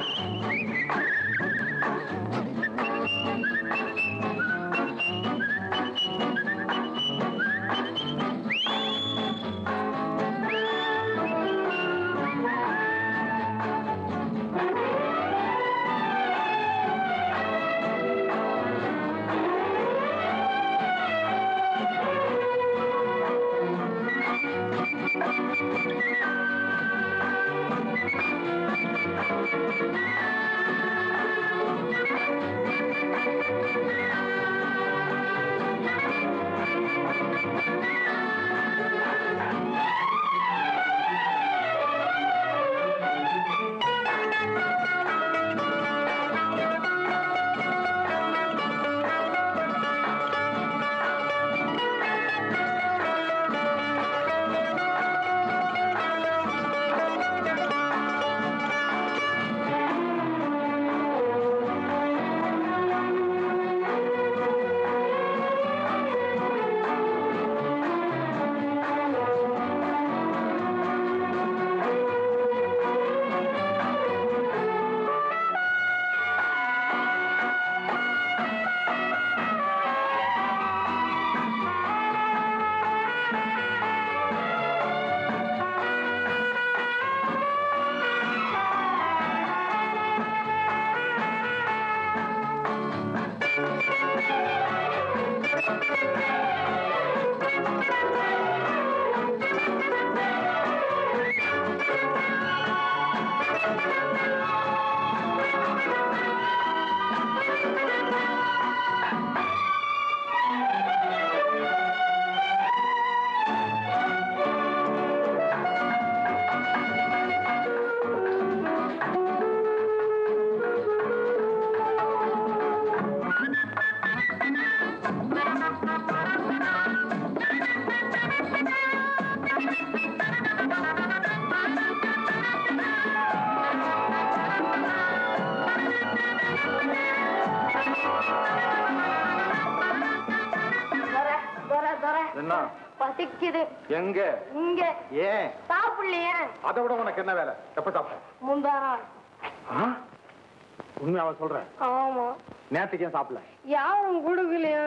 என்ன பசிக்குது எங்க இங்க ஏன் சாப்பிடலையே அதை விட உனக்கு என்ன வேலை எப்ப சாப்பிட்ட முந்தா நாள் ஆ? உண்மையாவா சொல்றேன் ஆமா நேத்துக்கு ஏன் சாப்பிடல யாரும் கொடுக்கலையா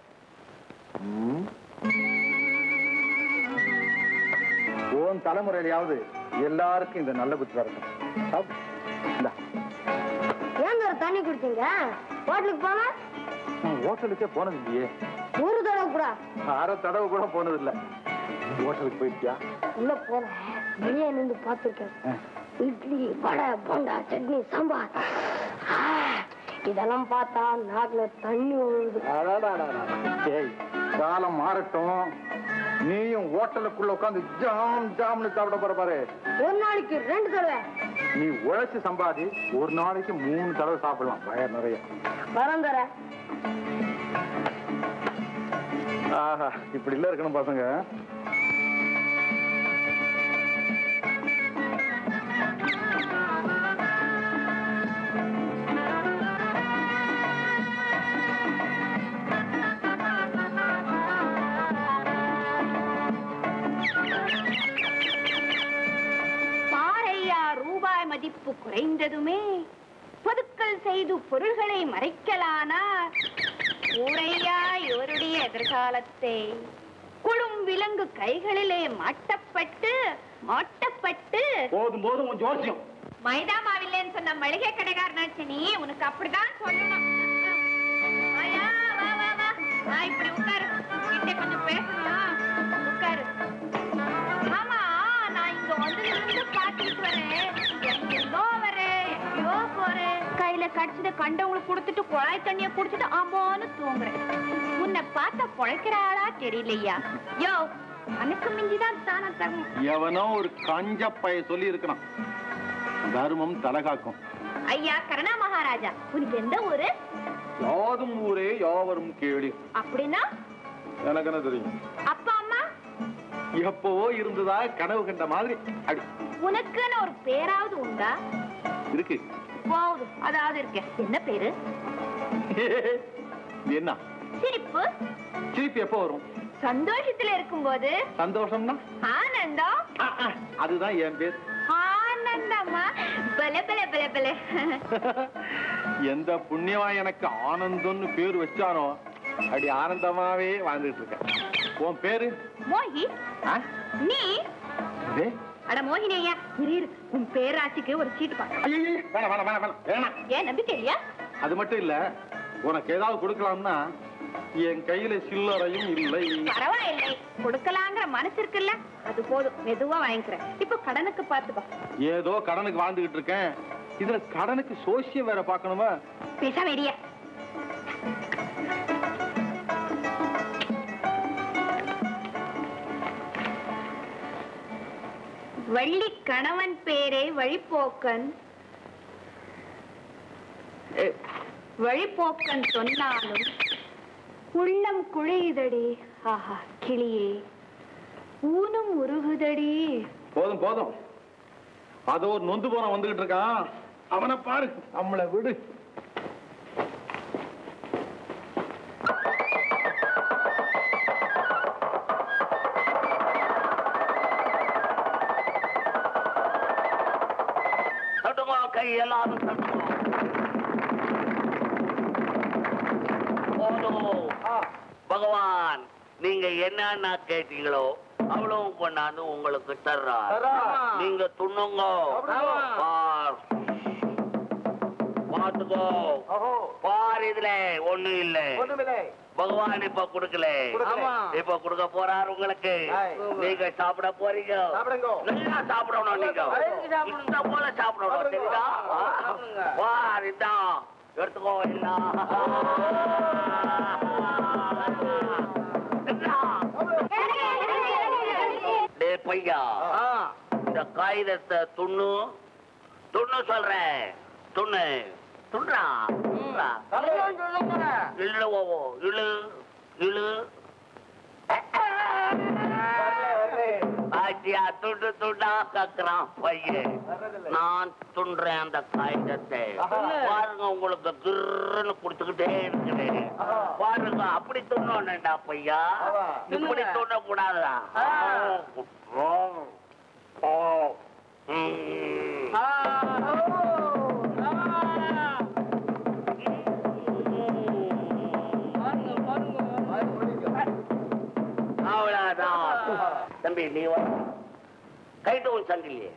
உன் தலைமுறையிலாவது எல்லாருக்கும் இந்த நல்ல புத்தி வரணும் சாப்பிடு. இந்தா. ஏன் சார் தண்ணி குடிச்சீங்க ஹோட்டலுக்கு போனா நான் ஹோட்டலுக்கே போனது இல்லையே ஒரு தடவை கூட அரை தடவை கூட போனது இல்ல ஹோட்டலுக்கு போயிருக்கியா உள்ள போனேன் வெளியே நின்று பார்த்துருக்கேன் ஆ. இட்லி வடை போண்டா சட்னி சாம்பார் ஆ, இதெல்லாம் பார்த்தா நாக்குல தண்ணி விழுது ஏய் காலம் மாறட்டும் நீயும் ஹோட்டலுக்குள்ள உட்காந்து ஜாம் ஜாம்னு சாப்பிட போற பாரு ஒரு நாளைக்கு ரெண்டு தடவை நீ உழைச்சு சம்பாதி ஒரு நாளைக்கு மூணு தடவை சாப்பிடலாம் வயர் நிறைய வரம் தர ஆஹா இப்படி இல்ல இருக்கணும் பசங்க பாறையா ரூபாய் மதிப்பு குறைந்ததுமே பொதுக்கள் செய்து பொருள்களை மறைக்கலானார் ஊரையா இவருடைய எதிர்காலத்தை குழும் விலங்கு கைகளிலே மாட்டப்பட்டு மாட்டப்பட்டு போதும் போதும் உன் ஜோசியம் மைதா மாவில்லைன்னு சொன்ன மளிகை கடைக்காரனாச்சு நீ உனக்கு அப்படிதான் சொல்லணும் வாயா, வா, வா, வா. வா, இப்படி உட்காரு கிட்ட கொஞ்சம் பேசணும் உட்காரு ஆமா நான் இங்க வந்ததுல பாத்துட்டு வரேன் எங்கெங்கோ வரேன் எங்கேயோ போறேன் கையில கடிச்சத கண்டவங்களுக்கு கொடுத்துட்டு குழாய் தண்ணிய குடிச்சிட்டு ஆமான்னு தூங்குறேன் உன்னை பார்த்தா பொழைக்கிற ஆளா தெரியலையா யோ அனுக்கு மிஞ்சிதான் தானே தரும் எவனோ ஒரு கஞ்ச பைய சொல்லி இருக்கணும் தர்மம் தலகாக்கும் ஐயா கருணா மகாராஜா உனக்கு எந்த ஊரு யாதும் ஊரே யாவரும் கேளி அப்படின்னா எனக்கு என்ன தெரியும் அப்பா அம்மா எப்பவோ இருந்ததா கனவு கண்ட மாதிரி அடி உனக்குன்னு ஒரு பேராவது உண்டா இருக்கு போகுது அதாவது இருக்கு என்ன பேரு இது என்ன சிரிப்பு சிரிப்பு எப்போ வரும் சந்தோஷத்துல இருக்கும்போது சந்தோஷம்னா ஆனந்தம் ஆ, ஆ, அதுதான் என் பேர் ஆனந்தம் ஆனந்தம்மா பல பல பல பல எந்த புண்ணியவன் எனக்கு ஆனந்தம்னு பேர் வச்சானோ அப்படி ஆனந்தமாவே வாழ்ந்துட்டு இருக்கேன் உன் பேரு மோகி ஆ? நீ இதே? அட மோகினி ஐயா இரு இரு. உன் பேராட்சிக்கு ஒரு சீட்டு பா ஐயையே, வேணாம் வேணாம் வேணாம் வேணாம் வேணாம் ஏன் நம்பிக்கை இல்லையா அது மட்டும் இல்ல உனக்கு ஏதாவது கொடுக்கலாம்னா என் கையில சில்லறையும் இல்லை பரவாயில்லை கொடுக்கலாங்கிற மனசு இருக்குல்ல அது போதும் மெதுவா வாங்கிக்கிறேன் இப்போ கடனுக்கு பாத்துக்கோ ஏதோ கடனுக்கு வாழ்ந்துகிட்டு இருக்கேன் இதுல கடனுக்கு சோசியம் வேற பார்க்கணுமா பேச வெறிய வள்ளி கணவன் பேரே வழிப்போக்கன் அஹ், வழிப்போக்கன் சொன்னாலும் உள்ளம் குழையுதடி ஆஹா கிளியே ஊனும் உருகுதடி போதும் போதும் அதோ ஒரு நொந்து போன வந்துகிட்டு இருக்கான் அவனை பாரு நம்மளை விடு தட்டுங்க கை எல்லாரும் தட்டுங்க போதும் பகவான் நீங்க என்னன்னா கேட்டீங்களோ அவ்வளவும் கொண்டாந்து உங்களுக்கு தர்றா நீங்க துண்ணுங்க பார். பாத்துக்கோ பார் இதுல ஒண்ணு இல்ல பகவான் இப்ப குடுக்கல இப்ப குடுக்க போறாரு உங்களுக்கு நீங்க சாப்பிட போறீங்க நல்லா சாப்பிடணும் நீங்க இந்த போல சாப்பிடணும் சரிதா பார் இதான் எடுத்துக்கோ எல்லாம் டே பையா இந்த காகிதத்தை துண்ணு துண்ணு சொல்றேன் துண்ணு துண்ணா துண்ணா. இழு ஓவோ இழு இழு ஆச்சியா துண்டு துண்டா கக்குறான் பையன் நான் துண்டுறேன் அந்த காகிதத்தை பாருங்க உங்களுக்கு கிருன்னு குடுத்துக்கிட்டே இருக்குது பாருங்க அப்படி துண்ணோண்டா பையா இப்படி துண்ண கூடாதா அவ்வளவுதான் தம்பி நீ வா கைட்டு உன் சங்கிலியே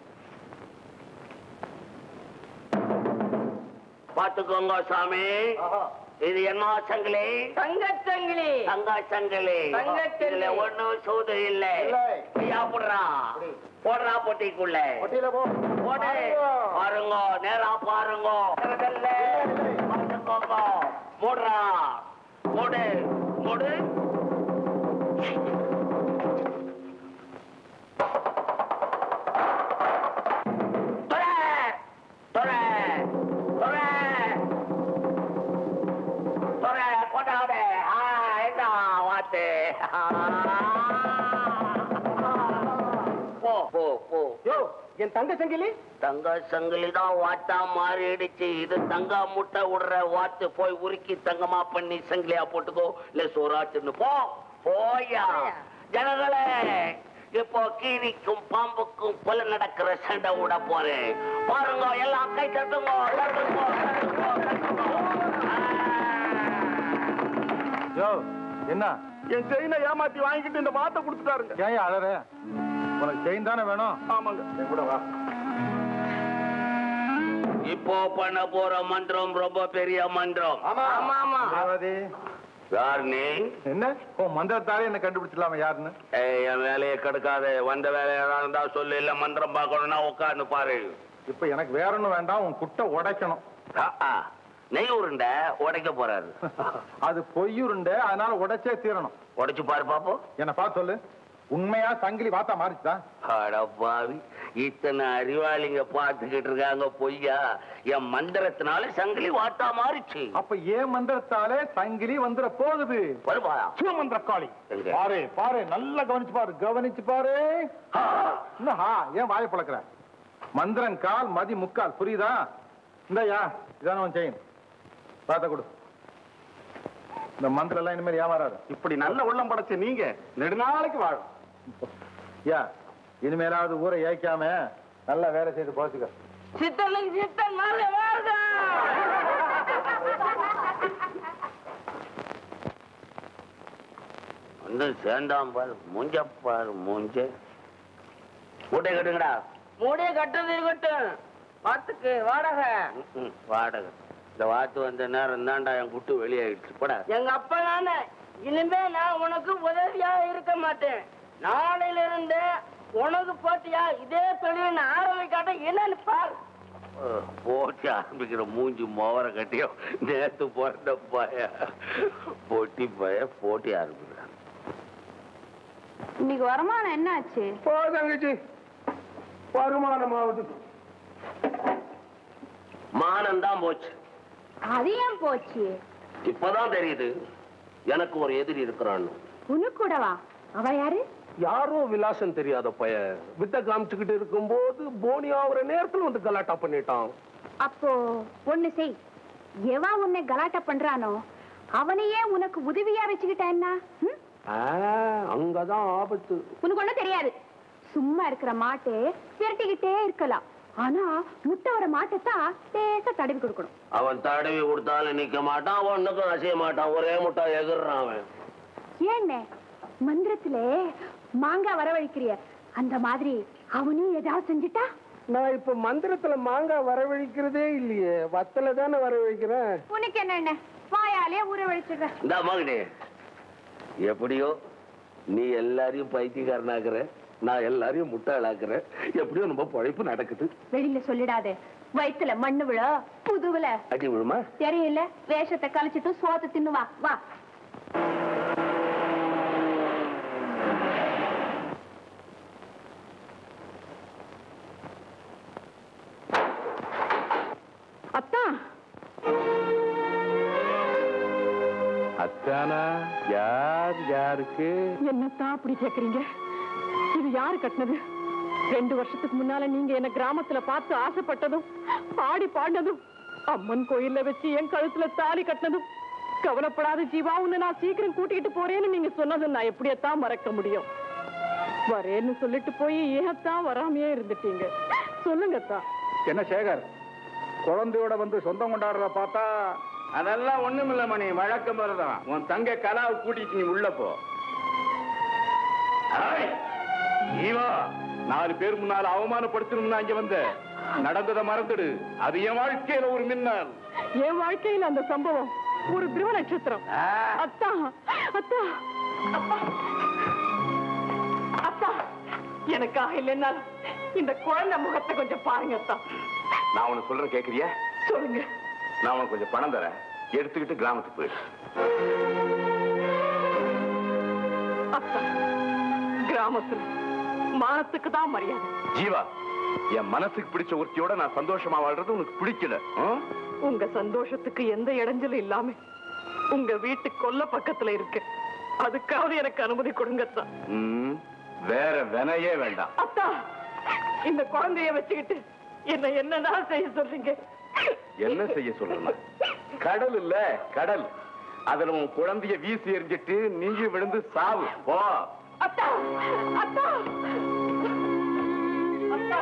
பாத்துக்கோங்க சாமி இது என்ன சங்கிலி தங்கச்சங்கிலி தங்க சங்கிலி தங்கச் சங்கிலி. இதுல ஒண்ணும் சூது இல்ல ஐயா போடுறா போடுறா பொட்டிக்குள்ள போடு பாருங்க நேரா பாருங்க பாத்துக்கோங்க மூடுறா மூடு மூடு தொலை தொலை தொலை தொலை கொண்டாடு ஆ என்ன வாத்து போ போ போ என் தங்க சங்கிலி தங்க சங்கிலி தான் வாட்டா மாறிடுச்சு இது தங்க முட்டை விடுற வாத்து போய் உருக்கி தங்கமா பண்ணி சங்கிலியா போட்டுக்கோ இல்ல சோறாச்சுன்னு போ போயா ஜனங்களே இப்போ கீரிக்கும் பாம்புக்கும் கொலை நடக்கிற சண்டை விட போறேன் பாருங்க எல்லாம் கை தட்டுங்க தட்டுங்க, தட்டுங்க, தட்டுங்க. யோ என்ன என் செயினை ஏமாத்தி வாங்கிட்டு இந்த மாட்டை கொடுத்துட்டாருங்க ஏன் அழற உனக்கு செயின் தானே வேணும் ஆமாங்க என் கூட வா இப்போ பண்ண போற மந்திரம் ரொம்ப பெரிய மந்திரம் ரேவதி, யார் நீ என்ன உன் மந்திரத்தாலே என்ன கண்டுபிடிச்சிடலாமா யாருன்னு ஏய், என் வேலையை கெடுக்காத வந்த வேலையா இருந்தா சொல்லு இல்ல மந்திரம் பார்க்கணும்னா உட்கார்ந்து பாரு இப்ப எனக்கு வேற ஒண்ணும் வேண்டாம் உன் குட்டை உடைக்கணும் ஆ, ஆ. நெய் உருண்ட உடைக்க போறாரு அது பொய்யுருண்ட அதனால உடைச்சே தீரணும் உடைச்சு பாரு பாப்போம் என்ன பார்த்து சொல்லு உண்மையா சங்கிலி வாத்தா மாறிச்சுதா அடப்பாவி இத்தனை அறிவாளிங்க பார்த்துக்கிட்டு இருக்காங்க பொய்யா என் மந்திரத்தினால சங்கிலி வாட்டா மாறிச்சு அப்ப ஏன் மந்திரத்தாலே சங்கிலி வந்துட போகுது வருவா சிவமந்திர காளி எங்க? பாரு பாரு நல்லா கவனிச்சு பாரு கவனிச்சு பாரு ஆ, இன்னும் ஆ, ஏன் வாயை பழக்கிற மந்திரம் கால் மதி முக்கால் புரியுதா இந்தாயா இதான உன் செயின் பார்த்த கொடு இந்த மந்திரம் எல்லாம் இனிமேல் ஏமாறாது இப்படி நல்ல உள்ளம் படைச்ச நீங்க நெடுநாளைக்கு வாழும் யா இனிமேலாவது ஊரை ஏய்க்காம நல்லா வேலை செய்து போச்சுக்க சித்தனுக்கு சித்தன் வாழ்க வாழ்க வந்து சேர்ந்தாம் பாரு மூஞ்சப்பாரு மூஞ்ச மூட்டை கட்டுங்கடா மூடிய கட்டுறது இருக்கட்டும் பாத்துக்கு வாடகை ம்ம், வாடகை இந்த வாத்து வந்த நேரம் தான்டா என் குட்டு வெளியாயிடுச்சு போடா எங்க அப்பா நானு இனிமே நான் உனக்கு உதவியா இருக்க மாட்டேன் நாளையில இருந்து உனக்கு போட்டியா இதே தொழில் நான் ஆரம்பிக்காட்ட என்னன்னு பாரு அஹ், போட்டி ஆரம்பிக்கிற மூஞ்சி மோவர கட்டியோ நேத்து பிறந்த பய போட்டி பய போட்டி ஆரம்பிக்கிறான் இன்னைக்கு வருமானம் என்ன ஆச்சு போ தங்கச்சி வருமானம் ஆகுது மானம் தான் போச்சு அது ஏன் போச்சு இப்பதான் தெரியுது எனக்கு ஒரு எதிரி இருக்கிறான்னு உனக்கு கூடவா அவ யாரு யாரோ விலாசம் தெரியாத பைய வித்த காமிச்சுக்கிட்டு இருக்கும்போது போனி ஆகுற நேரத்துல வந்து கலாட்டா பண்ணிட்டான் அப்போ ஒண்ணு செய் எவன் உன்னை கலாட்டா பண்றானோ அவனையே உனக்கு உதவியா வச்சுக்கிட்டா என்ன ம்? ஆ, அங்கதான் ஆபத்து உனக்கு ஒண்ணும் தெரியாது சும்மா இருக்கிற மாட்டே திரட்டிக்கிட்டே இருக்கலாம் ஆனா முட்டை வர மாட்டைத்தான் லேசா தடவி கொடுக்கணும் அவன் தடவி கொடுத்தாலும் நிக்க மாட்டான் ஒண்ணுக்கும் அசைய மாட்டான் ஒரே முட்டா எகுறான் அவன் ஏன்னே மந்திரத்திலே மாங்காய் வரவழைக்கிறிய அந்த மாதிரி அவனும் ஏதாவது செஞ்சுட்டா நான் இப்ப மந்திரத்துல மாங்காய் வரவழைக்கிறதே இல்லையே வத்தல தானே வரவழைக்கிறேன் உனக்கு என்ன என்ன வாயாலே ஊற இந்த மகனே எப்படியோ நீ எல்லாரையும் பைத்தியக்காரனாக்குற நான் எல்லாரையும் முட்டாளாக்குறேன் எப்படியோ நம்ம பழைப்பு நடக்குது வெளியில சொல்லிடாதே வயித்துல மண்ணு விழ புதுவுல அடி விழுமா தெரியல வேஷத்தை கழிச்சிட்டு சோத்து தின்னு வா வா அத்தா அத்தானா யார் யாருக்கு என்னத்தான் அப்படி கேக்குறீங்க இது யாரு கட்டினது ரெண்டு வருஷத்துக்கு முன்னால நீங்க என்ன கிராமத்துல பார்த்து ஆசைப்பட்டதும் பாடி பாடினதும் அம்மன் கோயில்ல வச்சு என் கழுத்துல தாலி கட்டினதும் கவலைப்படாத ஜீவா உன்னை நான் சீக்கிரம் கூட்டிட்டு போறேன்னு நீங்க சொன்னதை நான் எப்படியத்தான் மறக்க முடியும் வரேன்னு சொல்லிட்டு போய் ஏத்தான் வராமையே இருந்துட்டீங்க சொல்லுங்கத்தான் என்ன சேகர் குழந்தையோட வந்து சொந்தம் கொண்டாடுறத பார்த்தா அதெல்லாம் ஒண்ணுமில்ல மணி வழக்கம் தான் உன் தங்க கலாவை கூட்டிட்டு நீ உள்ள போ நீவா நாலு பேர் முன்னால அவமானப்படுத்தணும்னு அங்க வந்த நடந்ததை மறந்துடு அது என் வாழ்க்கையில ஒரு மின்னல் என் வாழ்க்கையில அந்த சம்பவம் ஒரு திருவ நட்சத்திரம் அத்தா அத்தா அப்பா. அத்தா எனக்காக இல்லைன்னாலும் இந்த குழந்தை முகத்தை கொஞ்சம் பாருங்க அத்தா நான் உனக்கு சொல்ற கேக்குறியா சொல்லுங்க நான் உனக்கு கொஞ்சம் பணம் தரேன் எடுத்துக்கிட்டு கிராமத்துக்கு போயிடு அத்தா கிராமத்துல மானத்துக்கு தான் மரியாதை ஜீவா என் மனசுக்கு பிடிச்ச ஒருத்தியோட நான் சந்தோஷமா வாழ்றது உனக்கு பிடிக்கல ஆ? உங்க சந்தோஷத்துக்கு எந்த இடைஞ்சலும் இல்லாம உங்க வீட்டு கொல்ல பக்கத்துல இருக்கு அதுக்காவது எனக்கு அனுமதி கொடுங்க அத்தா ம், வேற வினையே வேண்டாம் அத்தா இந்த குழந்தைய வச்சுக்கிட்டு என்ன என்னதான் செய்ய சொல்றீங்க என்ன செய்ய சொல்றேன் கடல் இல்ல கடல் அதுல உன் குழந்தைய வீசி எறிஞ்சிட்டு நீயும் விழுந்து சாவு போ அத்தா அத்தா அத்தா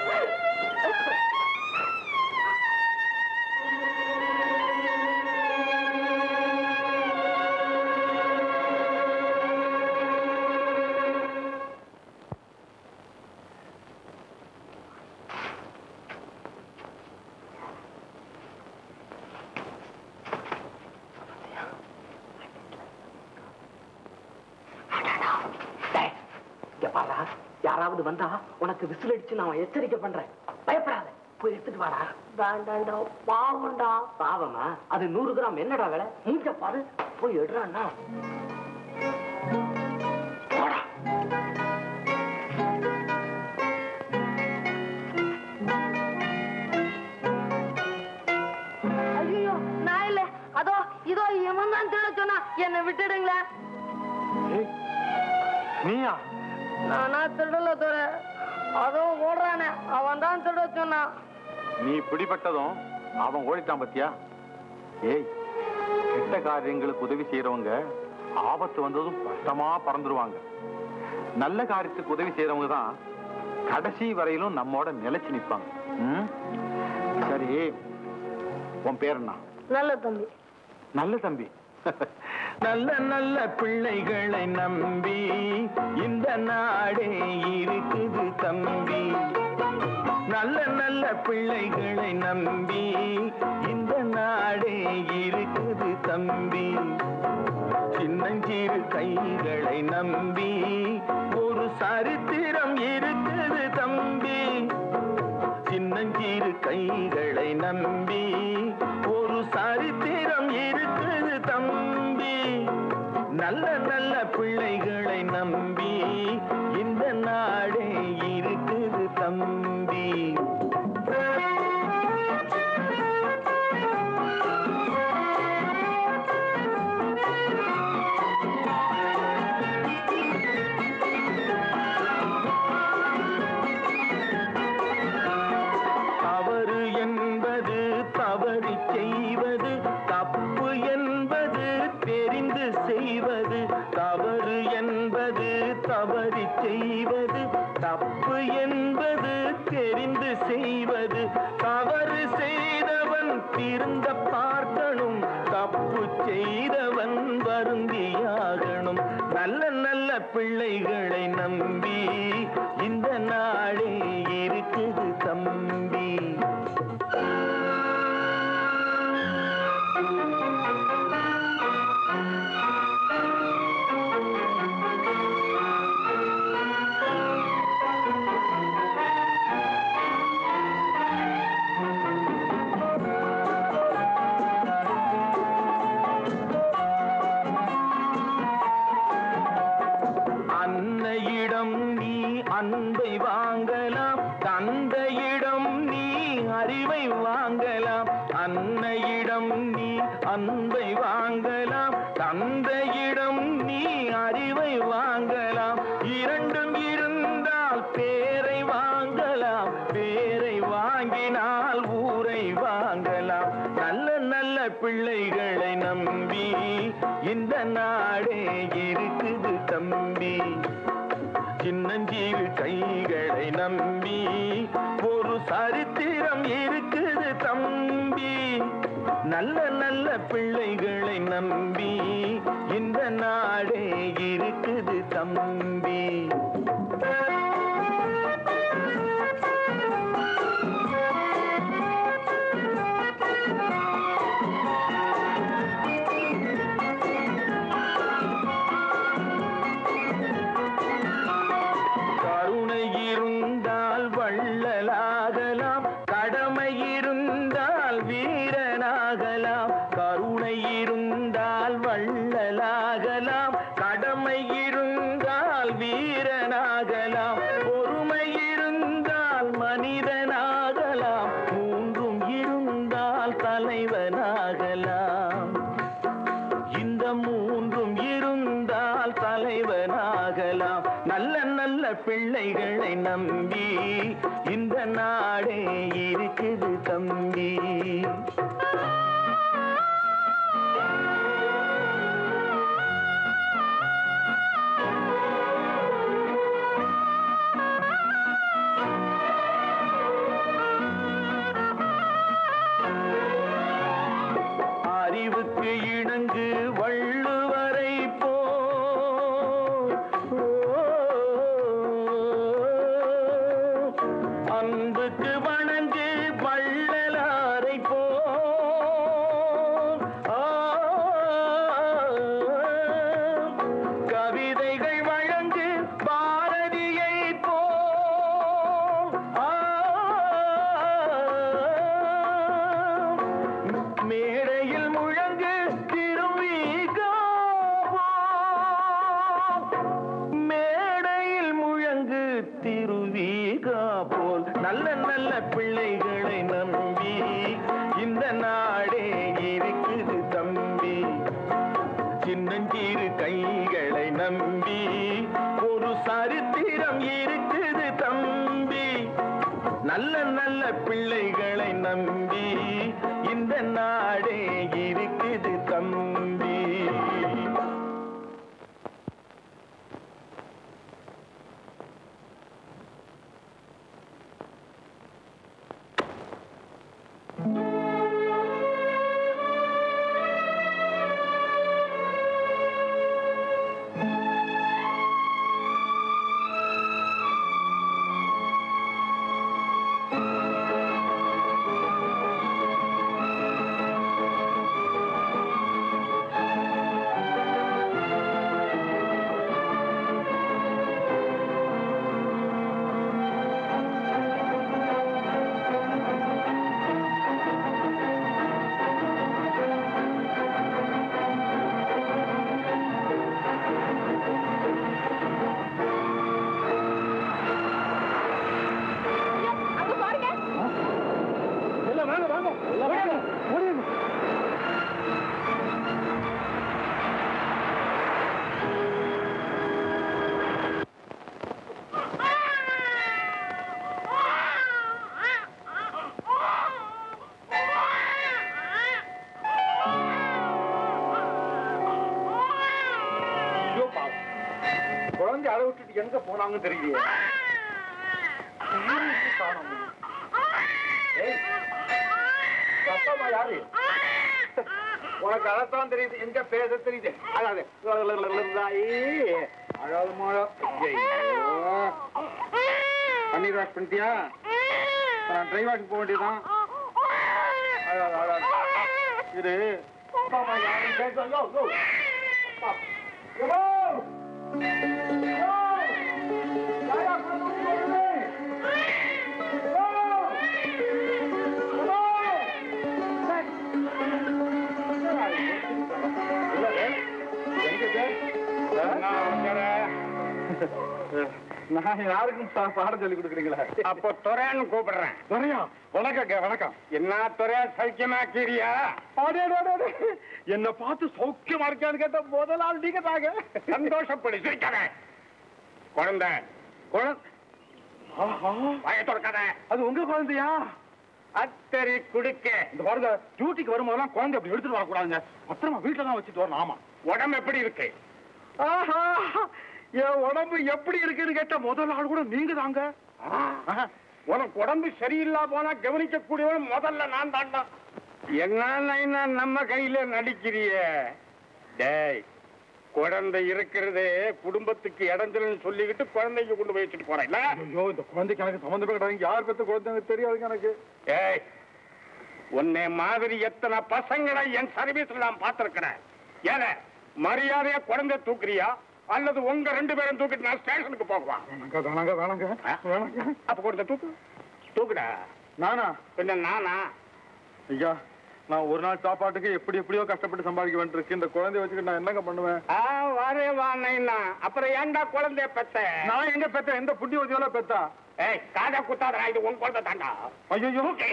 இங்க பாரா யாராவது வந்தா உனக்கு விசில் அடிச்சு நான் எச்சரிக்கை பண்றேன் பயப்படாத போய் எடுத்துட்டு வாடா வேண்டாண்டா பாவம்டா பாவமா அது நூறு கிராம் என்னடா விலை மூஞ்ச பாரு போய் எடுறான்னா போடா ஐயோ நான் இல்ல அதோ இதோ இவன் தான் திருட சொன்னா என்னை விட்டுடுங்களேன் நீயா நானா திருடல துற அதோ ஓடுறானே அவன் தான் திருட சொன்னான் நீ பிடிபட்டதும் அவன் ஓடிட்டான் பத்தியா ஏய் கெட்ட காரியங்களுக்கு உதவி செய்யறவங்க ஆபத்து வந்ததும் பட்டமா பறந்துருவாங்க நல்ல காரியத்துக்கு உதவி செய்யறவங்க தான் கடைசி வரையிலும் நம்மோட நிலைச்சு நிப்பாங்க ம்? சரி உன் பேர் என்ன நல்ல தம்பி நல்ல தம்பி நல்ல நல்ல பிள்ளைகளை நம்பி இந்த நாடே இருக்குது தம்பி நல்ல நல்ல பிள்ளைகளை நம்பி இந்த நாடே இருக்குது தம்பி சின்னஞ்சிறு கைகளை நம்பி ஒரு சரித்திரம் இருக்குது தம்பி சின்னஞ்சிறு கைகளை நம்பி ஒரு சரித்திரம் இருக்குது தம்பி நல்ல நல்ல பிள்ளைகளை நம்பி இந்த நாடே இருக்குது தம்பி தவறு என்பது தவறி செய்வது தப்பு என்பது தெரிந்து செய்வது தவறு என்பது தவறி செய்வது தப்பு என்பது தெரிந்து செய்வது தவறு செய்தவன் திருந்த பார்க்கணும் தப்பு செய்தவன் வருந்தியாகணும் நல்ல நல்ல பிள்ளைகளை நம்பி இந்த நாடே இருக்குது தம்பி அன்னையிடம் நீ அன்பை வாங்கலாம் தந்தையிடம் நீ அறிவை வாங்கலாம் அன்னையிடம் நீ அன்பை வாங்கலாம் தந்தையிடம் நீ அறிவை வாங்கலாம் இரண்டும் இருந்தால் பேரை வாங்கலாம் பேரை வாங்கினால் ஊரை வாங்கலாம் நல்ல நல்ல பிள்ளைகளை நம்பி இந்த நாடே இருக்குது தம்பி சின்னஞ்சிறு கைகளை நம்பி ஒரு சரித்திரம் இருக்குது தம்பி நல்ல நல்ல பிள்ளைகளை நம்பி இந்த நாடே இருக்குது தம்பி கருணை இருந்தால் வள்ளலாகலாம் கடமை இருந்தால் வீரனாகலாம் கருணை இருந்தால் வள்ளலாகலாம் கடமை இருந்தால் வீரனாகலாம் பொறுமை இருந்தால் மனிதனாகலாம் மூன்றும் இருந்தால் தலைவனாகலாம் இந்த மூன்றும் இருந்தால் தலைவனாகலாம் நல்ல நல்ல பிள்ளைகளை நம்பி இந்த நாடே இருக்குது தம்பி அறிவுக்கு இணங்கு வள்ளுவரை போ அன்புக்கு வணங்கு வள்ளலாரை போ கவிதைகள் வழங்கு பாரதியை போ மேடையில் முழங்கு திரும்பிகோ மேடையில் முழங்கு திருவிகா போல் நல்ல நல்ல பிள்ளைகளை நம்பி இந்த நாடே இருக்குது தம்பி சின்னஞ்சிறு கைகளை நம்பி ஒரு சரித்திரம் இருக்குது தம்பி நல்ல நல்ல பிள்ளைகளை நம்பி இந்த நாடே இருக்குது தம்பி ஐயோ, பாவம். குழந்தை அழ விட்டுட்டு எங்க போனாங்கன்னு தெரியலையே யாரையும் காணோம். ஏய், உங்க அப்பா அம்மா யாரு உனக்கு அழத்தான் தெரியுது எங்க பேச தெரியுது அழாது அழாது மழை பன்னீர் வாஷ் பண்ணிட்டியா நான் ட்ரை வாஷ் போக வேண்டியதான் அழாது அழாது இது அப்பா அம்மா யாரும் பேச யோ, யோ. அப்பா. யோ! யோ! யாரா கொண்டு வந்து போடுறது? யோ! யோ! டேய். என்னடா இது? இல்ல, எங்க இது? நான் யாருக்கும் பா- பாடம் சொல்லி கொடுக்குறீங்களா அப்போ துறைன்னு கூப்பிடுறேன் துறையா வணக்கங்க வணக்கம் என்ன துறை சௌக்கியமா கீரியா அடே, அடே, அடே, அடே. என்ன பார்த்து சௌக்கியமா இருக்கான்னு கேட்ட முதல் ஆள் நீங்க தாங்க சந்தோஷப்படி சிரிக்காத குழந்தை குழந்தை ஆஹா, வாய திறக்காத அது உங்க குழந்தையா அத்தரி குடுக்க இந்த பாருங்க டியூட்டிக்கு வரும்போதெல்லாம் குழந்தை அப்படி எடுத்துட்டு வரக்கூடாதுங்க பத்திரமா வீட்டுல தான் வச்சுட்டு வரணும் ஆமா உடம்பு எப்படி இருக்கு ஆஹா என் உடம்பு எப்படி இருக்குன்னு கேட்ட முதல் ஆள் கூட நீங்க தாங்க உனக்கு உடம்பு சரியில்லா போனா கவனிக்க கூடியவன் முதல்ல நான் தாண்டா என்ன நம்ம கையில நடிக்கிறிய டேய் குழந்தை இருக்கிறதே குடும்பத்துக்கு இடைஞ்சல்னு சொல்லிக்கிட்டு குழந்தைக்கு கொண்டு போய் வச்சுட்டு போறேன்ல ஐயோ இந்த குழந்தைக்கு எனக்கு சம்மந்தமே கிடையாது யார் பெத்த குழந்தை எனக்கு தெரியாதுங்க எனக்கு ஏய் உன்னை மாதிரி எத்தனை பசங்களை என் சர்வீஸ்ல நான் பார்த்திருக்கிறேன் ஏல மரியாதையா குழந்தை தூக்குறியா அல்லது உங்க ரெண்டு பேரும் தூக்கிட்டு நான் ஸ்டேஷனுக்கு போகுவா வேணாங்க வேணாங்க வேணாங்க வேணாங்க அப்ப குழந்தை தூக்கு தூக்குடா நானா பின்ன நானா ஐயா நான் ஒரு நாள் சாப்பாட்டுக்கு எப்படி எப்படியோ கஷ்டப்பட்டு சம்பாதிக்க வேண்டியிருக்கு இந்த குழந்தைய வச்சுக்கிட்டு நான் என்னங்க பண்ணுவேன் ஆ வரே வா நைனா அப்புறம் ஏன்டா குழந்தைய பெத்த நான் எங்க பெத்த எந்த புட்டி வச்சியோல பெத்தா ஏய் காதை குத்தாதடா இது உன் குழந்தை தாண்டா ஐயோ ஓகே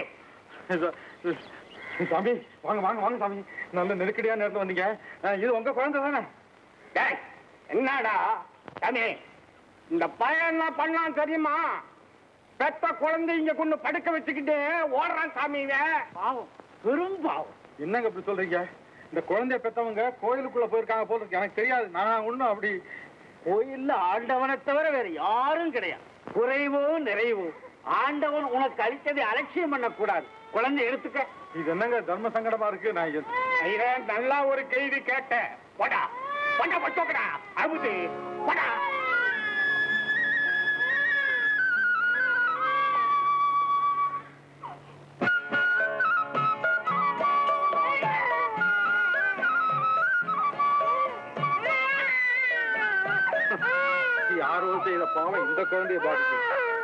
சாமி வாங்க வாங்க வாங்க சாமி நல்ல நெருக்கடியா நேரத்துல வந்தீங்க அஹ், இது உங்க குழந்தை தானே டேய் என்னடா சாமி இந்த பையன் என்ன பண்ணான் தெரியுமா பெத்த குழந்தை இங்க கொண்டு படுக்க வச்சுக்கிட்டு ஓடுறான் சாமி இவன் பாவம் பெரும் பாவம் என்னங்க இப்படி சொல்றீங்க இந்த குழந்தைய பெத்தவங்க கோயிலுக்குள்ள போயிருக்காங்க போல இருக்கு எனக்கு தெரியாது நான் ஒண்ணும் அப்படி கோயில்ல ஆண்டவனை தவிர வேற யாரும் கிடையாது குறைவோ நிறைவோ ஆண்டவன் உனக்கு அளித்ததை அலட்சியம் பண்ணக்கூடாது குழந்தை எடுத்துக்க இது என்னங்க தர்ம சங்கடமா இருக்கு நான் எ- ஐயா நல்லா ஒரு கேள்வி கேட்டேன் போடா போடா பச்சோக்கடா அமுது போடா யாரோ செய்த பாவம் இந்த குழந்தைய பாதிக்கு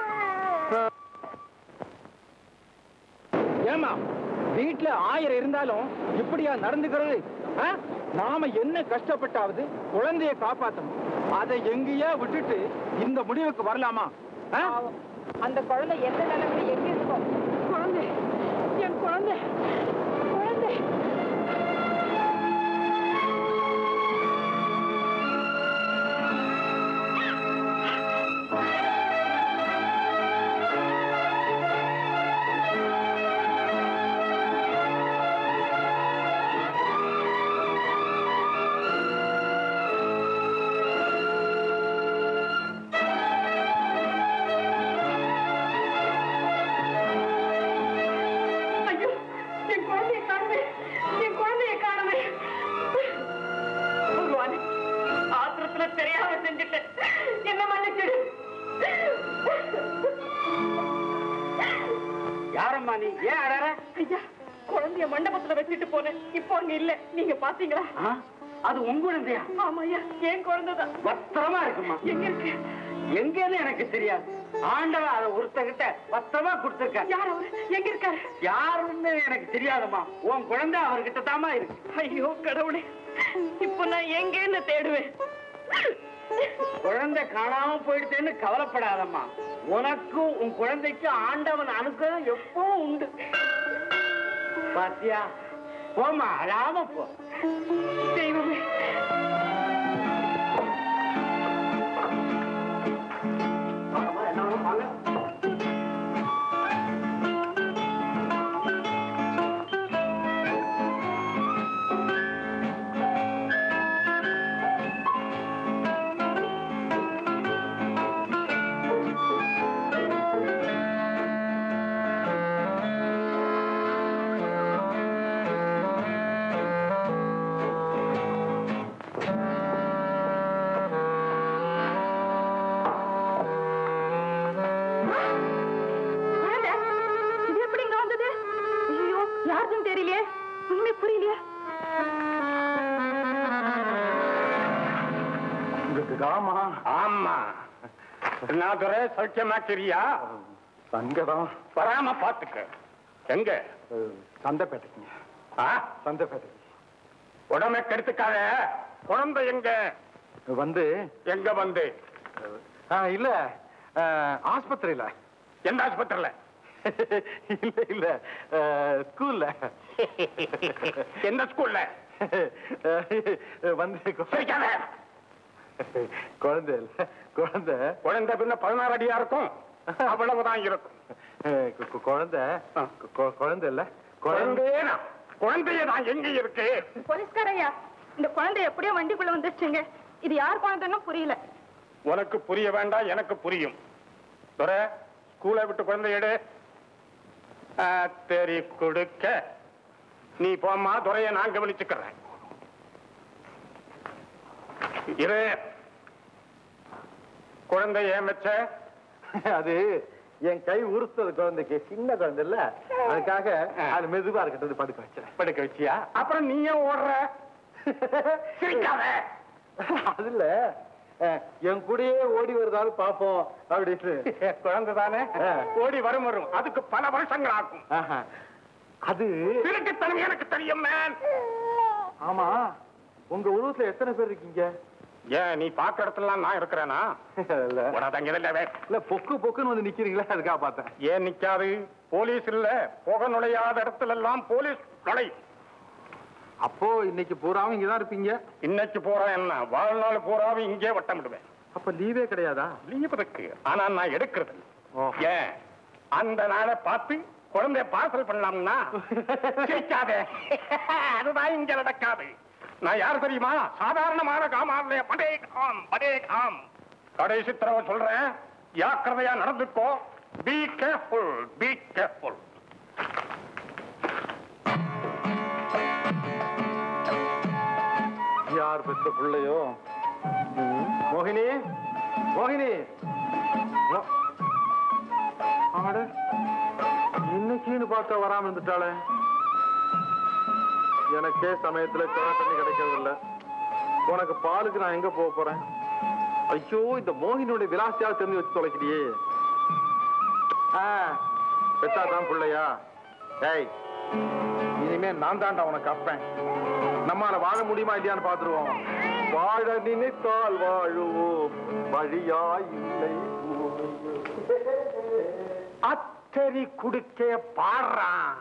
ஏமா வீட்டுல ஆயிரம் இருந்தாலும் இப்படியா நடந்துக்கிறது ஆ? நாம என்ன கஷ்டப்பட்டாவது குழந்தைய காப்பாத்தணும் அதை எங்கேயா விட்டுட்டு இந்த முடிவுக்கு வரலாமா ஆ? அந்த குழந்தை எந்த நிலைமையில எங்க இருக்கும் குழந்தை என் குழந்தை குழந்தை ஐயோ என் குழந்தைய காணுமே என் குழந்தைய காணுமே பகவானே ஆத்திரத்துல தெரியாம செஞ்சுட்டேன் என்ன மன்னிச்சிடு யாரம்மா நீ ஏன் அழற ஐயா குழந்தைய மண்டபத்துல வச்சுட்டு போனேன் இப்போ அங்க இல்ல நீங்க பாத்தீங்களா ஆ? அது உங்க குழந்தையா ஆமா ஐயா என் குழந்தைதான் பத்திரமா இருக்குமா எங்க இருக்கு எங்கன்னு எனக்கு தெரியாது ஆண்டவன் அதை ஒருத்தகிட்ட பத்திரமா கொடுத்துருக்க யார் அவரு எங்க இருக்காரு யாருன்னு எனக்கு தெரியாதம்மா உன் குழந்தை அவர்கிட்ட தாமா இருக்கு ஐயோ கடவுளே இப்போ நான் எங்கேன்னு தேடுவேன் குழந்தை காணாம போயிடுச்சேன்னு கவலைப்படாதம்மா உனக்கும் உன் குழந்தைக்கும் ஆண்டவன் அனுகிரகம் எப்பவும் உண்டு பாத்தியா போமா அழாம போ தெய்வமே குழந்தை, இது எப்படி இங்க வந்தது ஐயோ யாருக்கும் தெரியலையே ஒண்ணுமே புரியலையே ஆமா ஆமா நாதுரை சௌக்கியமாக்கிறியா சங்கடம் வராம பாத்துக்க எங்க சந்தைப்பேட்டைக்குங்க ஆ? சந்தைப்பேட்டை உடம்பை கெடுத்துக்காத குழந்தை எங்க வந்து எங்க வந்து ஆ, இல்ல ஆ, ஆஸ்பத்திரியில எந்த ஆஸ்பத்திரியில இல்ல இல்ல ஆ, ஸ்கூல்ல எந்த ஸ்கூல்ல வந்து கு- சிரிக்காத குழந்தை இல்ல குழந்தை குழந்தை பின்ன பதினாறு அடியா இருக்கும் அவ்வளவுதான் இருக்கும் கு- கு- குழந்தை கு- கு- குழந்தை இல்ல குழந்தை குழந்தையே குழந்தைய நான் எங்க இருக்கு போலீஸ்காரையா இந்த குழந்தை எப்படியோ வண்டிக்குள்ள வந்துருச்சுங்க இது யார் குழந்தைன்னு புரியல உனக்கு புரிய வேண்டாம் எனக்கு புரியும் துரை ஸ்கூலை விட்டு குழந்தை எடு ஆ, தெரி கொடுக்க நீ போம்மா துறைய நான் கவனிச்சுக்கிறேன் இரு குழந்தை ஏமச்ச அது என் கை உறுத்தது குழந்தைக்கு சின்ன குழந்தை இல்ல அதுக்காக அது மெதுவா இருக்கட்டும் படுக்க வச்சேன் படுக்க வச்சியா அப்புறம் நீ ஏன் ஓடுற சிரிக்காத அது இல்ல அஹ், என் கூடயே ஓடி வருதாலும் பாப்போம் அப்படின்னு குழந்தை தானே ஆ. ஓடி வரும் வரும் அதுக்கு பல வருஷங்கள் ஆகும் ஆஹா. அது திருட்டுத்தனம் எனக்கு தெரியும் மேன் ஆமா உங்க உருவத்துல எத்தனை பேர் இருக்கீங்க ஏன் நீ பாக்குற இடத்துல நான் இருக்கிறேனா இல்ல உனதங்க இல்லவே இல்ல பொக்கு பொக்குன்னு வந்து நிக்கிறீங்களே அதுக்காக பார்த்தேன் ஏன் நிக்காது போலீஸ் இல்ல புக நுழையாத இடத்துல எல்லாம் போலீஸ் நுழையும் அப்போ இன்னைக்கு பூராவும் இங்கதான் இருப்பீங்க இன்னைக்கு போறேன் என்ன வாழ்நாள் பூராவும் இங்கே வட்டமிடுவேன் அப்ப லீவே கிடையாதா லீவ் இருக்கு ஆனா நான் எடுக்கிறது இல்ல. ஓ. ஏன் அந்த நாளை பார்த்து குழந்தைய பார்சல் பண்ணலாம்னா சிரிக்காதே அதுதான் இங்க நடக்காது நான் யார் தெரியுமா சாதாரணமான காமாரிலே படே காம் படே காம் கடைசி தடவை சொல்றேன் ஜாக்கிரதையா நடந்துக்கோ பி கேர்ஃபுல் பி கேர்ஃபுல் யார் பெற்ற பிள்ளையோ ம். மோகினி மோகினி நோ. ஆட இன்னைக்குன்னு பார்த்தா வராம இருந்துட்டாளே எனக்கே சமயத்துல குறை தண்ணி கிடைக்கிறது இல்ல உனக்கு பாலுக்கு நான் எங்க போக போறேன் ஐயோ இந்த மோகினியோட விலாசியாவது தெரிஞ்சு வச்சு தொலைக்கிறியே ஆ, பெத்தாதான் பிள்ளையா டேய் இனிமே நான் தான்டா உனக்கு அப்பேன் நம்மால வாழ முடியுமா இல்லையான்னு பாத்துருவோம் வாழ நினைத்தால் வாழுவோம் வழியா இல்லை அத்தரி குடுக்கே பாடுறான்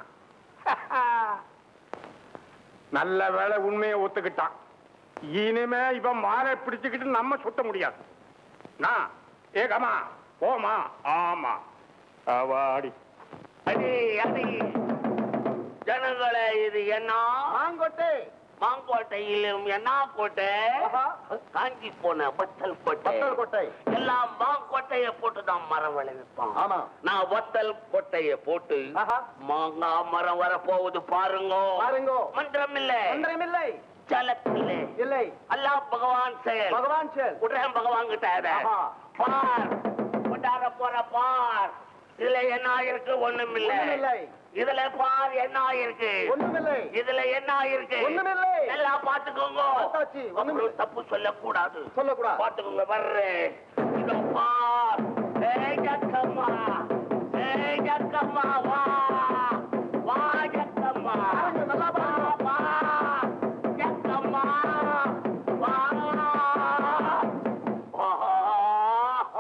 நல்ல வேளை உண்மையை ஒத்துக்கிட்டான் இனிமே இவன் மாற பிடிச்சுக்கிட்டு நம்ம சுத்த முடியாது நான் ஏகமா போமா ஆமா அவாடி அடி அடி ஜனங்களே இது என்ன மாங்கோட்டை மாங்கோட்டையிலும் என்ன கோட்டை காஞ்சி போன வத்தல் கோட்டை கோட்டை எல்லாம் மாங்கோட்டைய போட்டு தான் மரம் விளைவிப்பான் ஆமா. நான் வத்தல் கொட்டைய போட்டு ஆஹா. மாங்காய் மரம் வர போகுது பாருங்க பாருங்கோ. மந்திரம் இல்ல இல்லை ஜலத்தில் இல்லை அல்லாஹ் பகவான் செயல் பகவான் செயல். விடுறேன் பகவான் கிட்ட அத. ஆஹா. பார் கொண்டாட போற பார் இதுல என்ன இருக்கு ஒண்ணும் இல்ல ஒண்ணுமில்லை. இதுல பார் என்ன இருக்கு ஒண்ணுமில்லை. இதுல என்ன இருக்கு ஒண்ணுமில்லை. நல்லா பாத்துக்கோங்க பார்த்தாச்சு, ஒண்ணுமில்லை. அப்புறம் தப்பு சொல்லக்கூடாது சொல்லக்கூடாது. பாத்துக்கோங்க வர்றேன் இதோ பார் ஏய் ஜக்கம்மா ஏய் ஜக்கம்மா வா வா ஜக்கம்மா நல்லா பாருங்க. வா ஜக்கம்மா வா வா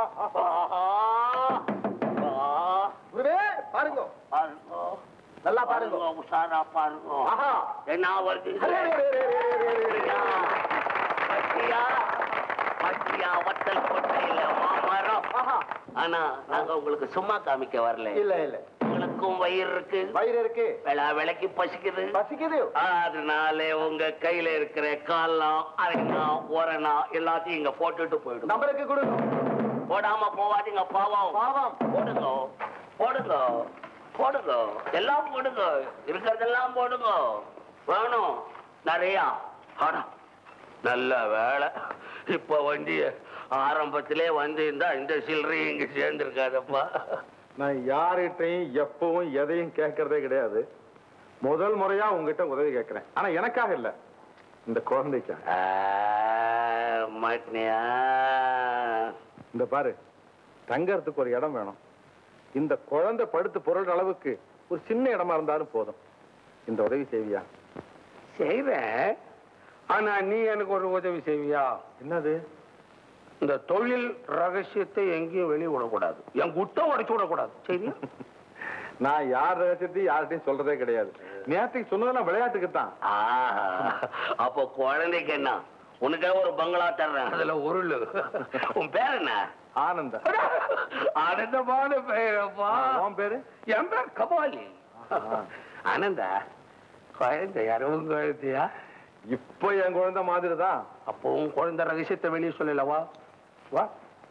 வா குருவே பாருங்க பாருங்க நல்லா வா பாருங்க உஷாரா பாருங்க ஆஹா. என்ன வருது அரே, அரே, அரே, அரே, அரே, அரே. பத்தியா பத்தியா வத்தல் கொட்டையில மாமரம் ஆனா நாங்க உங்களுக்கு சும்மா காமிக்க வரல இல்ல இல்ல உங்களுக்கும் வயிறு இருக்கு வயிறு இருக்கு விளா விலைக்கு பசிக்குது பசிக்குது அதனால உங்க கையில இருக்கிற காலம் அரைனா உரணா எல்லாத்தையும் இங்க போட்டுட்டு போயிடும் நம்பருக்கு கொடுங்க போடாம போவாதீங்க பாவம் பாவம் போடுங்க போடுங்க போடுங்க எல்லாம் போடுங்க இருக்கிறதெல்லாம் போடுங்க வேணும் நிறையா ஆடா நல்ல வேலை இப்ப வண்டிய ஆரம்பத்திலே வந்து இருந்தா இந்த சில்லறை இங்க சேர்ந்திருக்காதப்பா நான் யார்கிட்டையும் எப்பவும் எதையும் கேட்கறதே கிடையாது முதல் முறையா உங்ககிட்ட உதவி கேட்கிறேன் ஆனா எனக்காக இல்ல இந்த குழந்தைக்காக ஆ, மாட்டினியா இந்த பாரு தங்கறதுக்கு ஒரு இடம் வேணும் இந்த குழந்தை படுத்து பொருள் அளவுக்கு ஒரு சின்ன இடமா இருந்தாலும் போதும் இந்த உதவி செய்வியா செய்றேன் ஆனா நீ எனக்கு ஒரு உதவி செய்வியா என்னது இந்த தொழில் ரகசியத்தை எங்கேயும் வெளியே விடக்கூடாது என் குட்டை உடைச்சு விடக்கூடாது சரியா நான் யார் ரகசியத்தையும் யார்கிட்டையும் சொல்றதே கிடையாது நேற்றுக்கு சொன்னதெல்லாம் விளையாட்டுக்கு தான் ஆஹா. அப்போ குழந்தைக்கு என்ன உனக்கே ஒரு பங்களா தர்றேன் அதுல உருள் உன் பேர் என்ன ஆனந்த ஆனந்தமான பெயரப்பா உன் பேரு என் பேர் கபாலி ஆஹா. ஆனந்தா குழந்தை யாரும் குழந்தையா இப்போ என் குழந்தை மாதிரி தான் அப்போ உன் குழந்தை ரகசியத்தை வெளியே சொல்லலவா வா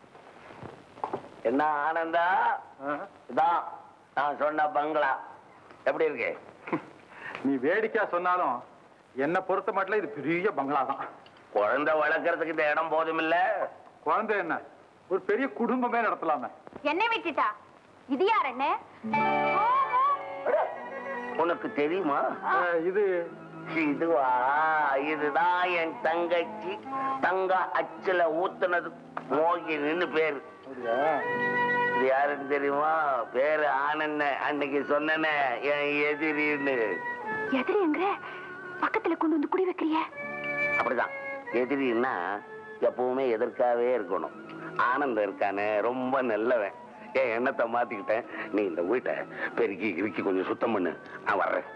என்ன ஆனந்தா இதான் நான் சொன்ன பங்களா எப்படி இருக்கு நீ வேடிக்கையா சொன்னாலும் என்ன பொறுத்த மட்டும் இது பெரிய பங்களா தான் குழந்தை வளர்க்கறதுக்கு இந்த இடம் போதும் இல்ல குழந்தை என்ன ஒரு பெரிய குடும்பமே நடத்தலாமே என்ன விட்டுட்டா இது யார் என்ன உனக்கு தெரியுமா அஹ், இது இதுவா இதுதான் என் தங்கச்சி தங்க அச்சுல ஊத்துனது மோகினின்னு பேரு இது யாருன்னு தெரியுமா பேரு ஆனந்த அன்னைக்கு சொன்னனே என் எதிரின்னு எதிரி எங்க பக்கத்துல கொண்டு வந்து குடி வைக்கிறிய அப்படிதான் எதிரின்னா எப்பவுமே எதிர்க்காவே இருக்கணும் ஆனந்தம் இருக்கானே ரொம்ப நல்லவன் என் எண்ணத்தை மாத்திக்கிட்டேன் நீ இந்த வீட்டை பெருக்கி கிறுக்கி கொஞ்சம் சுத்தம் பண்ணு நான் வர்றேன்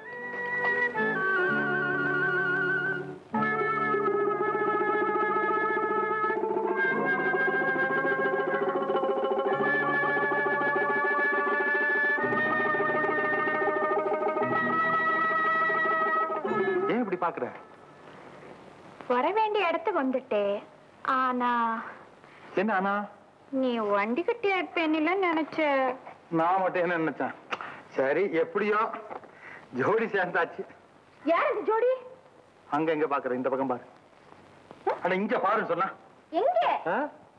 ஏன் இப்படி பாக்குற வர வேண்டிய இடத்துக்கு வந்துட்டே ஆனா என்ன ஆனா நீ வண்டி கட்டி இருப்பேன்னு நினைச்ச நான் மட்டும் என்ன நினைச்சேன் சரி எப்படியோ ஜோடி சேர்ந்தாச்சு யார் அந்த ஜோடி அங்க எங்க பாக்குற இந்த பக்கம் பாரு அட இங்க பாருன்னு சொன்னா எங்க ஆ?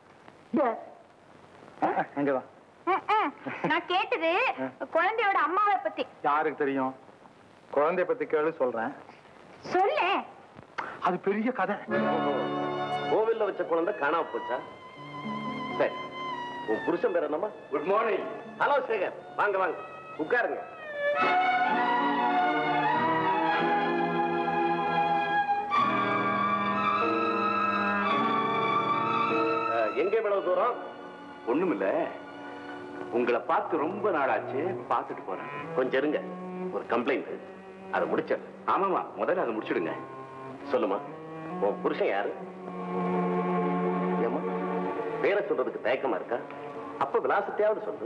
ஆ, அங்கதான் அஹ், அஹ். நான் கேட்டது குழந்தையோட அம்மாவை பத்தி யாருக்கு தெரியும் குழந்தைய பத்தி கேளு சொல்றேன் சொல்லு அது பெரிய கதை கோவில்ல வச்ச குழந்தை காணாம போச்சா சரி உன் புருஷன் பேர் என்னம்மா குட் மார்னிங் ஹலோ சேகர் வாங்க வாங்க உட்காருங்க அஹ், எங்க இவ்வளவு தூரம் ஒண்ணுமில்ல உங்களை பார்த்து ரொம்ப நாளாச்சு பார்த்துட்டு போறேன் கொஞ்சம் இருங்க ஒரு கம்ப்ளைண்ட் அதை முடிச்சேன் ஆமாமா முதல்ல அதை முடிச்சிடுங்க சொல்லுமா உன் புருஷன் யாரு ஏம்மா பேரை சொல்றதுக்கு தயக்கமா இருக்கா அப்ப விலாசத்தையாவது சொல்லு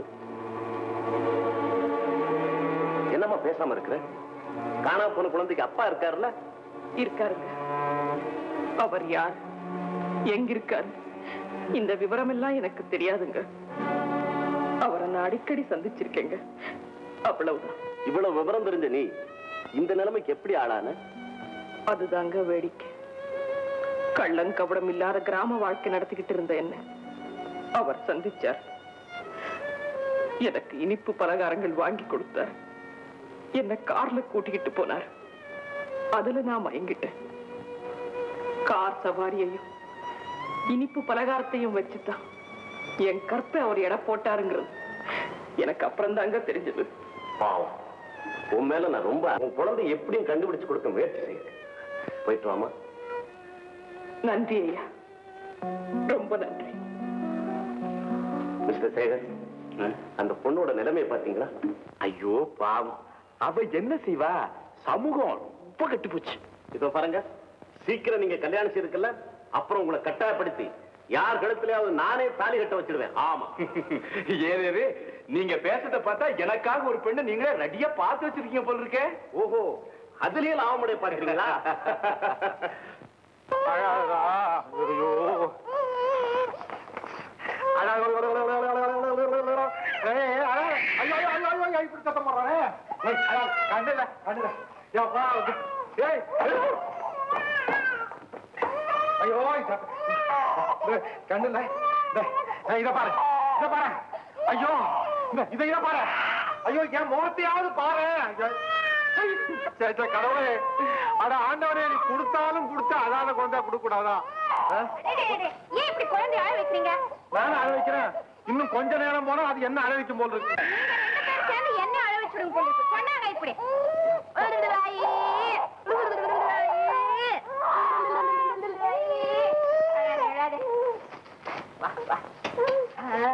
என்னம்மா பேசாம இருக்கிற காணா போன குழந்தைக்கு அப்பா இருக்காருல்ல இருக்காருங்க அவர் யார் எங்க இருக்காரு இந்த விவரம் எல்லாம் எனக்கு தெரியாதுங்க அவரை நான் அடிக்கடி சந்திச்சிருக்கேங்க அவ்வளவுதான் இவ்வளவு விவரம் தெரிஞ்ச நீ இந்த நிலைமைக்கு எப்படி ஆளான அதுதாங்க வேடிக்கை கள்ளங்கபடம் இல்லாத கிராம வாழ்க்கை நடத்திக்கிட்டு இருந்த என்ன அவர் சந்திச்சார் எனக்கு இனிப்பு பலகாரங்கள் வாங்கி கொடுத்தார் என்ன கார்ல கூட்டிக்கிட்டு போனார் அதுல நான் மயங்கிட்டேன் கார் சவாரியையும் இனிப்பு பலகாரத்தையும் வச்சுதான் என் கற்பை அவர் எடை போட்டாருங்கிறது எனக்கு அப்புறம் தாங்க தெரிஞ்சது பாவம் உன் மேல நான் ரொம்ப உன் குழந்தை எப்படியும் கண்டுபிடிச்சு கொடுக்க முயற்சி செய்யுங்க போயிட்டு வாமா நன்றி ஐயா ரொம்ப நன்றி மிஸ்டர் சேகர் அந்த பொண்ணோட நிலைமையை பாத்தீங்களா ஐயோ பாவம் அவ என்ன செய்வா சமூகம் ரொம்ப கெட்டு போச்சு இதோ பாருங்க சீக்கிரம் நீங்க கல்யாணம் செய்திருக்கல அப்புறம் உங்களை கட்டாயப்படுத்தி யார் கழுத்துலயாவது நானே தாலி கட்ட வச்சிருவேன் ஆமா ஏதேது நீங்க பேசுறத பார்த்தா எனக்காக ஒரு பெண்ணு நீங்களே ரெடியா பார்த்து வச்சிருக்கீங்க போல இருக்கே ஓஹோ அதுலயே லாபமுடைய பார்க்கிறீங்களா அழகா ஐயோ ஐயோ கண்டுல இத பாரு இத பாரு ஐயோ இந்த- இத இத பாரு ஐயோ என் முகத்தையாவது பாரு சே, சே, கடவுளே அட ஆண்டவரே நீ கொடுத்தாலும் கொடுத்து அதால கொண்டா கொடுக்க கூடாதா ஆ? டேய், டேய், டேய், ஏன் இப்படி குழந்தைய அழ வைக்கிறீங்க நானும் அழ வைக்கிறேன் இன்னும் கொஞ்ச நேரம் போனா அது என்ன அழ வைக்கும் போல் இருக்கு நீங்க ரெண்டு பேரும் சேர்ந்து என்ன அழ வச்சுடுங்க போல இருக்கு சொன்னாங்க இப்படி ஐயே. அழாதே, அழாதே. வா, வா. ஆ.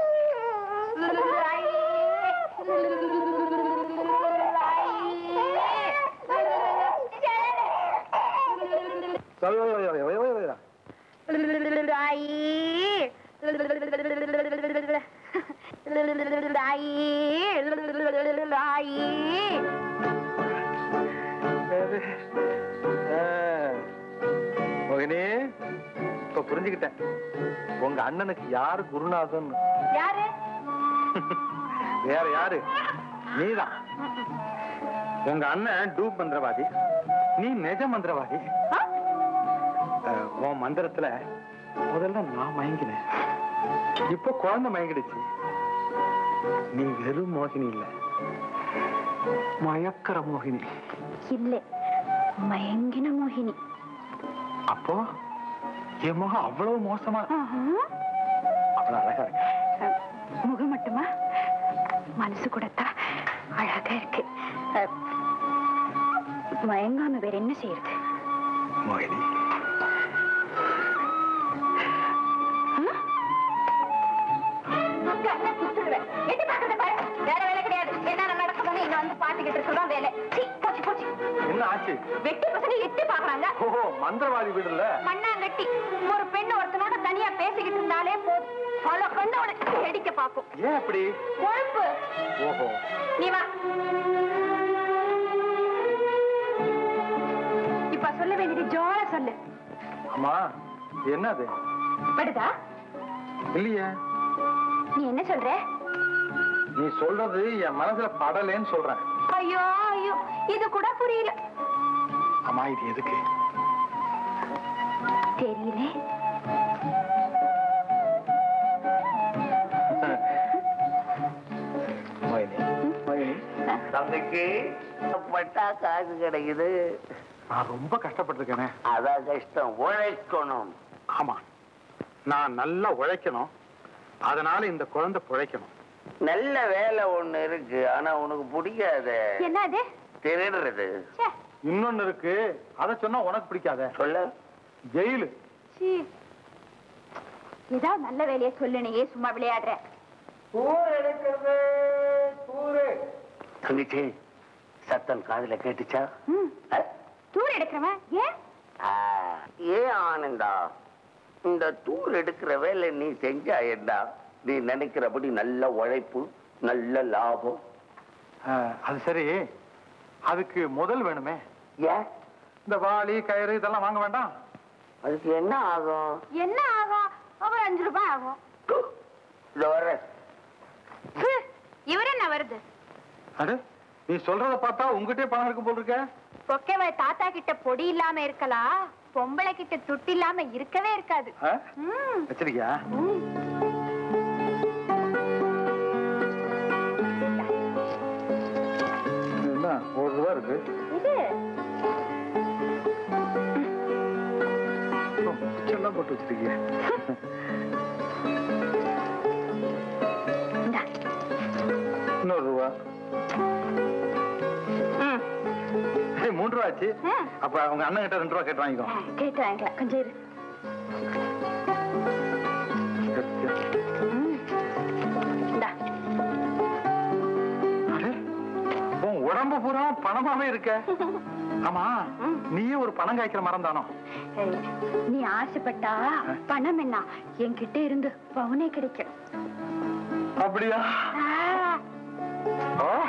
மோகினி இப்ப புரிஞ்சுக்கிட்டேன் உங்க அண்ணனுக்கு யாரு குருநாதன் யாரு வேற யாரு நீதான் உங்க அண்ணன் டூப் மந்திரவாதி நீ நிஜ மந்திரவாதி ஆ? அஹ், உன் மந்திரத்துல முதல்ல நான் மயங்கினேன் இப்போ குழந்தை மயங்கிடுச்சு நீ வெறும் மோகினி இல்ல மயக்கற மோகினி இல்ல மயங்கின மோகினி அப்போ என் முகம் அவ்வளவு மோசமா அவ்வளவு அழகா இருக்கு முகம் மட்டுமா மனசு கூடத்தான் அழகா இருக்கு அஹ், மயங்காம வேற என்ன செய்யறது மோகினி எட்டி பாக்குறத பாரு வேற வேலை கிடையாது என்ன நடக்குதுன்னு இங்க வந்து பாத்துக்கிட்டு இருக்கதான் வேலை சீ, போச்சு போச்சு என்ன ஆச்சு வெட்டி பசங்க எட்டி பாக்குறாங்க ஓஹோ மந்திரவாதி வீடு இல்ல மண்ணாங்கட்டி ஒரு பெண் ஒருத்தனோட தனியா பேசிக்கிட்டு இருந்தாலே போதும் பல கண்ணோட வெடிக்க பாக்கும் ஏன் அப்படி கொழுப்பு ஓஹோ நீ வா இப்ப சொல்ல வேண்டியது ஜோர சொல்லு அம்மா இது என்னது படுதா இல்லையே நீ என்ன சொல்ற நீ சொல்றது என் மனசுல படலேன்னு சொல்றேன் ஐயோ ஐயோ இது கூட புரியல அம்மா இது எதுக்கு தெரியல மோகினி மோகினி தந்தைக்கு பட்டா காசு கிடைக்குது நான் ரொம்ப கஷ்டப்பட்டிருக்கேனே அதான் கஷ்டம் உழைக்கணும் ஆமா நான் நல்லா உழைக்கணும் அதனால இந்த குழந்தை பிழைக்கணும் நல்ல வேலை ஒண்ணு இருக்கு ஆனா உனக்கு பிடிக்காத என்ன அது திருடுறது ச்சே, இன்னொன்னு இருக்கு அத சொன்னா உனக்கு பிடிக்காத சொல்ல ஜெயிலு சீ. ஏதாவது நல்ல வேலையை சொல்லு நீ ஏன் சும்மா விளையாடுற தங்கச்சி சத்தம் காதுல கேட்டுச்சா ம், அ? தூர் எடுக்கிறவன் ஏன் ஆ, ஏன் ஆனந்தா இந்த தூர் எடுக்கிற வேலை நீ செஞ்சா என்ன நீ நினைக்கிறபடி நல்ல உழைப்பு நல்ல லாபம் அஹ், அது சரி அதுக்கு முதல் வேணுமே ஏன் இந்த வாளி கயிறு இதெல்லாம் வாங்க வேண்டாம் அதுக்கு என்ன ஆகும் என்ன ஆகும் ஒரு அஞ்சு ரூபாய் ஆகும் இந்த வர ஹு, இவர் என்ன வருது அடு நீ சொல்றத பார்த்தா உங்ககிட்டயே பணம் இருக்கு போல் இருக்க பொக்கேவ தாத்தா கிட்ட பொடி இல்லாம இருக்கலாம் பொம்பளை கிட்ட துட்டு இல்லாம இருக்கவே இருக்காது ஆ? ம், வச்சிருக்கியா ம். என்ன ஒரு ரூபா இருக்கு இது ஓ, பிச்செல்லாம் போட்டு வச்சிருக்கிய இந்தா. இன்னொரு ரூபா ம். ஏய், மூணு ரூபா ஆச்சு ஆ. அப்ப உங்க அண்ணன் கிட்ட ரெண்டு ரூபா கேட்டு வாங்கிக்கோ ஆ, கேட்டு வாங்கிக்கலாம் கொஞ்சம் இரு ம். இந்தா. அடே, உன் உடம்பு பூரா பணமாவே இருக்க ஆமா நீயே ஒரு பணம் காய்க்கிற மரம் தானோ நீ ஆசைப்பட்டா பணம் என்ன என்கிட்ட இருந்து பவுனே கிடைக்கும் அப்படியா ஆ.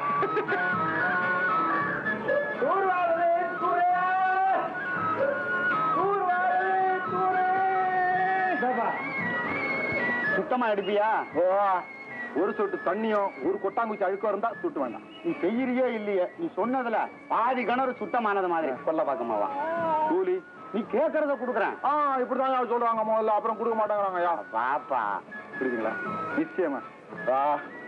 சுத்தமா எடுப்பியா ஓ ஒரு சொட்டு தண்ணியும் ஒரு கொட்டாங்குச்சி அழுக்கம் இருந்தா சுட்டு வேண்டாம் நீ செய்யறியே இல்லையே நீ சொன்னதுல பாதி கிணறு சுத்தமானது மாதிரி கொல்ல பாக்கமாவா கூலி நீ கேக்குறத குடுக்குறேன் ஆ இப்படிதான் சொல்றாங்க முதல்ல அப்புறம் கொடுக்க மாட்டாங்கறாங்க ஐயா பாப்பா புரியுதுங்களா நிச்சயமா ஆ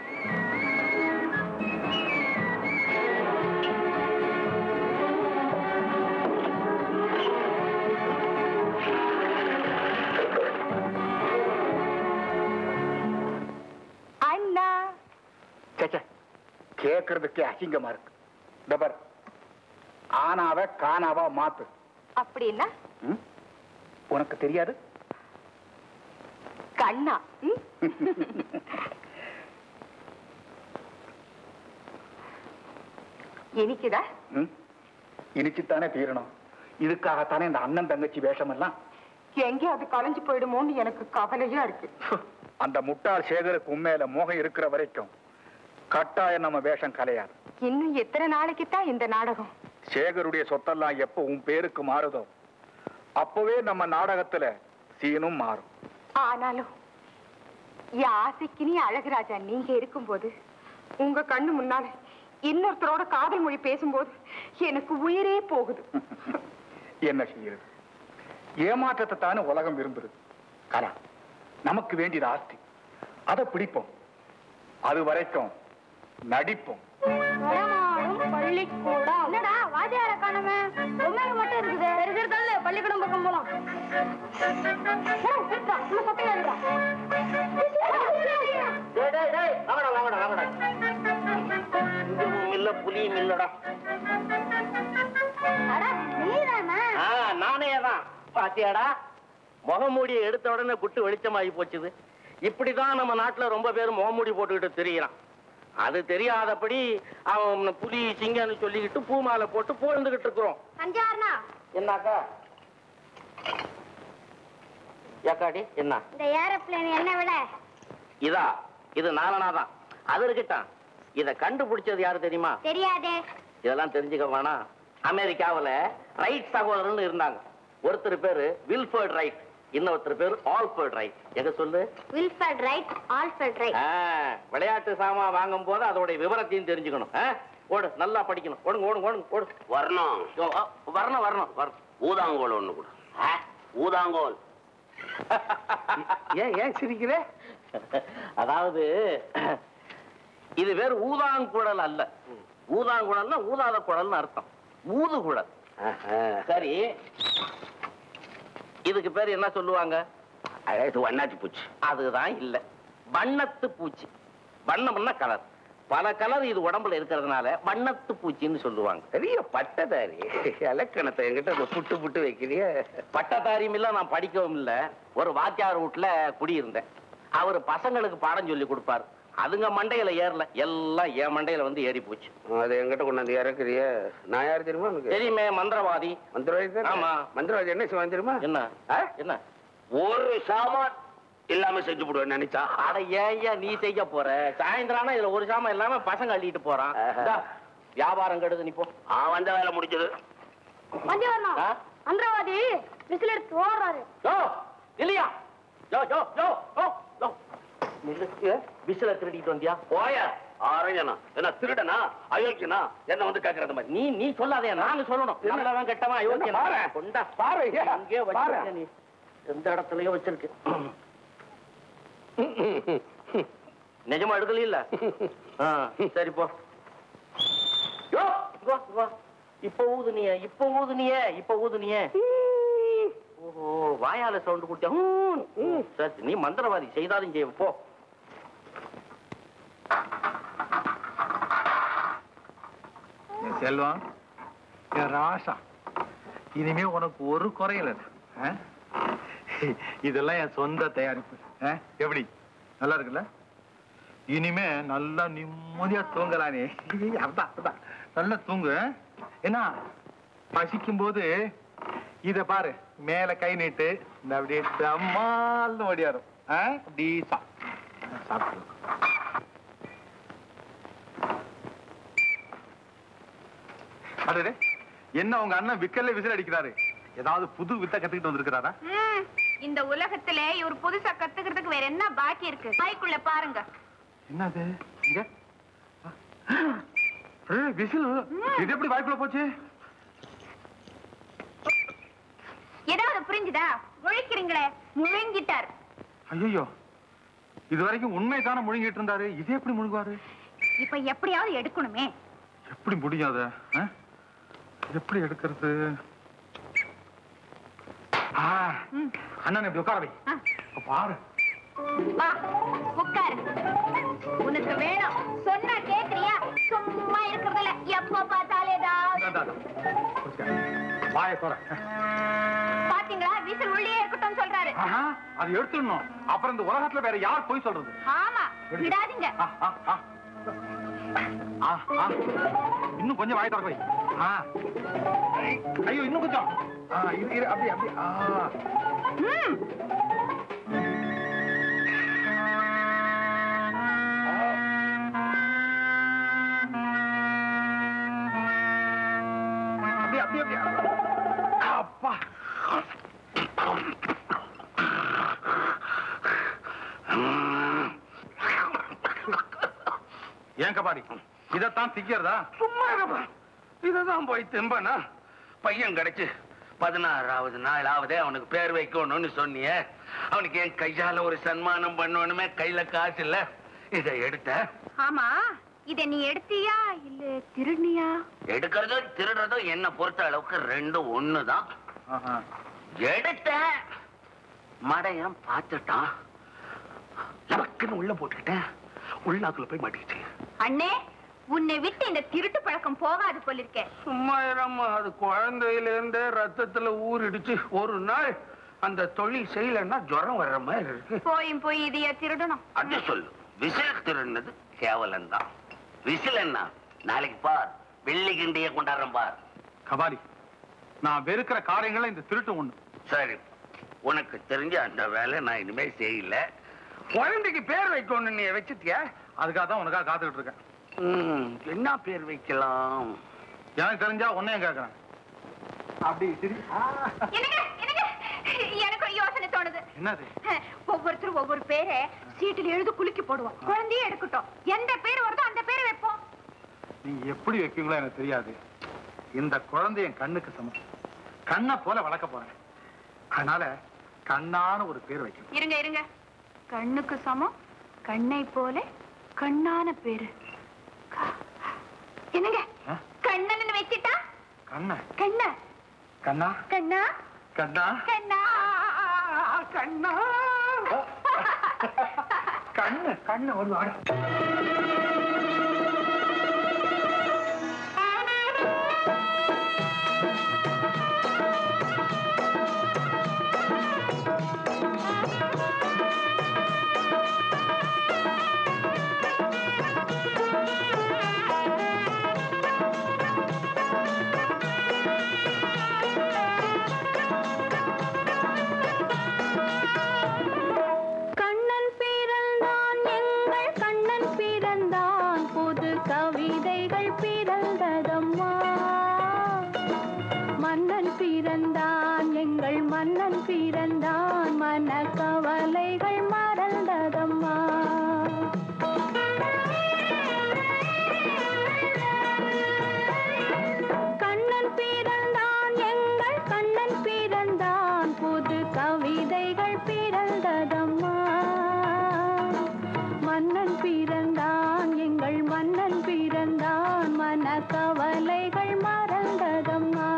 அண்ணா சேச்சே கேக்குறதுக்கே அசிங்கமா இருக்கு இந்த பார் ஆனாவ காணாவா மாத்து அப்படின்னா ம்? உனக்கு தெரியாது கண்ணா ம்? இனிக்குதா ம்? இனிச்சுத்தானே தீரணும் இதுக்காகத்தானே இந்த அண்ணன் தங்கச்சி வேஷம் எல்லாம் எங்கேயாவது கலைஞ்சு போயிடுமோன்னு எனக்கு கவலையா இருக்கு அந்த முட்டாள் சேகருக்கு உண்மையில மோகம் இருக்கிற வரைக்கும் கட்டாயம் நம்ம வேஷம் கலையாது இன்னும் எத்தனை நாளைக்கு தான் இந்த நாடகம் சேகருடைய சொத்தெல்லாம் எப்போ உன் பேருக்கு மாறுதோ அப்பவே நம்ம நாடகத்துல சீனும் மாறும் ஆனாலும் என் ஆசைக்கு நீ அழகுராஜா நீங்க இருக்கும்போது உங்க கண்ணு முன்னால இன்னொருத்தரோட காதல் மொழி பேசும்போது எனக்கு உயிரே போகுது என்ன செய்யுது ஏமாற்றத்தை தானே உலகம் விரும்புது கலா நமக்கு வேண்டியது ஆஸ்தி அதை பிடிப்போம் அது வரைக்கும் நடிப்போம் பள்ளிக்கூடம் என்னடா வாத்தியார காணமே பொம்மைங்க மட்டும் இருக்குது தெரிஞ்சிருக்கல பள்ளிக்கூடம் பக்கம் போலாம் டேய், டேய், டேய், வாங்கடா, வாங்கடா, வாங்கடா. இதுவும் இல்ல புலியும் இல்லடா ஆ, நானே தான் பாத்தியாடா முகமூடியை எடுத்த உடனே குட்டு வெளிச்சமாகி போச்சுது இப்படிதான் நம்ம நாட்டுல ரொம்ப பேர் முகமூடி போட்டுக்கிட்டு தெரியறான் அது தெரியாதபடி அவன் புலி சிங்கன்னு சொல்லிக்கிட்டு பூமாலை போட்டு போழ்ந்துகிட்டு இருக்கிறோம் அஞ்சாறுனா என்னாக்கா ஏக்காடி என்ன இந்த ஏரோப்ளேன் என்ன விட இதா இது நாலனா தான் அது இருக்கட்டும் இத கண்டுபிடிச்சது யாரு தெரியுமா தெரியாதே இதெல்லாம் தெரிஞ்சுக்க வேணாம் அமெரிக்காவுல ரைட் சகோதரன் இருந்தாங்க ஒருத்தர் பேரு வில்ஃபர்ட் ரைட் இன்னொருத்தர் பேரு ஆல்ஃபர்ட் ரைட் எங்க சொல்லு வில்ஃபர்ட் ரைட் ஆல்ஃபர்ட் ரைட் ஆ, விளையாட்டு சாமான் வாங்கும் போது அதோட விவரத்தையும் தெரிஞ்சுக்கணும் ஆ? ஓடு நல்லா படிக்கணும் ஓடுங்க ஓடுங்க ஓடுங்க ஓடு வரணும் வரணும் வரணும் வரணும் ஊதாங்கோல் ஒண்ணு கூட ஊதாங்கோல் ஏன் ஏன் சிரிக்கிற அதாவது இது பேர் ஊதாங்குழல் அல்ல ஊதாங்குழல்னா ஊதாத குழல்னு அர்த்தம் ஊதுகுழல் சரி இதுக்கு பேர் என்ன சொல்லுவாங்க இது வண்ணாச்சி பூச்சி அதுதான் இல்ல வண்ணத்து பூச்சி வண்ணம்னா கலர் பல கலர் இது உடம்புல இருக்கிறதுனால வண்ணத்து பூச்சின்னு சொல்லுவாங்க பெரிய பட்டதாரி இலக்கணத்தை என்கிட்ட இந்த புட்டு புட்டு வைக்கிறிய பட்டதாரியும் இல்ல நான் படிக்கவும் இல்ல ஒரு வாத்தியார் வீட்டுல குடியிருந்தேன் அவர் பசங்களுக்கு பாடம் சொல்லி கொடுப்பாரு அதுங்க மண்டையில ஏறல எல்லாம் என் மண்டையில வந்து ஏறி போச்சு அது என்கிட்ட கொண்டாந்து இறக்குறிய நான் யாரு தெரியுமா உனக்கு தெரியுமே மந்திரவாதி மந்திரவாதி தானே? ஆமா. மந்திரவாதி என்ன செய்வான் தெரியுமா என்ன ஆ? என்ன ஒரு சாமான் இல்லாம செஞ்சு போடுவேன் நினைச்சா அட ஏன் நீ செய்ய போற சாயந்தரம் ஆனா இதுல ஒரு சாமான் இல்லாம பசங்க அள்ளிட்டு போறான் ஆஹா. இந்தா, வியாபாரம் கெடுது நீ போ ஆ வந்த வேலை முடிஞ்சது மஞ்சவர்ணம் ஆ? மந்திரவாதி விசில் எடுத்து ஓடுறாரு யோ இல்லையா யோ யோ யோ யோ யோ நில்லு விசில திருடிட்டு வந்தியா போயா ஆரஞ்சனா என்ன திருடனா அயோக்கியனா என்ன வந்து கேக்குறது மாதிரி நீ நீ சொல்லாதே நாங்க சொல்லணும் நல்லவன் கெட்டவன் அயோக்கியன் பாரு. கொண்டா பாரு, ஏ, எங்கே பாரு. வச்சிருக்க நீ எந்த இடத்துலயோ வச்சிருக்கு நிஜமா எடுக்கல இல்ல ஆ, சரி போ யோ, இங்க வா, இங்க வா. இப்ப ஊதுனியே இப்ப ஊதுனியே இப்ப ஊதுனியே ஓஹோ வாயால சவுண்ட் கொடுத்தியா ஹூன். சரி நீ மந்திரவாதி செய்தாலும் செய்ய போ என் செல்வம் என் ராசா இனிமே உனக்கு ஒரு குறையில இதெல்லாம் என் சொந்த தயாரிப்பு ஆ? எப்படி நல்லா இருக்குல்ல இனிமே நல்லா நிம்மதியா தூங்கலானே அதான் அதான் நல்லா தூங்கு என்ன பசிக்கும் போது இத பாரு மேல கை நீட்டு இந்த அப்படியே டம்மால்னு ஓடியாரும் ஆ? அப்படி சா- சாப்பிட்டு அடடே என்ன உங்க அண்ணன் விக்கல்ல விசில் அடிக்கிறாரு ஏதாவது புது வித்த கத்துக்கிட்டு வந்திருக்கிறாரா ம், இந்த உலகத்திலே இவர் புதுசா கத்துக்கிறதுக்கு வேற என்ன பாக்கி இருக்கு வாய்க்குள்ள பாருங்க என்னது இங்க ஏய், விசில் இது எப்படி வாய்க்குள்ள போச்சு ஏதாவது புரிஞ்சுதா முழிக்கிறீங்களே முழுங்கிட்டார் ஐயோ இது வரைக்கும் உண்மை தானே முழுங்கிட்டு இருந்தாரு இது எப்படி முழுங்குவாரு இப்ப எப்படியாவது எடுக்கணுமே எப்படி முடியும் அத ஆ? எப்படி எடுக்கிறது ஆ, அண்ணன் இப்படி உட்கார வை ஆ. இப்ப பாரு வா உட்காரு உனக்கு வேணும் சொன்னா கேக்குறியா சும்மா இருக்கிறதுல எப்ப பார்த்தாலே ஏதாவது இந்தா, இந்தா, இந்தா. குடிச்சுக்க. வாயை தோற பாத்தீங்களா விசில் உள்ளே இருக்கட்டும் சொல்றாரு ஆஹா, அது எடுத்துடணும் அப்புறம் இந்த உலகத்துல வேற யார் போய் சொல்றது ஆமா விடாதீங்க ஆ, ஆ, ஆ. ஆ, ஆ. இன்னும் கொஞ்சம் வாய் திறக்க வை. ஆ. ஐயோ இன்னும் கொஞ்சம் ஆ, இரு, இரு, அப்படியே அப்படியே ஆ. ம் அப்படியே அப்படியே அப்படியே அப்பா ஏன் கபாடி இதத்தான் திக்கிறதா சும்மா இருப்பா இததான் போய் திம்பனா பையன் கிடைச்சு பதினாறாவது நாளாவதே அவனுக்கு பேர் வைக்கணும்னு சொன்னியே அவனுக்கு என் கையால ஒரு சன்மானம் பண்ணணுமே கையில காசு இல்ல இதை எடுத்த ஆமா இத நீ எடுத்தியா இல்ல திருடினியா எடுக்கிறதும் திருடுறதும் என்ன பொறுத்த அளவுக்கு ரெண்டும் ஒண்ணுதான் ஆஹா. எடுத்த மடையன் பார்த்துட்டான் நமக்குன்னு உள்ள போட்டுக்கிட்டேன் உள்ளாக்குள்ள போய் மாட்டிக்கிச்சு அண்ணே உன்னை விட்டு இந்த திருட்டு பழக்கம் போகாது போலிருக்கே சும்மா இராம அது குழந்தையில இருந்தே ரத்தத்துல ஊறிடுச்சு ஒரு நாள் அந்த தொழில் செய்யலைன்னா ஜுரம் வர்ற மாதிரி இருக்கு போயும் போய் இதைய திருடணும் அது சொல்லு விசில் திருநது கேவலம் தான் விசில் என்ன நாளைக்கு பார் வெள்ளி கிண்டிய கொண்டாடுறேன் பார் கபாடி நான் வெறுக்கிற காரியங்கள்ல இந்த திருட்டு ஒண்ணு சரி உனக்கு தெரிஞ்ச அந்த வேலை நான் இனிமே செய்யல குழந்தைக்கு பேர் வைக்கணும் நீ வச்சுட்டியா அதுக்காக தான் உனக்காக காத்துக்கிட்டு இருக்கேன் ம், என்ன பேர் வைக்கலாம் எனக்கு தெரிஞ்சா உன்னையும் கேட்கறேன் அப்படி சரி என்னங்க என்னங்க எனக்கு ஒரு யோசனை தோணுது என்னது ஒவ்வொருத்தரும் ஒவ்வொரு பேரை சீட்டுல எழுதி குலுக்கி போடுவோம் குழந்தையே எடுக்கட்டும் எந்த பேர் வருதோ அந்த பேரை வைப்போம் நீங்க எப்படி வைப்பீங்களோ எனக்கு தெரியாது இந்த குழந்தை என் கண்ணுக்கு சமம் கண்ணை போல வளர்க்க போறேன் அதனால கண்ணான ஒரு பேர் வைக்கணும் இருங்க இருங்க கண்ணுக்கு சமம் கண்ணை போல கண்ணான பேரு க- என்னங்க ஆ? கண்ணன் வச்சிட்டா கண்ண கண்ண கண்ணா கண்ணா கண்ணா கண்ணா கண்ணா கண்ணு கண்ணு ஒரு வாட கண்ணன் பிறந்தான் எங்கள் கண்ணன் பிறந்தான் புது கவிதைகள் பிறந்ததம்மா மன்னன் பிறந்தான் எங்கள் மன்னன் பிறந்தான் மன கவலைகள் மறந்ததம்மா கண்ணன் பிறந்தான் எங்கள் கண்ணன் பிறந்தான் புது கவிதைகள் பிறந்ததம்மா மன்னன் பிறந்தான் எங்கள் மன்னன் பிறந்தான் மன கவலைகள் மறந்ததம்மா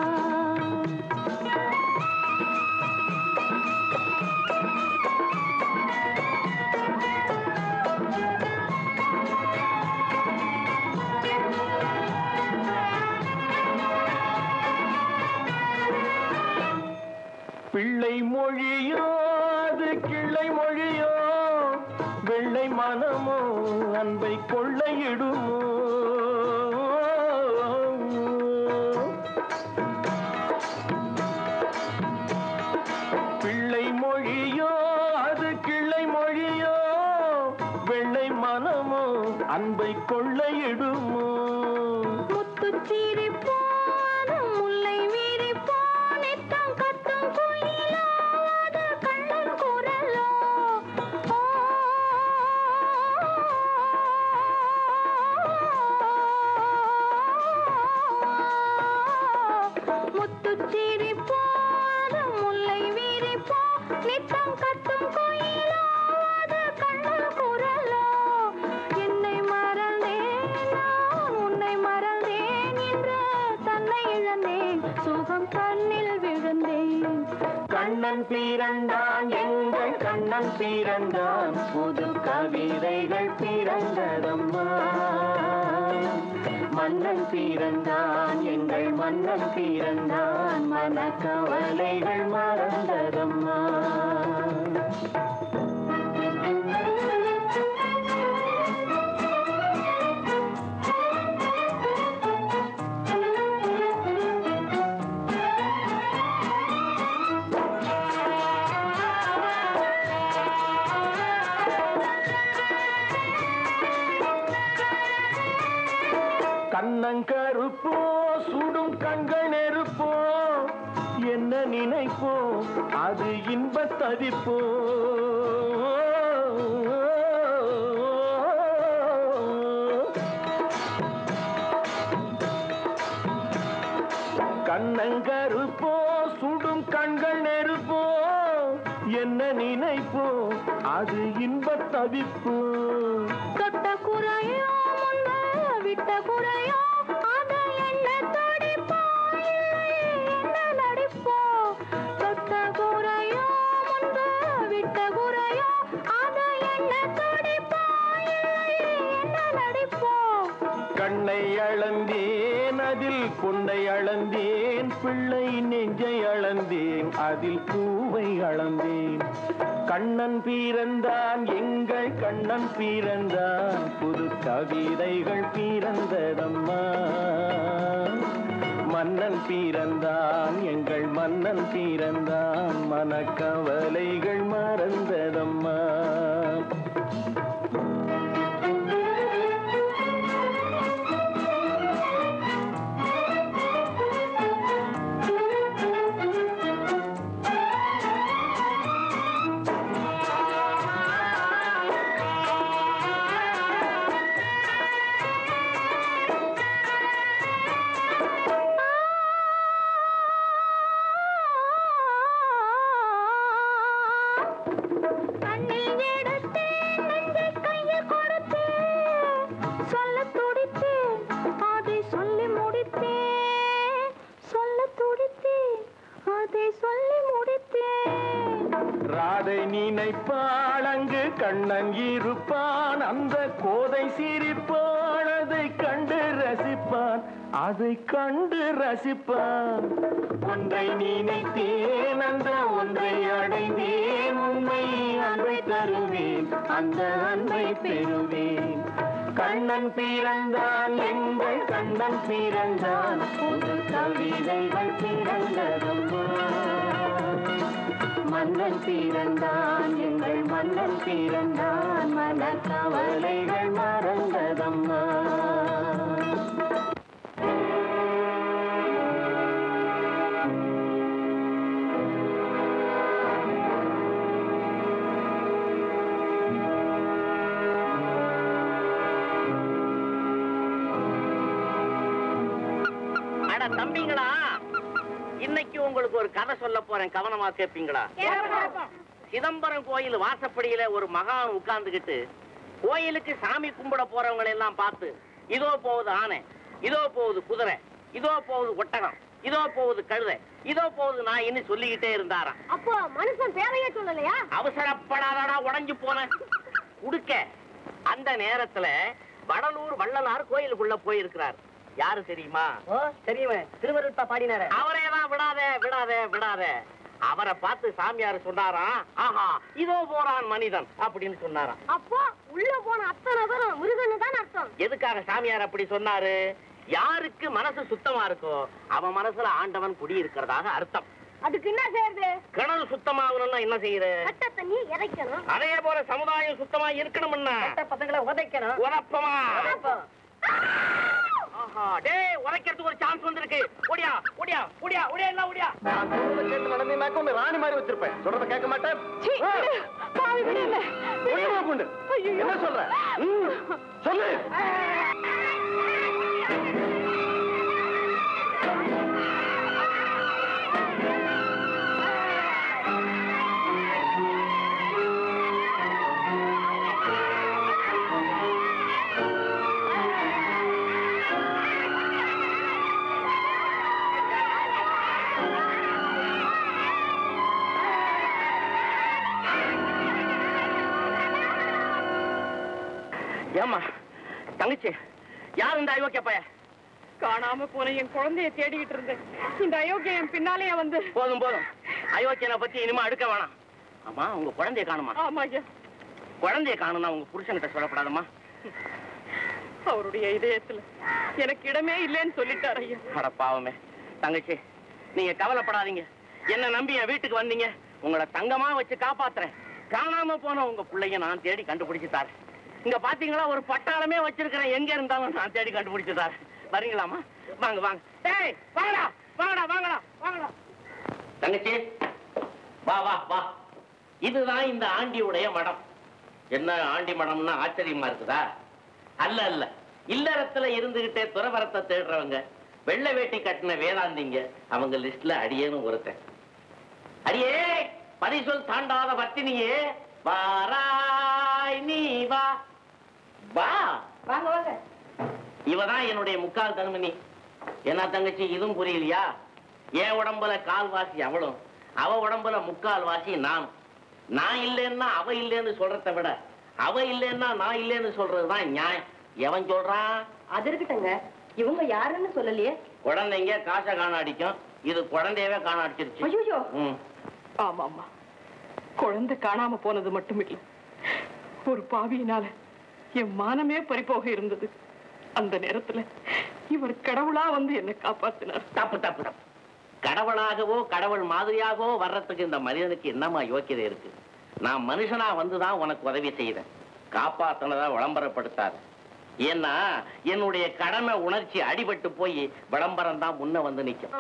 பிள்ளை மொழியோ அது கிள்ளை மொழியோ வெள்ளை மனமோ அந்த கொள்ளையிடுமோ முத்துச்சீரி போன முல்லை வீரி போனித்தம் கத்தும் குயிலோ அது கண்ணன் குரலோ ஓ, முத்துச்சீரி போன முல்லை வீரி போ நித்தம் கத்தும் குயிலோ அது கண்ணன் குரலோ என்னை மறந்தேன் நான் உன்னை மறந்தேன் என்று தன்னை இழந்தேன் சுகம் கண்ணில் விழுந்தேன் கண்ணன் பிறந்தான் எங்கள் கண்ணன் பிறந்தான் புது கவிதைகள் பிறந்ததம்மா மன்னன் பிறந்தான் எங்கள் மன்னன் பிறந்தான் மனக்கவலைகள் மறந்ததம்மா கண்ணங்கருப்போ சுடும் கண்கள் நெருப்போ என்ன நினைப்போ அது இன்பத் தவிப்போ கண்ணங்கருப்போ சுடும் கண்கள் நெருப்போ என்ன நினைப்போ அது இன்பத் தவிப்போ தொட்ட குறையோ முன்ன விட்ட குறையோ அத என்ன தடிப்போ இல்லை என்ன நடிப்போ தொட்ட குறையோ முன்ப விட்ட குறையோ அத என்ன தடிப்போ இல்லை என்ன நடிப்போ கண்ணை அளந்தேன் அதில் பொன்னை அளந்தேன் பிள்ளை நெஞ்சை அளந்தேன் அதில் பூவை அளந்தேன் கண்ணன் பிறந்தான் எங்கள் கண்ணன் பிறந்தான் புது கவிதைகள் பிறந்ததம்மா மன்னன் பிறந்தான் எங்கள் மன்னன் பிறந்தான் மனக்கவலைகள் மறந்ததம்மா கண்ணில் எடுத்தேன் நெஞ்சை கையில் கொடுத்தேன் சொல்ல துடித்தேன் அதை சொல்லி முடித்தேன் சொல்ல துடித்தேன் அதை சொல்லி முடித்தேன் ராதை நினைப்பாள் அங்கு கண்ணன் இருப்பான் அந்த கோதை சிரிப்பான் அதை கண்டு ரசிப்பான் அதை கண்டு ரசிப்பான் ஒன்றை நினைத்தேன் அந்த ஒன்றை அடைந்தேன் உண்மை அன்பை தருவேன் அந்த அன்பை பெறுவேன் கண்ணன் பிறந்தான் எங்கள் கண்ணன் பிறந்தான் புது கவிதைகள் பிறந்ததம்மா மன்னன் பிறந்தான் எங்கள் மன்னன் பிறந்தான் மனக்கவலைகள் மறந்ததம்மா அட தம்பிங்களா இன்னைக்கு உங்களுக்கு ஒரு கதை சொல்ல போறேன் கவனமா கேப்பீங்களா சிதம்பரம் கோயில் வாசப்படியில ஒரு மகான் உட்கார்ந்துகிட்டு கோயிலுக்கு சாமி கும்பிட போறவங்களை எல்லாம் பார்த்து இதோ போகுது ஆனை இதோ போகுது குதிரை இதோ போகுது ஒட்டகம் இதோ போகுது கழுதை இதோ போகுது நாயின்னு சொல்லிக்கிட்டே இருந்தாராம் அப்போ மனுஷன் பேரையே சொல்லலையா அவசரப்படாதடா உடைஞ்சு போன உடுக்க அந்த நேரத்துல வடலூர் வள்ளலார் கோயிலுக்குள்ள போயிருக்கிறார் யாரு தெரியுமா தெரியுமே திருவருட்பா பாடினார அவரே தான் விடாத விடாத விடாத அவரை பார்த்து சாமியார் சொன்னாராம் ஆஹா இதோ போறான் மனிதன் அப்படின்னு சொன்னாராம் அப்போ உள்ள போன அத்தனை பேரும் முருகன் தான் அர்த்தம் எதுக்காக சாமியார் அப்படி சொன்னாரு யாருக்கு மனசு சுத்தமா இருக்கோ அவன் மனசுல ஆண்டவன் குடி இருக்கிறதாக அர்த்தம் அதுக்கு என்ன செய்யறது கிணறு சுத்தமாகணும்னா என்ன செய்யற கட்ட தண்ணி இறைக்கணும் அதே போல சமுதாயம் சுத்தமா இருக்கணும்னா பசங்களை உதைக்கணும் உரப்பமா ஆஹா டேய் உரைக்கிறதுக்கு ஒரு சான்ஸ் வந்திருக்கு ஓடியா ஓடியா ஓடியா ஓடியா எல்லாம் ஓடியா நான் சொல்றத கேட்டு நடந்தீங்கன்னாக்க உன்னை ராணி மாதிரி வச்சிருப்பேன் சொல்றத கேட்க மாட்டேன் சீ, ஆ. விடு. பாவி விடல ஒண்ணுமா கொண்டு என்ன சொல்ற ம், சொல்லு ஏமா தங்கச்சி யார் இந்த அயோக்கிய பைய காணாம போன என் குழந்தைய தேடிக்கிட்டு இருந்தேன் இந்த அயோக்கியம் என் பின்னாலேயே வந்து போதும் போதும் அயோக்கியனை பத்தி இனிமே அடுக்க வேணாம் ஆமா உங்க குழந்தைய காணுமா ஆமா ஐயா குழந்தைய காணும்னா உங்க புருஷன்கிட்ட சொல்லப்படாதம்மா அவருடைய இதயத்துல எனக்கு இடமே இல்லைன்னு சொல்லிட்டார் ஐயா அட பாவமே தங்கச்சி நீங்க கவலைப்படாதீங்க என்ன நம்பி என் வீட்டுக்கு வந்தீங்க உங்களை தங்கமா வச்சு காப்பாத்துறேன் காணாம போன உங்க பிள்ளைய நான் தேடி கண்டுபிடிச்சு தரேன் இங்க பாத்தீங்களா ஒரு பட்டாளமே வச்சிருக்கிறேன் எங்க இருந்தாலும் நான் தேடி கண்டுபிடிச்சு தரேன் வரீங்களாமா வாங்க வாங்க டேய் வாங்கடா வாங்கடா வாங்கடா வாங்கடா தங்கச்சி வா வா வா இதுதான் இந்த ஆண்டியுடைய மடம் என்ன ஆண்டி மடம்னா ஆச்சரியமா இருக்குதா அல்ல அல்ல இல்லறத்துல இருந்துகிட்டே துறவரத்தை தேடுறவங்க வெள்ளை வேட்டி கட்டின வேதாந்திங்க அவங்க லிஸ்ட்ல அடியேனும் ஒருத்தன் அடியே பரிசொல் தாண்டாத பத்தினியே வாராய் நீ வா வா வாங்க வாங்க இவதான் என்னுடைய முக்கால் தங்கமணி என்ன தங்கச்சி இதுவும் புரியலையா என் உடம்புல கால்வாசி அவளும் அவ உடம்புல முக்கால் வாசி நான் நான் இல்லைன்னா அவ இல்லைன்னு சொல்றதை விட அவ இல்லைன்னா நான் இல்லைன்னு சொல்றதுதான் நியாயம் எவன் சொல்றான் அது இருக்கட்டுங்க இவங்க யாருன்னு சொல்லலையே குழந்தைங்க காசை காண அடிக்கும் இது குழந்தையவே காண அடிச்சிருச்சு ஐயோ ம். ஆமா ஆமா குழந்தை காணாம போனது மட்டும் இல்ல ஒரு பாவியினால என் மானமே பறிபோக இருந்தது அந்த நேரத்துல இவர் கடவுளா வந்து என்னை காப்பாத்தினார் தப்பு தப்பு தப்பு கடவுளாகவோ கடவுள் மாதிரியாகவோ வர்றதுக்கு இந்த மனிதனுக்கு என்னமா யோக்கியதை இருக்கு நான் மனுஷனா வந்துதான் உனக்கு உதவி செய்தேன் காப்பாத்தினதா விளம்பரப்படுத்தாது ஏன்னா என்னுடைய கடமை உணர்ச்சி அடிபட்டு போய் விளம்பரம் தான் முன்ன வந்து நிக்கும்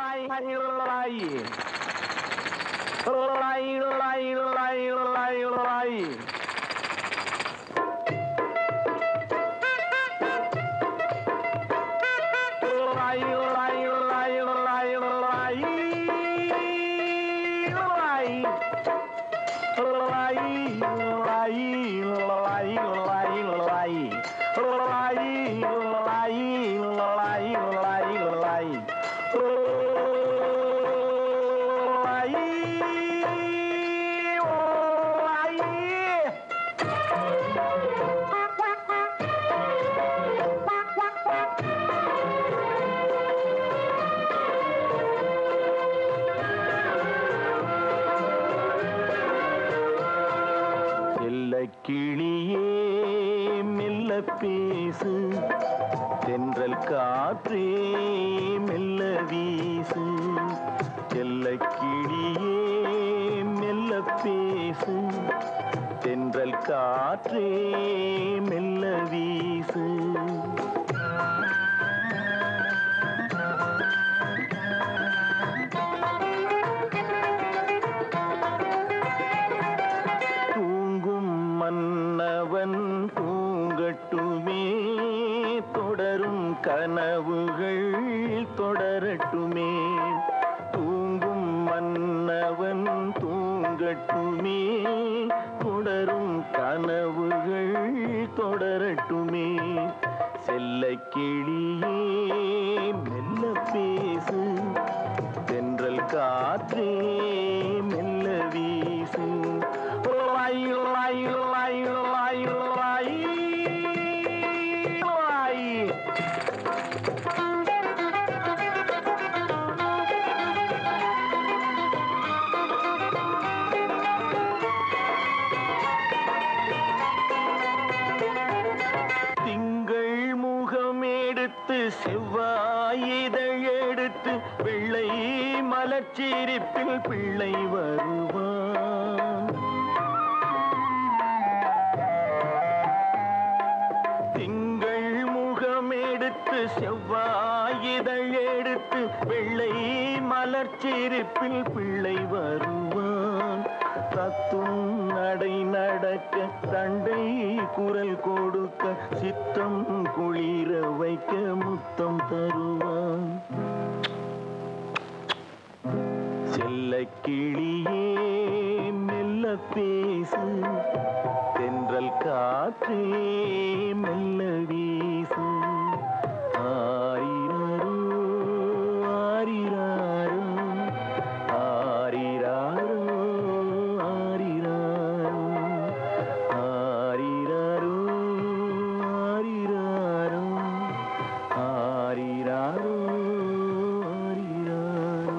செல்ல கிளியே மெல்ல பேசு தென்றல் காற்றே மெல்ல வீசு செல்ல கிளியே மெல்ல பேசு தென்றல் காற்றே மெல்ல வீசு தூங்கும் மன்னவன் தூங்கட்டுமே தொடரும் கனவுகள் தொடரட்டுமே தூங்கும் மன்னவன் தூங்கட்டுமே தொடரும் கனவுகள் தொடரட்டுமே செல்ல கிளியே மெல்ல பேசு தென்றல் காற்றே மெல்ல வீசு லாய் லாய் லாய் லாய் லாய் லாய் திங்கள் முகம் எடுத்து செவ் செவ்வாயிதழ் எடுத்து பிள்ளை மலர்ச்சிரிப்பில் பிள்ளை வருவான் திங்கள் முகம் எடுத்து செவ்வாயிதழ் எடுத்து வெள்ளை மலர்ச்சிரிப்பில் பிள்ளை வருவான் தத்தும் நடை நடக்க தண்டை குரல் கொடுக்க சித்தம் குளிர வைக்க முத்தம் தருவான் செல்ல கிளியே மெல்ல பேசு தென்றல் காற்றே மெல்ல வீசு ஆரிரரோ ஆரிராரோ ஆரிராரோ ஆரிராரோ ஆரிராரோ ஆரிராரோ ஆரிராரோ ஆரிராரோ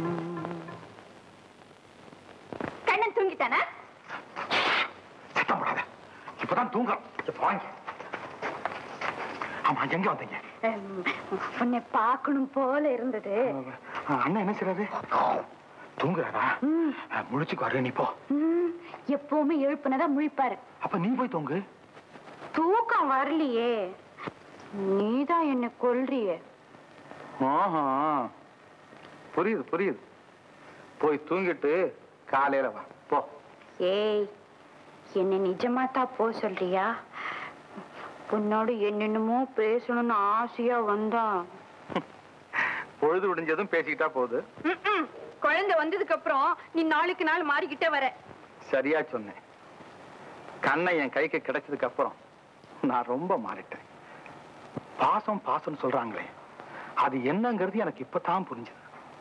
கண்ணன் தூங்கிட்டானா சத்தம் போடாத இப்பதான் தூங்குறோம் இப்ப வாங்க ஆமா எங்க வந்தீங்க உன்னை பார்க்கணும் போல இருந்தது அஹ், அண்ணன் என்ன செய்றாரு தூங்குறாரா அஹ், முழிச்சுக்கு வர்ற நீ போ ம், எப்பவுமே எழுப்புனதான் முழிப்பாரு அப்ப நீ போய் தூங்கு தூக்கம் வரலையே நீதான் என்ன கொல்றியே ஆஹா புரியுது புரியுது போய் தூங்கிட்டு காலையில வா போ ஏய் என்ன நிஜமா தான் போ சொல்றியா உன்னோட என்னென்னமோ பேசணும்னு ஆசையா வந்தா பொழுது விடிஞ்சதும் பேசிக்கிட்டா போகுது குழந்தை வந்ததுக்கு அப்புறம் நீ நாளுக்கு நாள் மாறிக்கிட்டே வர சரியா சொன்னேன் கண்ணை என் கைக்கு கிடைச்சதுக்கு அப்புறம் நான் ரொம்ப மாறிட்டேன் பாசம் பாசம்னு சொல்றாங்களே அது என்னங்கிறது எனக்கு இப்பதான் புரிஞ்சுது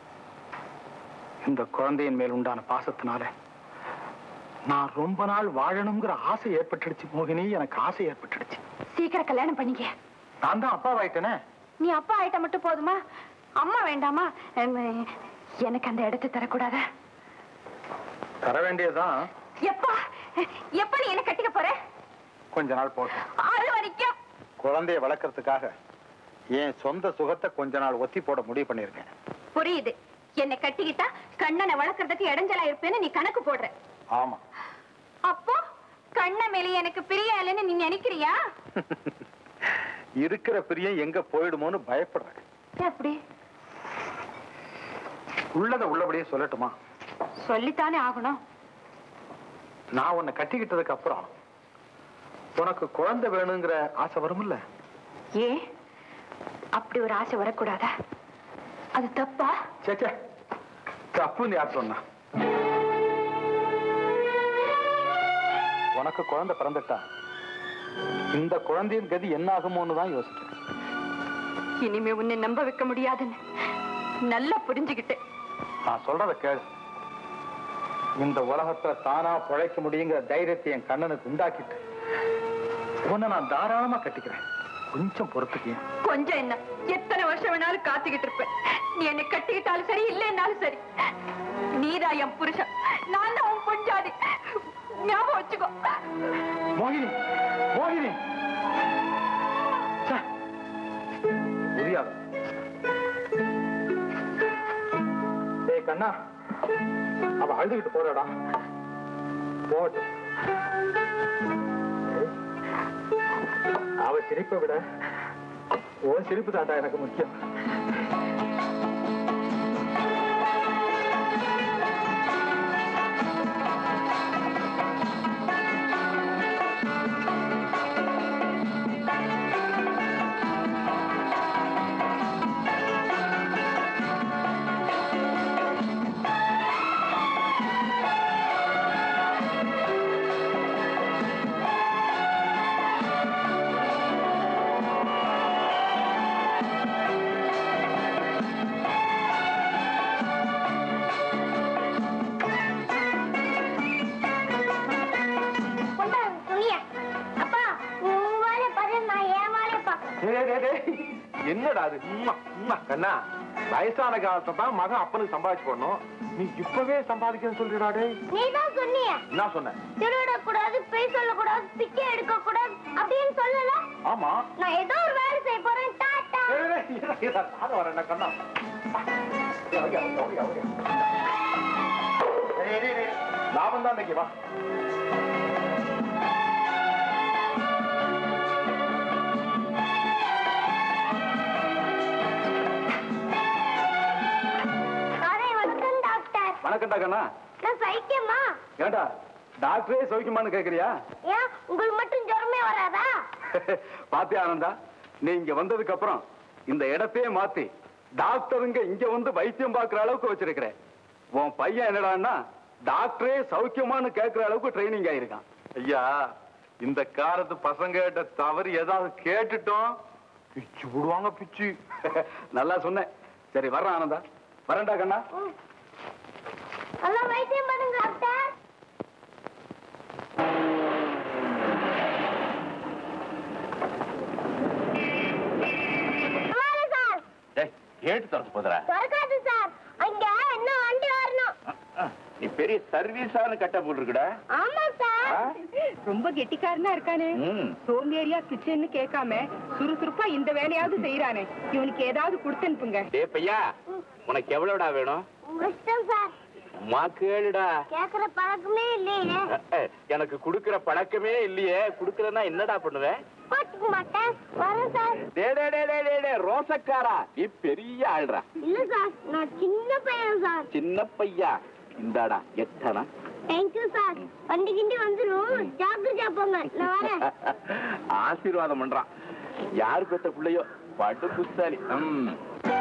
இந்த குழந்தையின் மேல் உண்டான பாசத்தினால நான் ரொம்ப நாள் வாழணுங்கிற ஆசை ஏற்பட்டுடுச்சு மோகினி எனக்கு ஆசை ஏற்பட்டுடுச்சு சீக்கிரம் கல்யாணம் பண்ணிக்க நான் தான் அப்பாவாயிட்டேனே நீ அப்பா ஆயிட்ட மட்டும் போதுமா அம்மா வேண்டாமா எம், எனக்கு அந்த இடத்தை தரக்கூடாதா தர வேண்டியதுதான் எப்பா எப்ப நீ என்ன கட்டிக்க போற கொஞ்ச நாள் போட்டோம் அது வரைக்கும் குழந்தைய வளர்க்கறதுக்காக என் சொந்த சுகத்தை கொஞ்ச நாள் ஒத்தி போட முடிவு பண்ணியிருக்கேன் புரியுது என்னை கட்டிக்கிட்டா கண்ணனை வளர்க்கறதுக்கு இடைஞ்சலா இருப்பேன்னு நீ கணக்கு போடுற ஆமா அப்போ கண்ண மேல எனக்கு பிரியா இல்லைன்னு நீ நினைக்கிறியா இருக்கிற பிரியம் எங்க போயிடுமோன்னு பயப்படுறேன் அப்படி உள்ளத உள்ளபடியே சொல்லட்டுமா சொல்லித்தானே ஆகணும் நான் உன்னை கட்டிக்கிட்டதுக்கு அப்புறம் உனக்கு குழந்தை வேணுங்கிற ஆசை வரும்ல ஏ அப்படி ஒரு ஆசை வரக்கூடாதா அது தப்பா சேச்சே தப்புன்னு யார் சொன்னா உனக்கு குழந்தை பிறந்துட்டா இந்த குழந்தையின் கதி என்ன ஆகுமோன்னு தான் யோசிக்கிறேன் இனிமே உன்னை நம்ப வைக்க முடியாதுன்னு நல்லா புரிஞ்சுக்கிட்டேன் நான் சொல்றத கேளு இந்த உலகத்துல தானா பிழைக்க முடியுங்கிற தைரியத்தை என் கண்ணனுக்கு உண்டாக்கிட்டு உன்னை நான் தாராளமா கட்டிக்கிறேன் கொஞ்சம் பொறுத்துக்கிய கொஞ்சம் என்ன எத்தனை வருஷம் வேணாலும் காத்துக்கிட்டு இருப்பேன் நீ என்னை கட்டிக்கிட்டாலும் சரி இல்லைன்னாலும் சரி நீதான் என் புருஷன் நான் தான் உன் பொஞ்சாதி ஞாபகம் வச்சுக்கோ மோகினி மோகினி ச்சே. புரியாது ஏய் கண்ணா அவ அழுதுகிட்டு போறடா போகட்டும் ஏய், அவ சிரிப்பை விட உன் சிரிப்பு தாண்டா எனக்கு முக்கியம் அப்பா உன் வாழை பாரு நான் என் வாழை பார்க்கறேன் டேய், டேய், டேய். என்னடா அது உம்மா, உம்மா. கண்ணா வயசான காலத்துல தான் மகன் அப்பனுக்கு சம்பாதிச்சு போடணும் நீ இப்பவே சம்பாதிக்கணும்னு சொல்லிடா டேய் நீ தான் சொன்னிய என்ன சொன்ன திருடக்கூடாது பொய் சொல்லக்கூடாது பிச்சை எடுக்க கூடாது அப்படின்னு சொல்லல ஆமா நான் ஏதோ ஒரு வேலை செய்ய போறேன் டாட்டா டாக்டர் நானும் வரேன் கண்ணா லாபம் தான் இன்னைக்கு வா அரே வணக்கம் டாக்டர் வணக்கம்டா கண்ணா நான் சைக்கியமா ஏண்டா டாக்டரே சௌக்கியமான்னு கேக்குறியா ஏன் உங்களுக்கு மட்டும் ஜுரமே வராதா பாத்தியா ஆனந்தா நீ இங்க வந்ததுக்கு அப்புறம் இந்த இடத்தையே மாத்தி டாக்டருங்க இங்க வந்து வைத்தியம் பார்க்கிற அளவுக்கு வச்சிருக்கிறேன் உன் பையன் என்னடான்னா டாக்டரே சௌக்கியமான்னு கேட்கிற அளவுக்கு ட்ரைனிங் ஆயிருக்கான் ஐயா இந்த காலத்து பசங்க கிட்ட தவறு ஏதாவது கேட்டுட்டோம் பிச்சு விடுவாங்க பிச்சு நல்லா சொன்னேன் சரி வர்றேன் ஆனந்தா வரேன்டா கண்ணா நல்லா வைத்தியம் பண்ணுங்க டாக்டர் அம்மாடி சார் கேட்டு திறந்து போதுரா திறக்காது சார் அங்க என்ன வண்டி வரணும் நீ பெரிய சர்வீஸான கட்ட போட்டுருக்குடா ஆமா சார் ரொம்ப கெட்டிக்காரனா இருக்கானே ம் சோம்பேறியா கிச்சன்னு கேட்காம சுறுசுறுப்பா இந்த வேலையாவது செய்யறானே இவனுக்கு ஏதாவது கொடுத்து அனுப்புங்க டே பையா உனக்கு எவ்வளவுடா வேணும் உங்க இஷ்டம் சார் அம்மா கேளுடா கேக்குற பழக்கமே இல்லையே அஹ், அஹ், எனக்கு குடுக்கிற பழக்கமே இல்லையே குடுக்கறனா என்னடா பண்ணுவேன் போட்டுக்க மாட்டேன் வரேன் சார் டே டே டே டே டே, டே ரோசக்காரா நீ பெரிய ஆள்றா இல்ல சார் நான் சின்ன பையன் சார் சின்ன பையா இந்தாடா எத்தனா தேங்க்யூ சார் வண்டி கிண்டி வந்துடும் ஜாக்கிரதையா போங்க நான் வரேன் ஆசீர்வாதம் பண்றான் யார் பெத்த பிள்ளையோ படு புத்தாலி ம்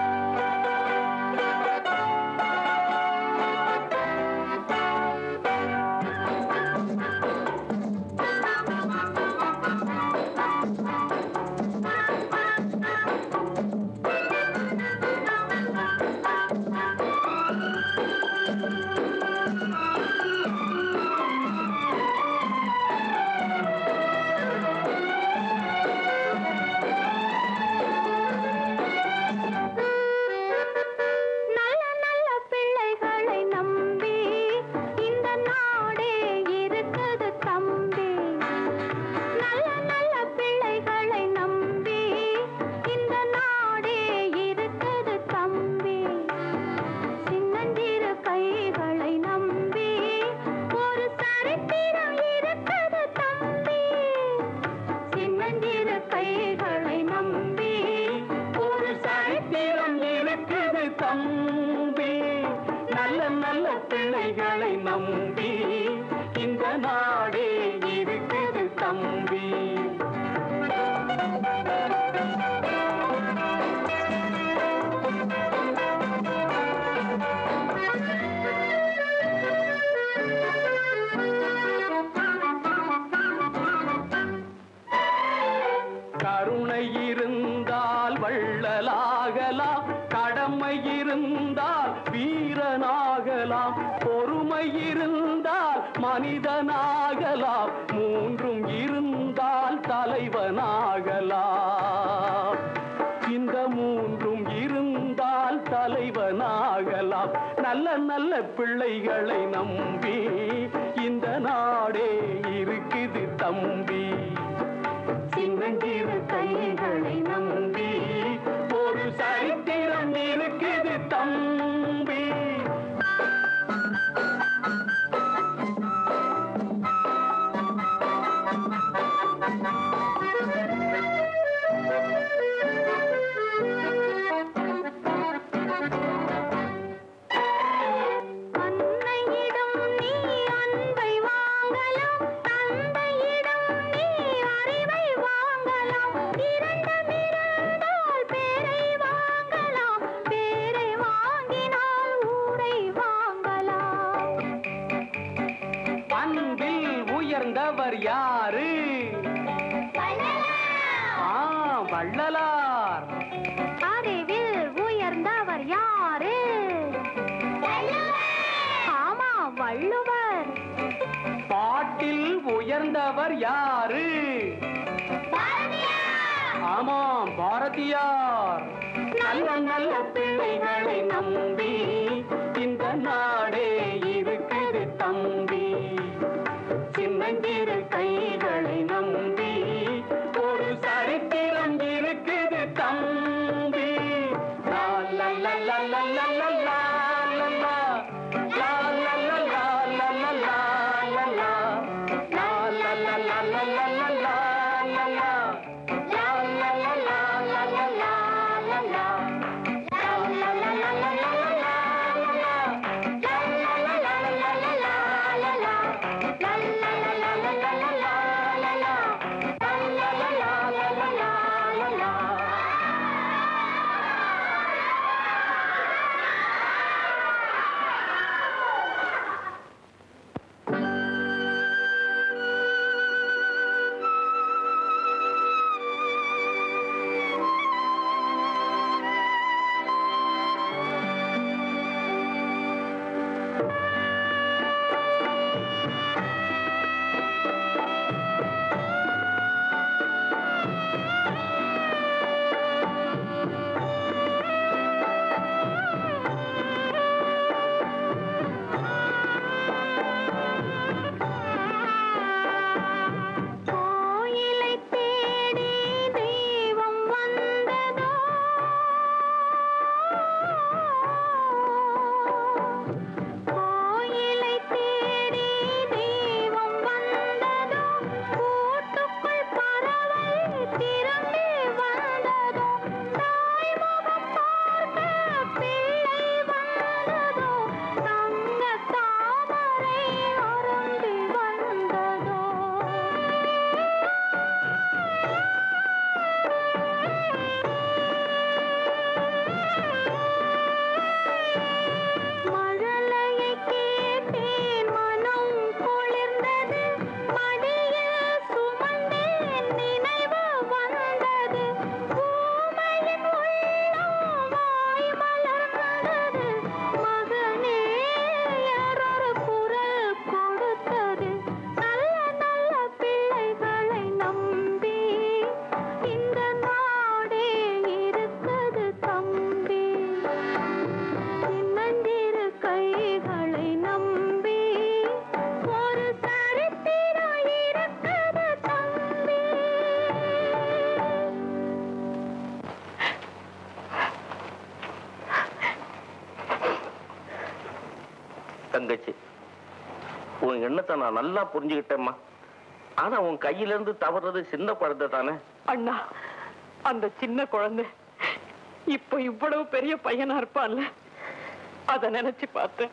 நல்ல நல்ல பிள்ளைகளை நம்பி இந்த நாடே இருக்குது தம்பி நல்ல நல்ல பிள்ளைகளை நம்பி இந்த நாடே இருக்குது தம்பி சின்னஞ்சிறு கைகளை நம்பி ஒரு சரித்திரம் இருக்குது தம்பி சின்னஞ்சிறு கைகளை நம்பி ஒரு சரித்திரம் இருக்குது தம்பி நல்ல நல்ல பிள்ளைகளை நம்பி இந்த நாடே இருக்குது தம்பி கருணை இருந்தால் வள்ளலாகலாம் கடமை இருந்தால் வீரனாகலாம் பொறுமை இருந்தால் மனிதனாகலாம் மூன்றும் இருந்தால் தலைவனாகலாம் இந்த மூன்றும் இருந்தால் தலைவனாகலாம் நல்ல நல்ல பிள்ளைகளை நம்பி இந்த நாடே இருக்குது தம்பி சின்னஞ்சிறு கைகளை நம்பி ஒரு சரித்திரம் இருக்குது தம்பி அன்னையிடம் நீ அன்பை வாங்கலாம் தந்தையிடம் நீ அறிவை வாங்கலாம் இரண்டும் இருந்தால் பேரை வாங்கலாம் பேரை வாங்கினால் ஊரை வாங்கலாம் அன்பில் உயர்ந்தவர் யாரு ஆ வள்ளலார் அறிவில் உயர்ந்தவர் யாரு ஆமா வள்ளுவர் பாட்டில் உயர்ந்தவர் யாரு ஆமாம் பாரதியார் நல்ல நல்ல பிள்ளைகளை நம்பி இந்த நாடே இருக்குது தம்பி சின்னஞ்சிறு கைகளை நம்பி ஒரு சரித்திரம் இருக்குது தம்பி தங்கச்சி உன் எண்ணத்தை நான் நல்லா புரிஞ்சுக்கிட்டேம்மா ஆனா உன் கையில இருந்து தவறுறது சின்ன குழந்தை தானே அண்ணா அந்த சின்ன குழந்தை இப்ப இவ்வளவு பெரிய பையனா இருப்பான்ல அத நினைச்சு பார்த்தேன்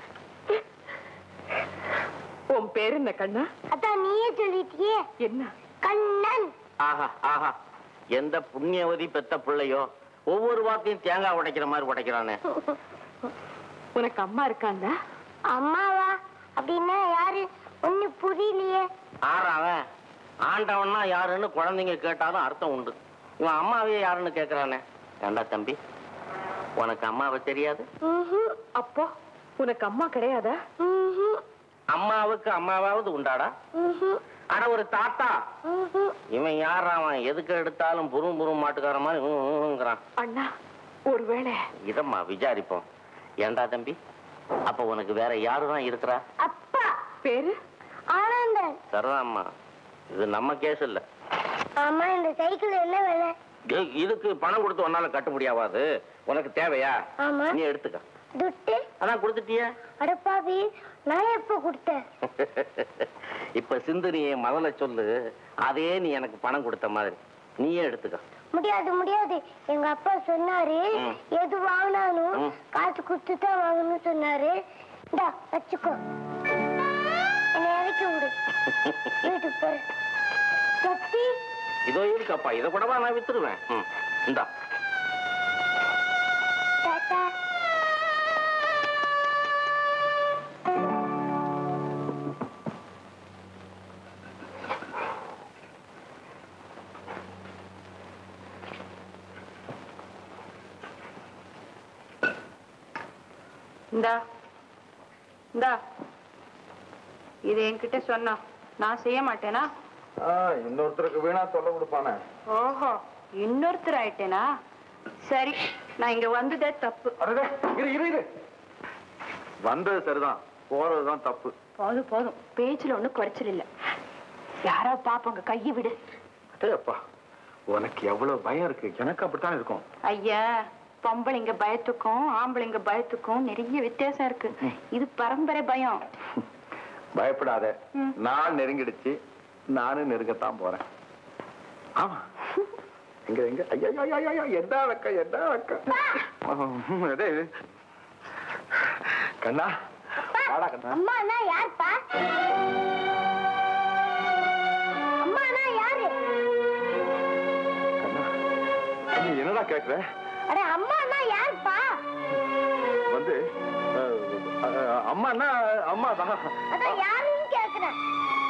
உன் பேர் என்ன கண்ணா அதான் நீயே சொல்லிட்டியே என்ன கண்ணன் ஆஹா ஆஹா எந்த புண்ணியவதி பெத்த பிள்ளையோ ஒவ்வொரு வார்த்தையும் தேங்காய் உடைக்கிற மாதிரி உடைக்கிறானே உனக்கு அம்மா இருக்காண்டா அம்மாவா அப்படின்னா யாரு ஒண்ணு புரியலையே ஆறாவன் ஆண்டவன்னா யாருன்னு குழந்தைங்க கேட்டாலும் அர்த்தம் உண்டு இவன் அம்மாவே யாருன்னு கேக்குறானே ஏண்டா தம்பி உனக்கு அம்மாவை தெரியாது ம்ஹும். அப்போ உனக்கு அம்மா கிடையாதா ம்ஹும். அம்மாவுக்கு அம்மாவாவது உண்டாடா ம்ஹும். ஆனா ஒரு தாத்தா ம்ஹும். இவன் யார் அவன் எதுக்கு எடுத்தாலும் புரும் புரும் மாட்டுக்கார மாதிரி ஊ, ஊங்கிறான் அண்ணா ஒருவேளை இதம்மா விசாரிப்போம் ஏண்டா தம்பி அப்ப உனக்கு வேற யாருதான் இருக்கிறா அப்பா பேரு ஆனந்தன் சரிதாம்மா இது நம்ம கேஸ் இல்ல ஆமா இந்த சைக்கிள் என்ன விலை ஏய், இதுக்கு பணம் கொடுத்து உன்னால கட்ட முடியாவாது உனக்கு தேவையா ஆமா நீ எடுத்துக்க துட்டு அதான் கொடுத்துட்டிய அடப்பாவி நான் எப்ப கொடுத்தேன் இப்ப சிந்துனியை முதல்ல சொல்லு அதே நீ எனக்கு பணம் கொடுத்த மாதிரி நீயே எடுத்துக்க முடியாது முடியாது எங்க அப்பா சொன்னாரு ம். எது வாங்கினாலும் ம். காசு கொடுத்து தான் வாங்கணும்னு சொன்னாரு இந்தா வச்சுக்கோ என்னை இறக்கி விடு வீட்டுக்கு போறேன் சக்தி இதோ இருக்கப்பா இதை கூடவா நான் வித்துருவேன் ம், இந்தா தாத்தா இந்தா இந்தா இது என்கிட்ட சொன்னா நான் செய்ய மாட்டேனா இன்னொருத்தருக்கு வீணா சொல்ல கொடுப்பானே ஓஹோ இன்னொருத்தர் ஆயிட்டேனா சரி நான் இங்க வந்ததே தப்பு அடடே, இரு இரு இரு வந்தது சரிதான் போறதுதான் தப்பு போதும் போதும் பேச்சுல ஒண்ணும் குறைச்சல் இல்ல யாரோ பாப்போங்க கையை விடு அடே அப்பா உனக்கு எவ்வளவு பயம் இருக்கு எனக்கு அப்படித்தான் இருக்கும் ஐயா பொம்பளைங்க பயத்துக்கும் ஆம்பளைங்க பயத்துக்கும் நிறைய வித்தியாசம் இருக்கு இது பரம்பரை பயம் பயப்படாத ம். நான் நெருங்கிடுச்சு நானும் நெருங்கத்தான் போறேன் ஆமா எங்க எங்க ஐயா ஐயா, ஐயா ஐயா என்ன வெக்க என்ன வெக்க அடே, கண்ணா வாடா கண்ணா அம்மானா யாருப்பா அம்மானா யாரு கண்ணா நீ என்னடா கேக்குற அட அம்மானா யாருப்பா வந்து அஹ், அஹ், அம்மான்னா அம்மா தான் அதான் யாருன்னு கேக்குறேன்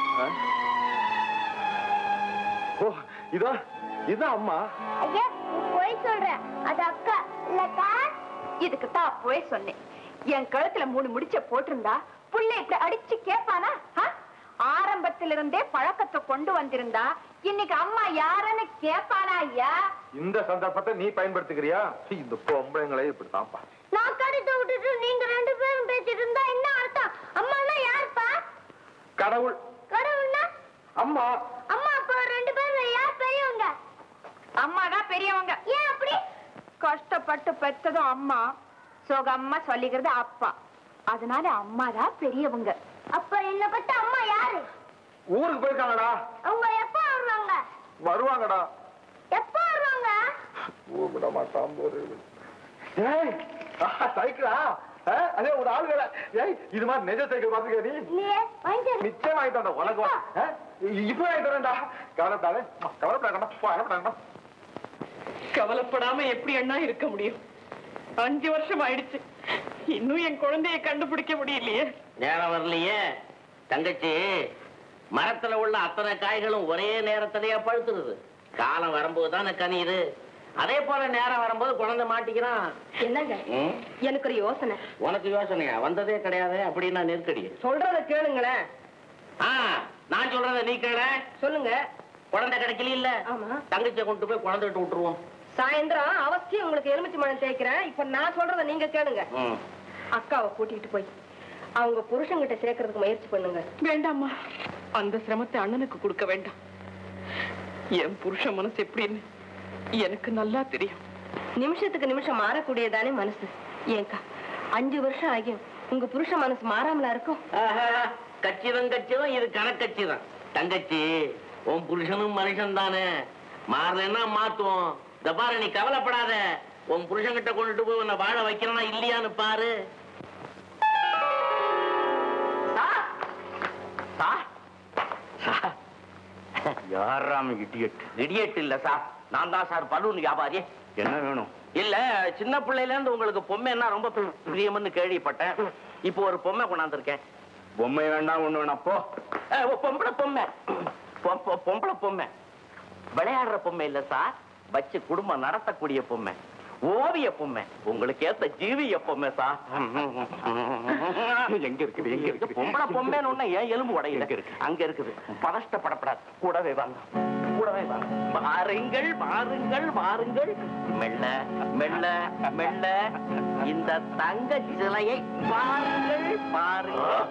ஓ இதா இதான் அம்மா ஐயா நீ போய் சொல்ற அது அக்கா இல்லக்கா இதுக்கு தான் போய் சொன்னேன் என் கழுத்துல மூணு முடிச்ச போட்டிருந்தா புள்ள இப்படி அடிச்சு கேப்பானா ஆ? ஆரம்பத்துல இருந்தே பழக்கத்தை கொண்டு வந்திருந்தா இன்னைக்கு அம்மா யாருன்னு கேப்பானா ஐயா இந்த சந்தர்ப்பத்தை நீ பயன்படுத்திக்கிறியா சீ, இந்த பொம்பளைங்களே இப்படித்தான்ப்பா நான் கருத்தை விட்டுட்டு நீங்க ரெண்டு பேரும் பேசிட்டு இருந்தா என்ன அர்த்தம் அம்மானா யாருப்பா கடவுள் கடவுள்னா அம்மா அம்மா அப்பா ரெண்டு பேரும் யார் பெரியவங்க அம்மா தான் பெரியவங்க ஏன் அப்படி கஷ்டப்பட்டு பெத்ததும் அம்மா சுகம்மா சொல்லிக்கிறது அப்பா அதனால அம்மா தான் பெரியவங்க அப்ப என்ன பத்தி அம்மா யாரு ஊருக்கு போயிருக்காங்கடா அவங்க எப்ப வருவாங்க வருவாங்கடா எப்ப வருவாங்க ஊர் விட மாட்டான் போரு ஏய் ஆஹா, சைக்கிளா ஆ, அதே ஒரு ஆள் வேலை ஏய் இது மாதிரி நெஜ சைக்கிள் பாத்துக்க நீ இல்லையே வாங்கிட்டு வரு. நிச்சயம் வாங்கி தரேன் உனக்கு வா. ஆ, இப்ப வாங்கி தரேன்டா கவலைப்படாதே கவலைப்படாதா கவலைப்படாதா கவலைப்படாம எப்படி அண்ணா இருக்க முடியும் அஞ்சு வருஷம் ஆயிடுச்சு இன்னும் என் குழந்தைய கண்டுபிடிக்க முடியலையே நேரம் வரலையே தங்கச்சி மரத்துல உள்ள அத்தனை காய்களும் ஒரே நேரத்திலேயே பழுத்துருது காலம் வரும்போது தானே கனியுது அதே போல நேரம் வரும்போது குழந்தை மாட்டிக்கிறான் என்னங்க ம்? எனக்கு ஒரு யோசனை உனக்கு யோசனையா வந்ததே கிடையாது அப்படின்னா நெருக்கடி சொல்றத கேளுங்களேன் ஆ நான் சொல்றத நீ கேள சொல்லுங்க குழந்தை கிடைக்கல இல்ல ஆமா தங்கச்சியை கொண்டு போய் குழந்தை விட்டு விட்டுருவோம் சாயந்தரம் அவசியம் உங்களுக்கு எலுமிச்சை மழை தேய்க்கிறேன் இப்ப நான் சொல்றத நீங்க கேளுங்க ம். அக்காவை கூட்டிட்டு போய் அவங்க புருஷன்கிட்ட சேர்க்கறதுக்கு முயற்சி பண்ணுங்க வேண்டாம்மா அந்த சிரமத்தை அண்ணனுக்கு கொடுக்க வேண்டாம் என் புருஷன் மனசு எப்படின்னு எனக்கு நல்லா தெரியும் நிமிஷத்துக்கு நிமிஷம் மாறக்கூடியதானே மனசு ஏங்கா அஞ்சு வருஷம் ஆகியும் உங்க புருஷ மனசு மாறாமலா இருக்கும் கச்சிதம் கச்சிதம் இது கணக்கச்சிதம் தங்கச்சி உன் புருஷனும் மனுஷன் தானே மாறலன்னா மாத்துவோம் இந்த பாரு நீ கவலைப்படாத உன் புருஷன்கிட்ட கொண்டுட்டு போய் உன்னை வாழ வைக்கிறனா இல்லையான்னு பாரு சார் சார் சார் யாராம இடியட் இடியட் இல்ல சார் நான் தான் சார் பலூன் வியாபாரி என்ன வேணும் இல்ல சின்ன பிள்ளையில இருந்து உங்களுக்கு பொம்மைன்னா ரொம்ப பி- பிரியம்னு கேள்விப்பட்டேன் இப்போ ஒரு பொம்மை கொண்டாந்துருக்கேன் பொம்மை வேண்டாம் ஒண்ணு வேணாம் போ அஹ், ஒரு பொம்பளை பொம்மை பொ- பொ- பொம்பளை பொம்மை விளையாடுற பொம்மை இல்ல சார் வச்சு குடும்பம் நடத்தக்கூடிய பொம்மை ஓவிய பொம்மை உங்களுக்கு ஏத்த ஜீவிய பொம்மை சார் எங்க இருக்குது எங்க இருக்குது பொம்பளை பொம்மைன்னு ஒண்ணு ஏன் எலும்பு உடையில அங்க இருக்குது பதஷ்டப்படப்படாது கூடவே வாங்க கூடவே வாங்க வாருங்கள் வாருங்கள் வாருங்கள் மெல்ல மெல்ல மெல்ல இந்த தங்க சிலையை பாருங்கள் பாருங்கள்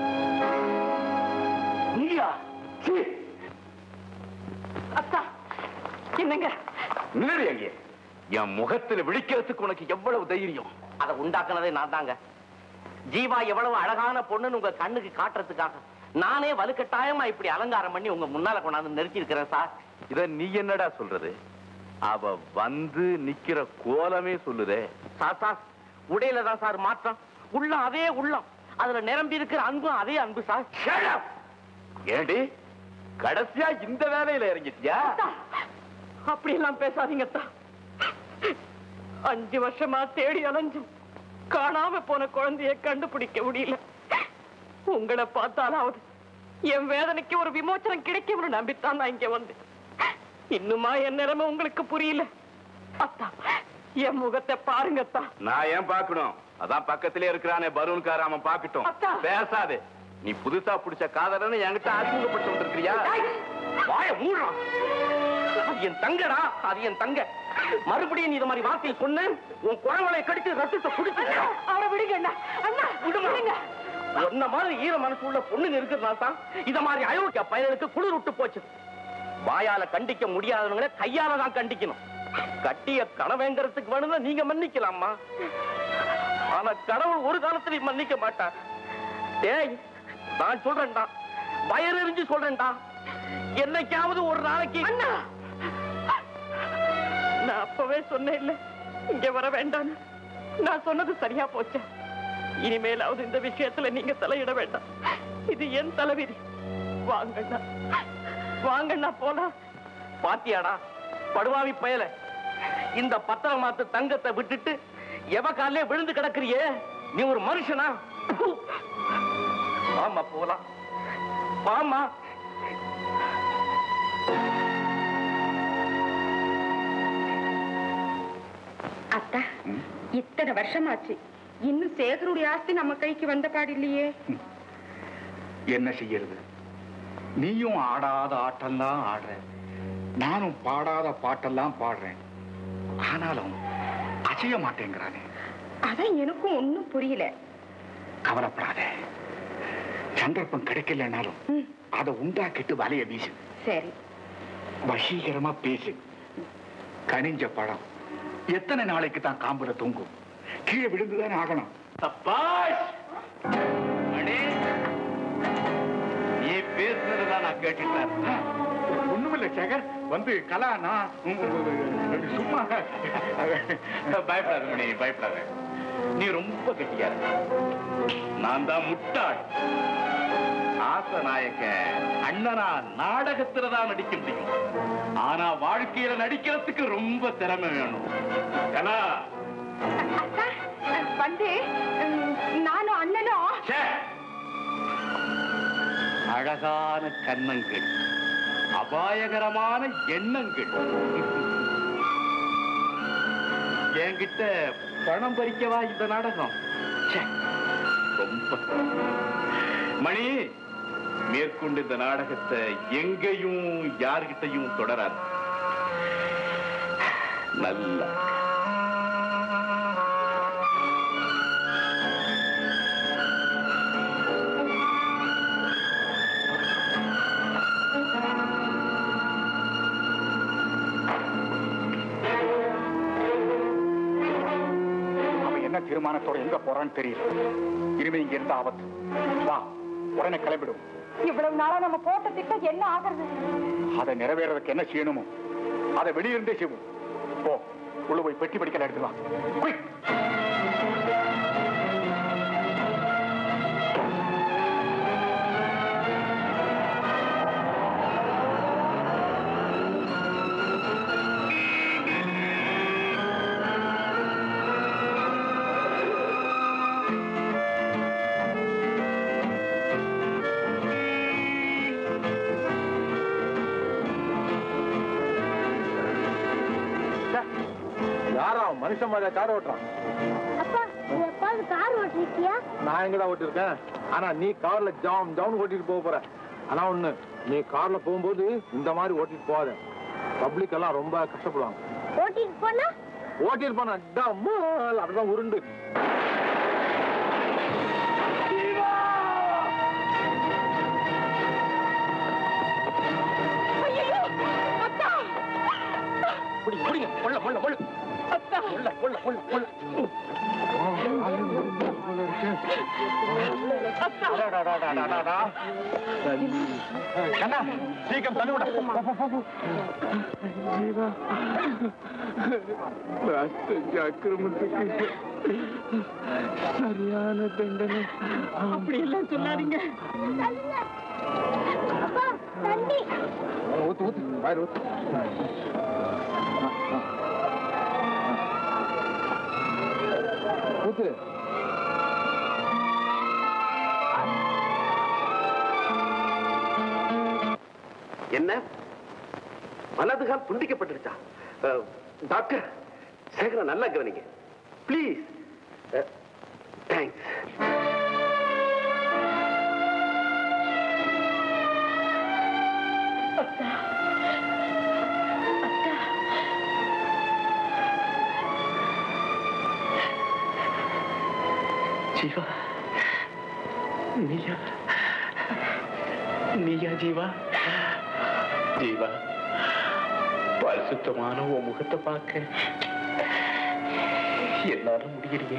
நீயா சீ, அத்தா என்னங்க நில்லு அங்கே என் முகத்துல விழிக்கிறதுக்கு உனக்கு எவ்வளவு தைரியம் அதை உண்டாக்குனதே நான் தாங்க ஜீவா எவ்வளவு அழகான பொண்ணுன்னு உங்க கண்ணுக்கு காட்டுறதுக்காக நானே வலுக்கட்டாயமா இப்படி அலங்காரம் பண்ணி உங்க முன்னால கொண்டாந்து நிறுத்தி இருக்கிறேன் சார் இத நீ என்னடா சொல்றது அவ வந்து நிக்கிற கோலமே சொல்லுதே சார் சார் உடையில தான் சார் மாற்றம் உள்ளம் அதே உள்ளம் அதுல நிரம்பி இருக்கிற அன்பும் அதே அன்பு சார் Shut up! ஏண்டி கடைசியா இந்த வேலையில இறங்கிட்டியா அப்படி எல்லாம் பேசாதீங்க அத்தா அஞ்சு வருஷமா தேடி அலைஞ்சும் காணாம போன குழந்தைய கண்டுபிடிக்க முடியல உங்களை பார்த்தாலாவது என் வேதனைக்கு ஒரு விமோச்சனம் கிடைக்கும்னு நம்பித்தான் நான் இங்க வந்தேன் இன்னுமா என் நிலைமை உங்களுக்கு புரியல அத்தா என் முகத்தை பாருங்க அத்தா நான் ஏன் பார்க்கணும் அதான் பக்கத்திலே இருக்கிறானே பலூன்கார அவன் பார்க்கட்டும் அத்தா. பேசாதே நீ புதுசா புடிச்ச காதலன்னு என்கிட்ட அறிமுகப்படுத்த வந்திருக்கிறியா வாய மூடுறான் அது என் தங்கடா அது என் தங்க மறுபடியும் நீ இது மாதிரி வார்த்தையை சொன்ன உன் குழந்தை கடிச்சு ரத்தத்தை குடிச்சு அவரை விடுங்க அண்ணா அண்ணா விடுங்க உன்ன மாதிரி ஈர மனசு உள்ள பொண்ணுங்க இருக்கிறதுனால தான் இத மாதிரி அயோக்கிய பயனுக்கு குளிர் விட்டு போச்சு வாயால கண்டிக்க முடியாதவங்கள கையால தான் கண்டிக்கணும் கட்டிய கனவேங்கிறதுக்கு வேணும்னா நீங்க மன்னிக்கலாமா ஆனா கடவுள் ஒரு காலத்திலையும் மன்னிக்க மாட்டார் டேய் நான் சொல்றேன்டா வயறு எரிஞ்சு சொல்றேன்டா என்னைக்காவது ஒரு நாளைக்கு அண்ணா நான் அப்பவே சொன்னேன் இல்ல இங்க வர வேண்டாம் நான் சொன்னது சரியா போச்சு இனிமேலாவது இந்த விஷயத்துல நீங்க தலையிட வேண்டாம் இது என் தலைவிதி வாங்கண்ணா வாங்கண்ணா போலாம் பாத்தியாடா படுவாவி பயல இந்த பத்திரம் மாத்து தங்கத்தை விட்டுட்டு எவ காலே விழுந்து கிடக்குறியே நீ ஒரு மனுஷனா ப்பு. ஆமா போலாம் வாமா அத்தா இத்தனை வருஷமாச்சு இன்னும் சேகருடைய ஆஸ்தி நம்ம கைக்கு வந்த பாடில்லையே என்ன செய்யறது நீயும் ஆடாத ஆட்டெல்லாம் ஆடுற நானும் பாடாத பாட்டெல்லாம் பாடுறேன் ஆனாலும் அசைய மாட்டேங்கிறானே அதான் எனக்கும் ஒண்ணும் புரியல கவலைப்படாத சந்தர்ப்பம் கிடைக்கலனாலும் ம், அதை உண்டாக்கிட்டு வலைய வீசு சரி வசீகரமா பேசு கனிஞ்ச பழம் எத்தனை நாளைக்கு தான் காம்புல தொங்கும் கீழே விழுந்துதானே ஆகணும் சப்பாஷ் மணி நீ பேசுனதுதான் நான் கேட்டுட்டேன் ஒண்ணுமில்ல சேகர் வந்து கலா நான் உம், உம், சும்மா பயப்படாத மணி பயப்படாத நீ ரொம்ப கெட்டியாரு நான் தான் முட்டாள் ஆசநாயக்க அண்ணனா நாடகத்துல தான் நடிக்க முடியும் ஆனா வாழ்க்கையில நடிக்கிறதுக்கு ரொம்ப திறமை வேணும் கலா அத்தா வந்து ம், நானும் அண்ணனும் ச்சே! அழகான கன்னங்கள் அபாயகரமான எண்ணங்கள் என்கிட்ட பணம் பறிக்கவா இந்த நாடகம் ச்சே! ரொம்ப மணி மேற்கொண்டு இந்த நாடகத்தை எங்கேயும் யார்கிட்டையும் தொடராது நல்லா அவன் என்ன தீர்மானத்தோட எங்க போறான்னு தெரியல இனிமே இங்க இருந்த ஆபத்து வா உடனே கிளம்பிடும் இவ்வளவு நாளா நம்ம போட்ட திட்டம் என்ன ஆகிறது அதை நிறைவேறதுக்கு என்ன செய்யணுமோ அதை வெளியிருந்தே செய்வோம் போ உள்ள போய் பெட்டி படிக்கல எடுத்து வா Quick. யாரா அவன்? மனுஷன் மாதிரி கார் ஓட்டுறான் அப்பா நீ எப்பாவது கார் ஓட்டிருக்கியா நான் எங்கடா ஓட்டிருக்கேன் ஆனா நீ கார்ல ஜாம் ஜாம் ஓட்டிட்டு போக போற ஆனா ஒண்ணு நீ கார்ல போகும்போது இந்த மாதிரி ஓட்டிட்டு போகாத பப்ளிக் எல்லாம் ரொம்ப கஷ்டப்படுவாங்க ஓட்டிட்டு போனா ஓட்டிட்டு போனா டம்மல் அப்படிதான் உருண்டு புடி புடிங்க கொள்ள கொள்ள கொள்ள கொள்ள கொள்ள கொள்ள கொள்ள அடாடாடாடாடாடா. கண்ணா சீக்கிரம் தள்ளி விட போ, போ, போ, போ. அக்கிரமத்துக்கு சரியான தண்டனை அப்படி எல்லாம் சொல்லாதீங்க அப்பா தண்ணி ஊத்து ஊத்து வாயில ஊத்து ஊத்து என்ன வலதுகால் துண்டிக்கப்பட்டுருச்சா அஹ், டாக்டர் சேகரன் நல்லா கவனிங்க ப்ளீஸ் தேங்க்ஸ் ஜீவா நீயா நீயா ஜீவா ஜீவா பரிசுத்தமான உன் முகத்தை பார்க்க என்னால முடியலையே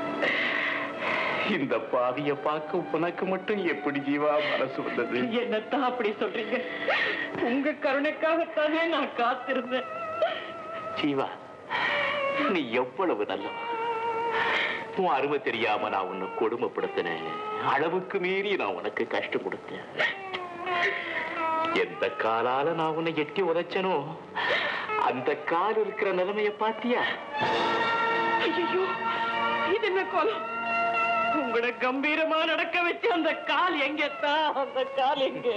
இந்த பாவிய பார்க்க உனக்கு மட்டும் எப்படி ஜீவா மனசு வந்தது என்னத்தான் அப்படி சொல்றீங்க உங்க கருணைக்காகத்தானே நான் காத்திருந்தேன் ஜீவா நீ எவ்வளவு நல்லவ உன் அருமை தெரியாம நான் உன்னை கொடுமைப்படுத்தினேன் அளவுக்கு மீறி நான் உனக்கு கஷ்டம் கொடுத்தேன் எந்த காலால நான் உன்னை எட்டி உதைச்சனோ அந்த கால் இருக்கிற நிலைமைய பாத்தியா ஐயோ இது என்ன கோலம் உங்களை கம்பீரமா நடக்க வச்சு அந்த கால் எங்கத்தான் அந்த கால் எங்க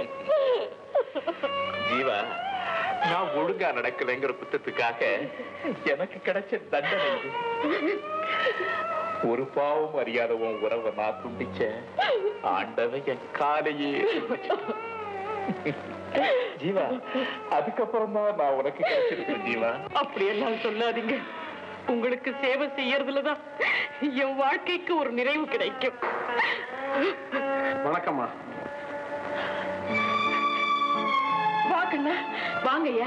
ஜீவா நான் ஒழுங்கா நடக்கலைங்கிற குத்தத்துக்காக எனக்கு கிடைச்ச தண்டனை இது. ஒரு பாவம் அறியாத உன் உறவை நான் துண்டிச்சேன் ஆண்டவன் என் காலையே துண்டிச்சிட்டான். ஜீவா அதுக்கப்புறம் தான் நான் உனக்கு கிடைச்சிருக்கேன் ஜீவா அப்படி எல்லாம் சொல்லாதீங்க உங்களுக்கு சேவை செய்யறதுலதான் என் வாழ்க்கைக்கு ஒரு நிறைவு கிடைக்கும் வணக்கம்மா வா கண்ணா வாங்க ஐயா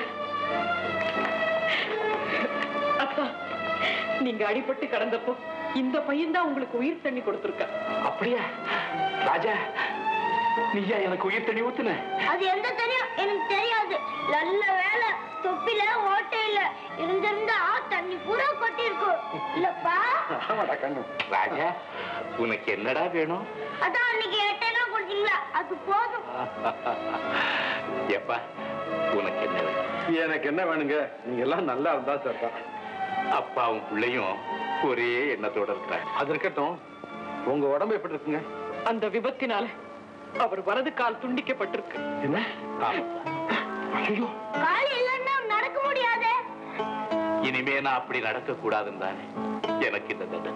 அப்பா நீங்க அடிபட்டு கடந்தப்போ இந்த பையன் தான் உங்களுக்கு உயிர் தண்ணி கொடுத்திருக்க அப்படியா ராஜா நீயா எனக்கு உயிர் தண்ணி ஊத்துன அது எந்த தெரியும் எனக்கு தெரியாது நல்ல வேலை தொப்பில ஓட்டை இல்ல இருந்திருந்தா தண்ணி பூரா கொட்டி இருக்கும் இல்லப்பா ஆமாடா கண்ணு ராஜா உனக்கு என்னடா வேணும் அதான் அன்னைக்கு எட்டனா கொடுத்தீங்களா அது போதும் எப்பா உனக்கு என்ன வேணும் எனக்கு என்ன வேணுங்க நீங்க எல்லாம் நல்லா இருந்தா சார் தான் அப்பாவும் பிள்ளையும் ஒரே எண்ணத்தோட இருக்கிறாங்க அது இருக்கட்டும் உங்க உடம்பு எப்படி இருக்குங்க அந்த விபத்தினால அவர் வலது கால் துண்டிக்கப்பட்டிருக்கு என்ன ஐயோ கால் இல்லைன்னா நடக்க முடியாதே இனிமே நான் அப்படி நடக்க கூடாதுன்னு தானே எனக்கு இந்த தண்டனை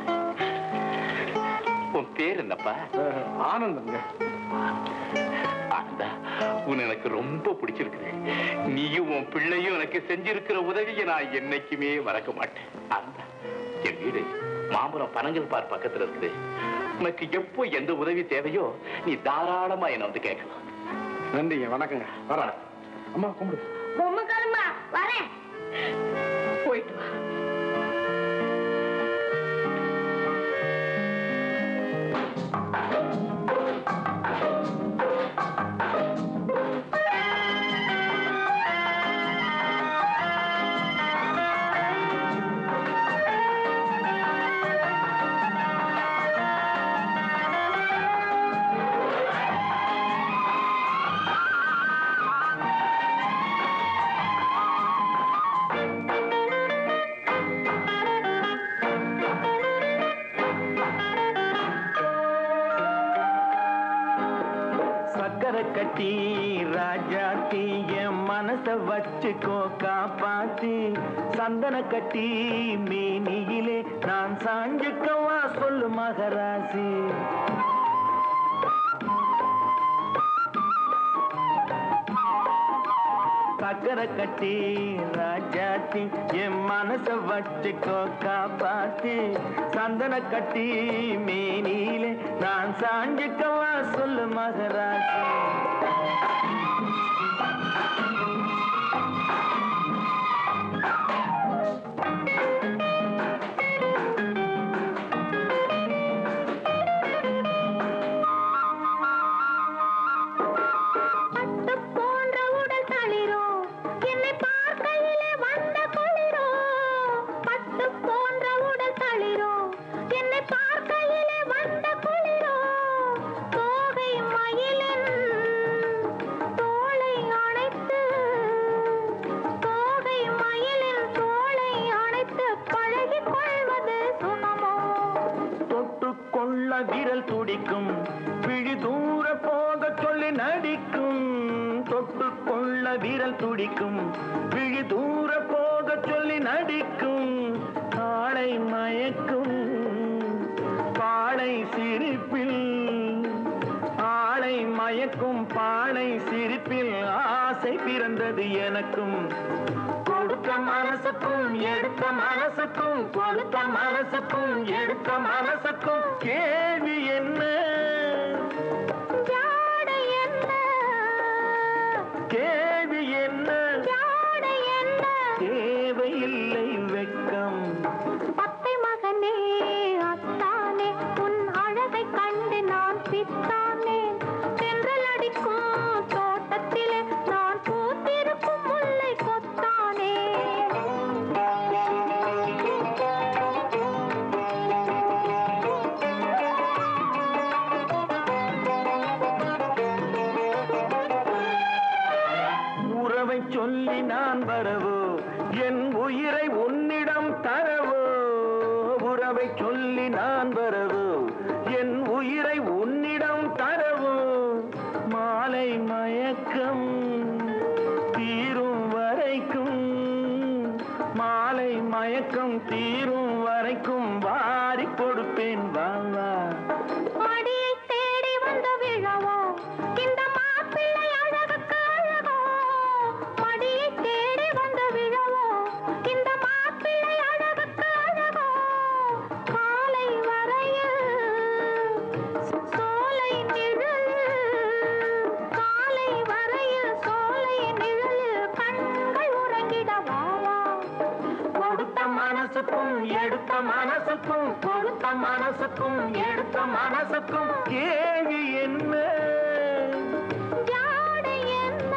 உன் பேர் என்னப்பா அஹ், ஆனந்தங்க ஆனந்தா உன் எனக்கு ரொம்ப பிடிச்சிருக்குது நீயும் உன் பிள்ளையும் எனக்கு செஞ்சிருக்கிற உதவியை நான் என்னைக்குமே மறக்க மாட்டேன் ஆனந்தா என் வீடு மாமரம் பனங்கல் பார் பக்கத்துல இருக்குது உனக்கு எப்போ எந்த உதவி தேவையோ நீ தாராளமா என்ன வந்து கேட்கலாம் நன்றிங்க வணக்கங்க வரேன் அம்மா கும்பிடு பொம்மை காலமா வரேன் போயிட்டு வா கட்டி ராஜாத்தி என் மனச வச்சுக்கோ காப்பாத்தி சந்தன கட்டி மேனியிலே நான் சாஞ்சுக்கவா சொல்லு மகராசி சக்கரை கட்டி ராஜாத்தி என் மனச வச்சுக்கோ காப்பாத்தி சந்தன கட்டி மேனியிலே நான் சாஞ்சுக்கவா சொல்லு மகராசி பட்டு போன்ற உடல் தளிரோ என்னை பார்க்கையிலே வந்த குளிரோ பட்டு போன்ற உடல் தளிரோ என்னை பார்க்கையிலே வந்த குளிரோ தோகை மயிலின் தோளை அணைத்து தோகை மயிலின் தோளை அணைத்து பழகிக் கொள்வது சுகமோ தொட்டு கொள்ள விரல் துடிக்கும் விழி தூர போக சொல்லி நடிக்கும் தொட்டு கொள்ள விரல் துடிக்கும் விழி தூர போக சொல்லி நடிக்கும் ஆளை மயக்கும் பாளை சிரிப்பில் ஆளை மயக்கும் பாளை சிரிப்பில் ஆசை பிறந்தது எனக்கும் கொடுத்த மனசுக்கும் எடுத்த மனசுக்கும் கொடுத்த மனசுக்கும் எடுத்த மனசுக்கும் கேள்வி என்ன ஜாடை என்ன கேள்வி என்ன ஜாடை என்ன தேவையில்லை வெட்கம் பத்தை மகனே அத்தானே உன் அழகை கண்டு நான் பித்தானேன் தென்றல் அடிக்கும் தோட்டத்திலே நான் பூத்திருக்கும் முல்லை கொத்தானே உறவை சொல்லி நான் வரவோ என் உயிரை உன்னிடம் தரவோ உறவை சொல்லி நான் வரவோ என் உயிரை உன்னிடம் தரவோ மாலை மயக்கம் தீரும் வரைக்கும் மாலை மயக்கம் தீரும் வரைக்கும் வாரி கொடுப்பேன் வா வா மடியை தேடி வந்து விழவோ இந்த மாப்பிள்ளை அழகுக்கு அழகோ மடியை தேடி வந்து விழவோ இந்த மாப்பிள்ளை அழகுக்கு அழகோ காலை வரையில் சோலை நிழல் காலை வரையில் சோலை நிழலில் கண்கள் உறங்கிட வா வா கொடுத்த மனசுக்கும் எடுத்த மனசுக்கும் கொடுத்த மனசுக்கும் எடுத்த மனசுக்கும் கேள்வி என்ன ஜாடை என்ன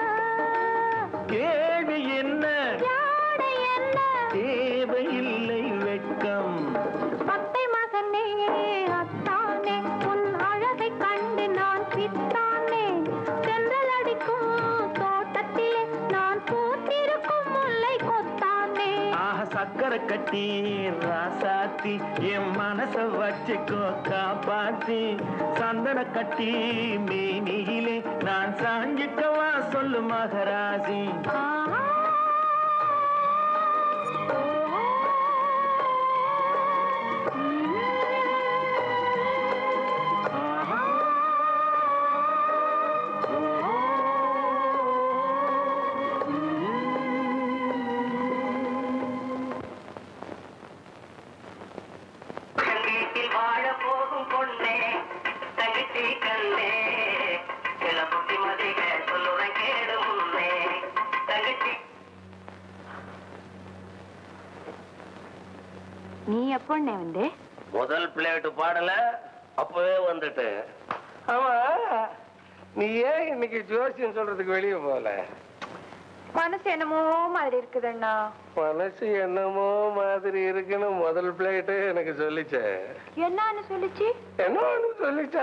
கேள்வி என்ன ஜாடை என்ன தேவையில்லை வெட்கம் பத்தை மகனே அத்தானே உன் அழகை கண்டு நான் பித்தானே சென்றல் அடிக்கும் தோட்டத்திலே நான் பூத்திருக்கும் முல்லை கொத்தானே ஆஹ சக்கரை கட்டி ராசாத்தி என் மனச வச்சுக்கோ காப்பாத்தி சந்தன கட்டி மேனியிலே நான் சாஞ்சிக்கவா சொல்லு மகராசி ஆஹா. வீட்டில் வாழ போகும் பொண்ணே தகுச்சி கண்ணே சில புத்திமதிக சொல்லுறேன் கேடு முன்னே தகுச்சி நீ எப்பொண்ணே வந்து முதல் பிளேட் பாடல அப்பவே வந்துட்டு ஆமா நீ ஏன் இன்னைக்கு ஜோசியம் சொல்றதுக்கு வெளியே போகல மனசு என்னமோ மாதிரி இருக்குதுண்ணா மனசு என்னமோ மாதிரி இருக்குன்னு முதல் பிளேட்டு எனக்கு சொல்லிச்சே என்னன்னு சொல்லுச்சு என்னன்னு சொல்லிச்சா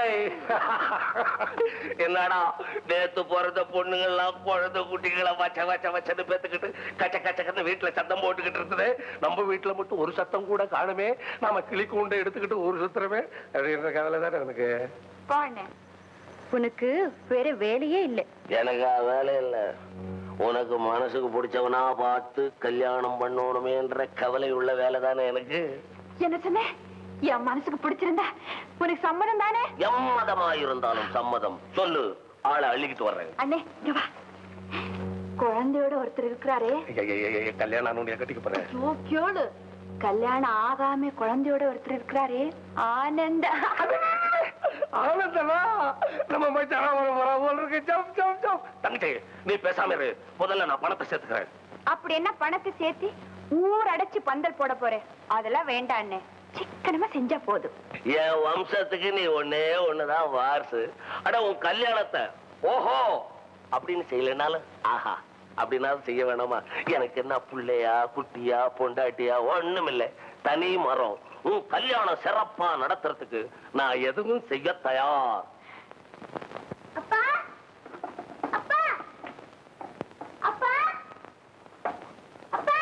என்னடா நேத்து பிறந்த பொண்ணுங்கெல்லாம் குழந்தை குட்டிகளை வச்ச வச்ச வச்சன்னு பெத்துக்கிட்டு கச்ச கச்சக்கன்னு வீட்டுல சத்தம் போட்டுக்கிட்டு இருக்குது நம்ம வீட்டுல மட்டும் ஒரு சத்தம் கூட காணுமே நாம கிளி கூண்டை எடுத்துக்கிட்டு ஒரு சுத்துறமே அப்படின்ற கவலை தானே எனக்கு போண்ணே உனக்கு வேற வேலையே இல்லை எனக்கு ஆ வேலை இல்ல உனக்கு மனசுக்கு பிடிச்சவனா பார்த்து கல்யாணம் பண்ணணுமேன்ற கவலை உள்ள வேலை தானே எனக்கு என்ன சொன்ன என் மனசுக்கு பிடிச்சிருந்தா உனக்கு சம்மதம் தானே எம்மதமா இருந்தாலும் சம்மதம் சொல்லு ஆளை அள்ளிக்கிட்டு வர்றேன் அண்ணே இங்க வா குழந்தையோட ஒருத்தர் இருக்கிறாரே கல்யாணம் ஆனவனையா கட்டிக்க போறேன் ஜோக்கியோடு கல்யாணம் ஆகாம குழந்தையோட ஒருத்தர் இருக்கிறாரே ஆனந்த ஆனந்தமா நம்ம மச்சான் வர வர போல இருக்கு ஜம் ஜம் ஜம் தங்கச்சி நீ பேசாம இரு முதல்ல நான் பணத்தை சேர்த்துக்கிறேன் அப்படி என்ன பணத்தை சேர்த்து ஊர் அடைச்சு பந்தல் போட போறேன் அதெல்லாம் வேண்டாம் அண்ணே சிக்கனமா செஞ்சா போதும் என் வம்சத்துக்கு நீ ஒன்னே ஒண்ணுதான் வாரிசு அட உன் கல்யாணத்தை ஓஹோ அப்படின்னு செய்யலைனாலும் ஆஹா அப்படின்னாலும் செய்ய வேணாமா எனக்கு என்ன புள்ளையா குட்டியா பொண்டாட்டியா ஒண்ணும் இல்ல தனி மரம் உன் கல்யாணம் சிறப்பா நடத்துறதுக்கு நான் எதுவும் செய்ய தயார் அப்பா அப்பா அப்பா அப்பா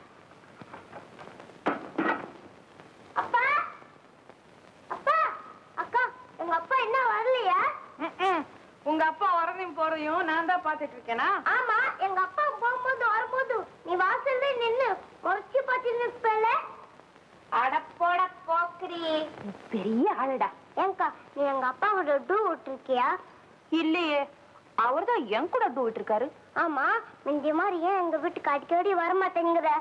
அப்பா அப்பா அக்கா உங்க அப்பா என்ன வரலையா உங்க அப்பா வரதையும் போறதையும் நான் தான் பாத்துட்டு இருக்கேனா ஆமா எங்க அப்பா போகும்போது வரும்போது நீ வாசல்ல நின்னு முறைச்சு பார்த்து நிற்பல அடப்போட போக்குறி பெரிய ஆளுடா ஏங்கா நீ எங்க அப்பா கூட டூ விட்டுருக்கியா இல்லையே அவர்தான் என் கூட டூவிட்டு இருக்காரு ஆமா முந்தைய மாதிரி ஏன் எங்க வீட்டுக்கு அடிக்கடி வர மாட்டேங்கிற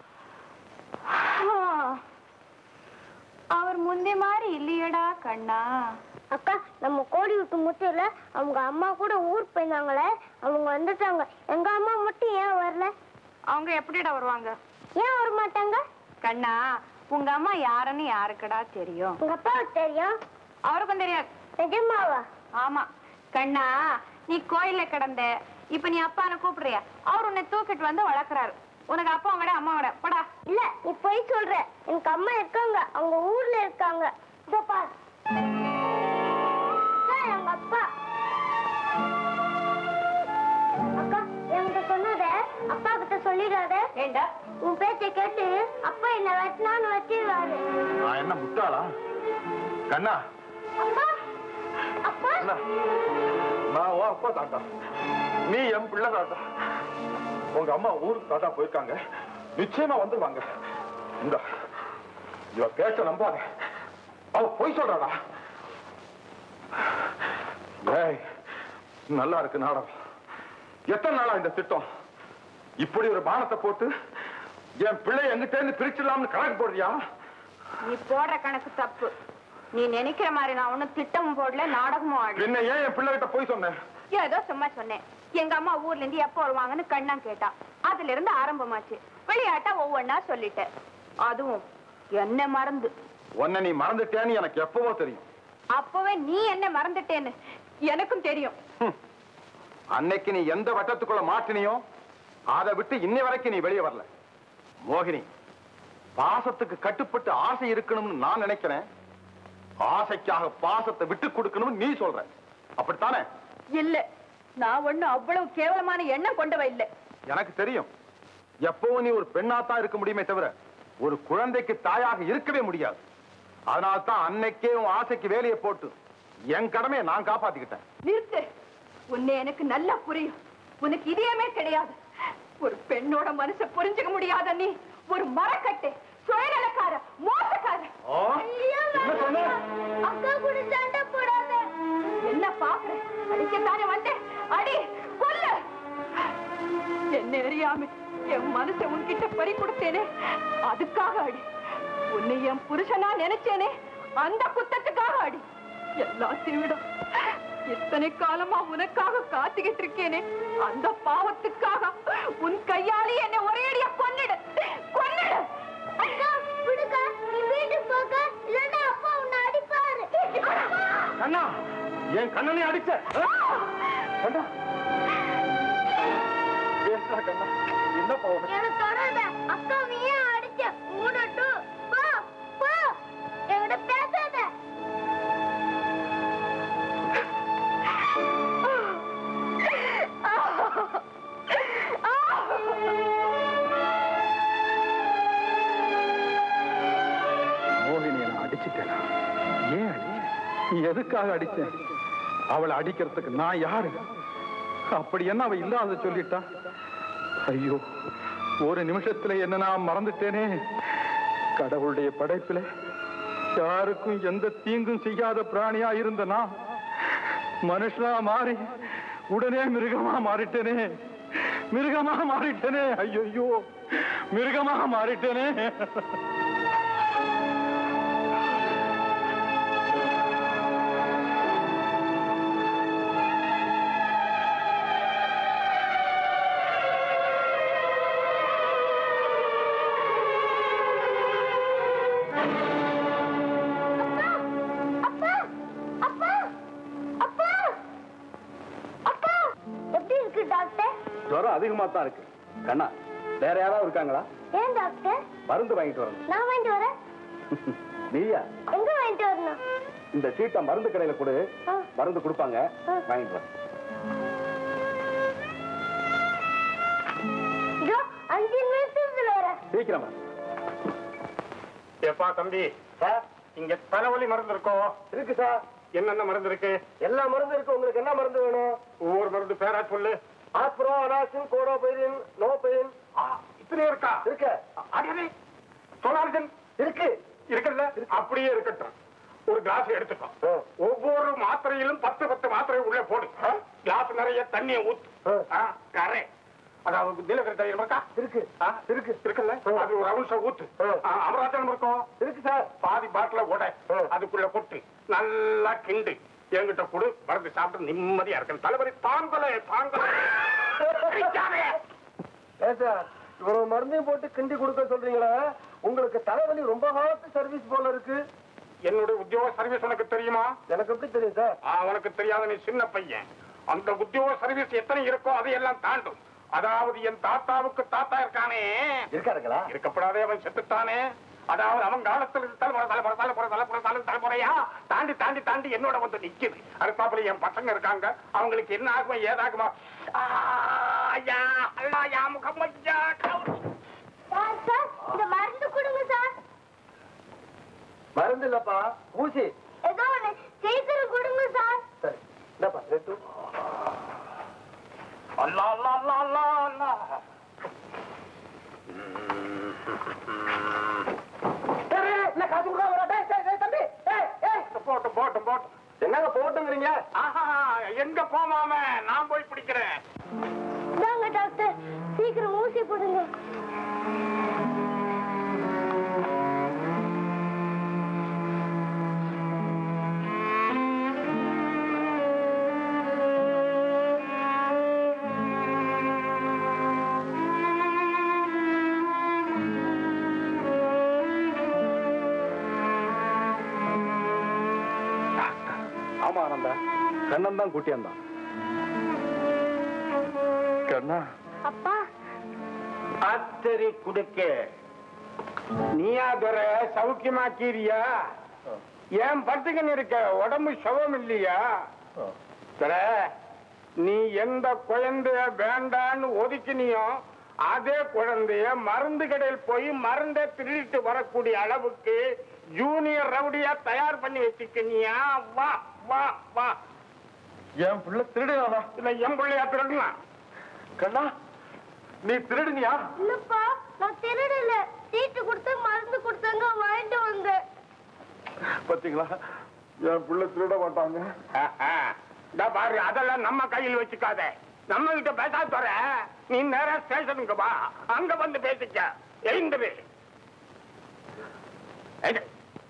அவர் முந்தைய மாதிரி இல்லையடா கண்ணா அக்கா நம்ம கோழி விட்டு முட்டையில அவங்க அம்மா கூட ஊருக்கு போயிருந்தாங்களே அவங்க வந்துட்டாங்க எங்க அம்மா மட்டும் ஏன் வரல அவங்க எப்படிடா வருவாங்க ஏன் வர மாட்டாங்க கண்ணா உங்க அம்மா யாருன்னு யாருக்குடா தெரியும் உங்க அப்பாவுக்கு தெரியும் அவருக்கும் தெரியாது நிஜமாவா ஆமா கண்ணா நீ கோயில்ல கிடந்த இப்ப நீ அப்பான கூப்பிடுறியா அவர் உன்னை தூக்கிட்டு வந்து வளர்க்கறாரு உனக்கு அப்பா விட அம்மா விட படா இல்ல நீ போய் சொல்ற எனக்கு அம்மா இருக்காங்க அவங்க ஊர்ல இருக்காங்க இதோ பார் இதான் எங்க அப்பா அக்கா என்கிட்ட சொன்னத அப்பா கிட்ட சொல்லிடாத ஏண்டா உன் பேச்சை கேட்டு அப்பா என்ன வெட்டினான்னு வச்சிருவாரு நான் என்ன முட்டாளா கண்ணா அப்பா அப்பா அண்ணா, நான் உன் அப்பா தாத்தா நீ என் பிள்ளை தாத்தா உங்க அம்மா ஊருக்கு தாத்தா போயிருக்காங்க நிச்சயமா வந்துருவாங்க இந்த இவ பேச்ச நம்பாத அவ பொய் சொல்றாடா ஏய் நல்லா இருக்கு நாடகம் எத்தனை நாளா இந்த திட்டம் இப்படி ஒரு பானத்தை போட்டு என் பிள்ளை எங்கிட்ட இருந்து பிரிச்சிடலாம்னு கணக்கு போடுறியா நீ போடுற கணக்கு தப்பு நீ நினைக்கிற மாதிரி நான் ஒண்ணும் திட்டமும் போடல நாடகமும் ஆடல என்ன ஏன் என் பிள்ளை கிட்ட போய் சொன்னேன் ஏதோ சும்மா சொன்னேன் எங்க அம்மா ஊர்ல இருந்து எப்போ வருவாங்கன்னு கண்ணா கேட்டா அதுல இருந்து ஆரம்பமாச்சு விளையாட்டா ஒவ்வொன்னா சொல்லிட்டேன் அதுவும் என்ன மறந்து உன்னை நீ மறந்துட்டேன்னு எனக்கு எப்பவோ தெரியும் அப்பவே நீ என்ன மறந்துட்டேன்னு எனக்கும் தெரியும் அன்னைக்கு நீ எந்த வட்டத்துக்குள்ள மாட்டினியோ அதை விட்டு இன்னை வரைக்கும் நீ வெளியே வரல மோகினி பாசத்துக்கு கட்டுப்பட்டு ஆசை இருக்கணும்னு நான் நினைக்கிறேன் ஆசைக்காக பாசத்தை விட்டு கொடுக்கணும்னு நீ சொல்ற அப்படித்தானே இல்ல நான் ஒண்ணும் அவ்வளவு கேவலமான எண்ணம் கொண்டவ இல்ல எனக்கு தெரியும் எப்பவும் நீ ஒரு பெண்ணாத்தான் இருக்க முடியுமே தவிர ஒரு குழந்தைக்கு தாயாக இருக்கவே முடியாது அதனால தான் அன்னைக்கே உன் ஆசைக்கு வேலையை போட்டு என் கடமையை நான் காப்பாத்திக்கிட்டேன் நிறுத்து உன்னை எனக்கு நல்லா புரியும் உனக்கு இதயமே கிடையாது ஒரு பெண்ணோட மனசை புரிஞ்சுக்க முடியாத நீ ஒரு மரக்கட்டை சுயநலக்கார மோசக்கார என்ன சொன்ன அக்கா கூட சண்டை போடாத என்ன பாக்குற அடிக்கத்தானே வந்தேன் அடி கொல்லு என்ன அறியாம என் மனசை உன்கிட்ட பறி கொடுத்தேனே அதுக்காக அடி உன்னை என் புருஷனா நினைச்சேனே அந்த குத்தத்துக்காக அடி எல்லாத்தையும் விட இத்தனை காலமா உனக்காக காத்துக்கிட்டு இருக்கேனே அந்த பாவத்துக்காக உன் கையாலே என்னை ஒரேடியா கொன்னிடு கொன்னிடு அக்கா விடுக்கா நீ வீட்டுக்கு போக இல்லன்னா அப்பா உன்னை அடிப்பாரு அப்பா! கண்ணா என் கண்ணனை அடிச்ச கண்ணா பேசுறா கண்ணா என்ன பாவம் எனக்கு தொடாத அக்கா நீ ஏன் அடிச்ச மூடட்டு போ போ என்கிட்ட பேசாத மோகினி நான் அடிச்சிட்டேனா ஏன் அடி எதுக்காக அடிச்சேன் அவளை அடிக்கிறதுக்கு நான் யாரு அப்படி என்ன அவ இல்லாத சொல்லிட்டா ஐயோ ஒரு நிமிஷத்துல என்ன நான் மறந்துட்டேனே கடவுளுடைய படைப்பில யாருக்கும் எந்த தீங்கும் செய்யாத பிராணியா இருந்த நான் மனுஷனா மாறி உடனே மிருகமா மாறிட்டேனே மிருகமா மாறிட்டேனே ஐயோ மிருகமா மாறிட்டேனே அப்பா அப்பா அப்பா அப்பா எப்படி இருக்கு டாக்டர் ஜுரம் அதிகமா தான் இருக்கு கண்ணா வேற யாராவது இருக்காங்களா ஏன் டாக்டர் மருந்து வாங்கிட்டு வரணும் நான் வாங்கிட்டு வரேன் நீயா எங்க வாங்கிட்டு வரணும் இந்த சீட்டை மருந்து கடையில கொடு ஆ. மருந்து கொடுப்பாங்க ஆ. வாங்கிட்டு வர இதோ அஞ்சு நிமிஷத்துல வரேன் சீக்கிரமா ஏப்பா தம்பி சார் இங்க தலைவலி மருந்து இருக்கோ இருக்கு சார் என்னென்ன மருந்து இருக்கு எல்லா மருந்து இருக்கு உங்களுக்கு என்ன மருந்து வேணும் ஒவ்வொரு மருந்து பேரா சொல்லு ஆஸ்பிரோ அனாசின் கோடோபைரின் நோபைரின் ஆ, இத்தனை இருக்கா இருக்கு அடே சொல்லார்ஜன் இருக்கு இருக்குல்ல அப்படியே இருக்கட்டும் ஒரு கிளாஸ் எடுத்துக்கோ ஆ. ஒவ்வொரு மாத்திரையிலும் பத்து பத்து மாத்திரை உள்ள போடு கிளாஸ் நிறைய தண்ணியை ஊத்து ஆ, கரை அதாவது திலகரி தைரியம் இருக்கா இருக்கு ஆ, இருக்கு இருக்குல்ல அது ஒரு அவுன்ஸ ஊத்து ஆ. அமராஜனம் இருக்கும் இருக்கு சார் பாதி பாட்டில உடை ஆ. அதுக்குள்ள கொட்டு நல்லா கிண்டு என்கிட்ட கொடு மருந்து சாப்பிட்டு நிம்மதியா இருக்கணும் தலைவலி தாங்கலே தாங்கலே பிடிக்காதே. ஏன் சார் இவ்வளவு மருந்தையும் போட்டு கிண்டி கொடுக்க சொல்றீங்களா உங்களுக்கு தலைவலி ரொம்ப காலத்து சர்வீஸ் போல இருக்கு என்னுடைய உத்தியோக சர்வீஸ் உனக்கு தெரியுமா எனக்கு எப்படி தெரியும் சார் ஆ, உனக்கு தெரியாத நீ சின்ன பையன் அந்த உத்தியோக சர்வீஸ் எத்தனை இருக்கோ அதையெல்லாம் தாண்டும் அதாவது என் தாத்தாவுக்கு தாத்தா இருக்கானே இருக்காருங்களா இருக்கப்படாதே அவன் செத்துட்டானே அதாவது அவன் காலத்துல இருந்து தலைமுறை தலைமுறை தலைமுறை தலைமுறை தலை தலைமுறையா தாண்டி தாண்டி தாண்டி என்னோட வந்து நிக்குது அடுத்தாப்புல என் பசங்க இருக்காங்க அவங்களுக்கு என்ன ஆகுமா ஏதாகுமா ஆ, ஐயா அல்லா யா முகம் ஐயா கவுரி. சார் சார் இந்த மருந்து கொடுங்க சார் மருந்து இல்லப்பா ஊசி ஏதோ ஒண்ணு சீக்கிரம் கொடுங்க சார் சரி என்னப்பா ரெட்டு அல்லா அல்லா அல்லா அல்லா அல்லா என்ன காசு கொடுக்க வர டேய் டேய், டேய் தம்பி ஏய் ஏய் போட்டும் போட்டும் போட்டும் என்னங்க போட்டுங்கிறீங்க ஆஹா எங்க போமாம நான் போய் பிடிக்கிறேன் இந்தாங்க டாக்டர் சீக்கிரம் ஊசி போடுங்க ஆமா ஆனந்தா கண்ணன் தான் கூட்டியாந்தான் கண்ணா அப்பா அத்தரி குடுக்க நீயா துரை சௌக்கியமாக்கீரியா ஏன் பட்டுக்குன்னு இருக்க உடம்பு சுகம் இல்லையா துரை நீ எந்த குழந்தைய வேண்டான்னு ஒதுக்கினியோ அதே குழந்தைய மருந்து கடையில் போய் மருந்தை திருடிட்டு வரக்கூடிய அளவுக்கு ஜூனியர் ரவுடியா தயார் பண்ணி வச்சுக்கினியா வா வா வா என் பிள்ளை திருடுறானா இல்ல என் பிள்ளையா திருடலாம் கண்ணா நீ திருடுனியா இல்லப்பா நான் திருடல சீட்டு கொடுத்து மருந்து கொடுத்தாங்க வாங்கிட்டு வந்தேன் பாத்தீங்களா என் பிள்ளை திருட மாட்டாங்க இந்த பாரு அதெல்லாம் நம்ம கையில் வச்சுக்காத நம்ம கிட்ட பேசா தர நீ நேரா ஸ்டேஷனுக்கு வா அங்க வந்து பேசிக்க எழுந்துரு எடு.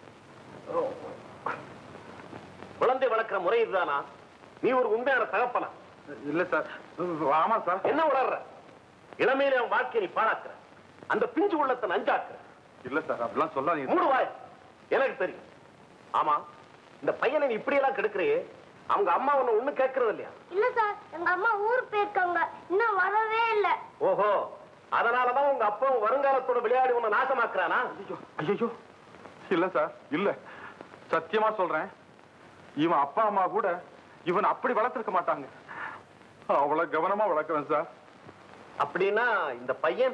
குழந்தை வளர்க்கிற முறை இதுதானா நீ ஒரு உண்மையான தகப்பனா இல்ல சார் ஆமா சார் என்ன உணர்ற இளமையில அவன் வாழ்க்கையை நீ பாழாக்குற அந்த பிஞ்சு உள்ளத்தை நஞ்சாக்குற இல்ல சார் அப்படிலாம் சொல்லாதீங்க மூடு வாய் எனக்கு தெரியும் ஆமா இந்த பையனை நீ இப்படி எல்லாம் கெடுக்கிறியே அவங்க அம்மா உன்னை ஒண்ணு கேட்கறது இல்லையா இல்ல சார் எங்க அம்மா ஊருக்கு போயிருக்காங்க இன்னும் வரவே இல்ல ஓஹோ அதனாலதான் உங்க அப்பா உன் வருங்காலத்தோட விளையாடி உன்னை நாசமாக்குறானா ஐயோ இல்ல சார் இல்ல சத்தியமா சொல்றேன் இவன் அப்பா அம்மா கூட இவன் அப்படி வளர்த்திருக்க மாட்டாங்க அவ்வளவு கவனமா வளர்க்குறேன் சார் அப்படின்னா இந்த பையன்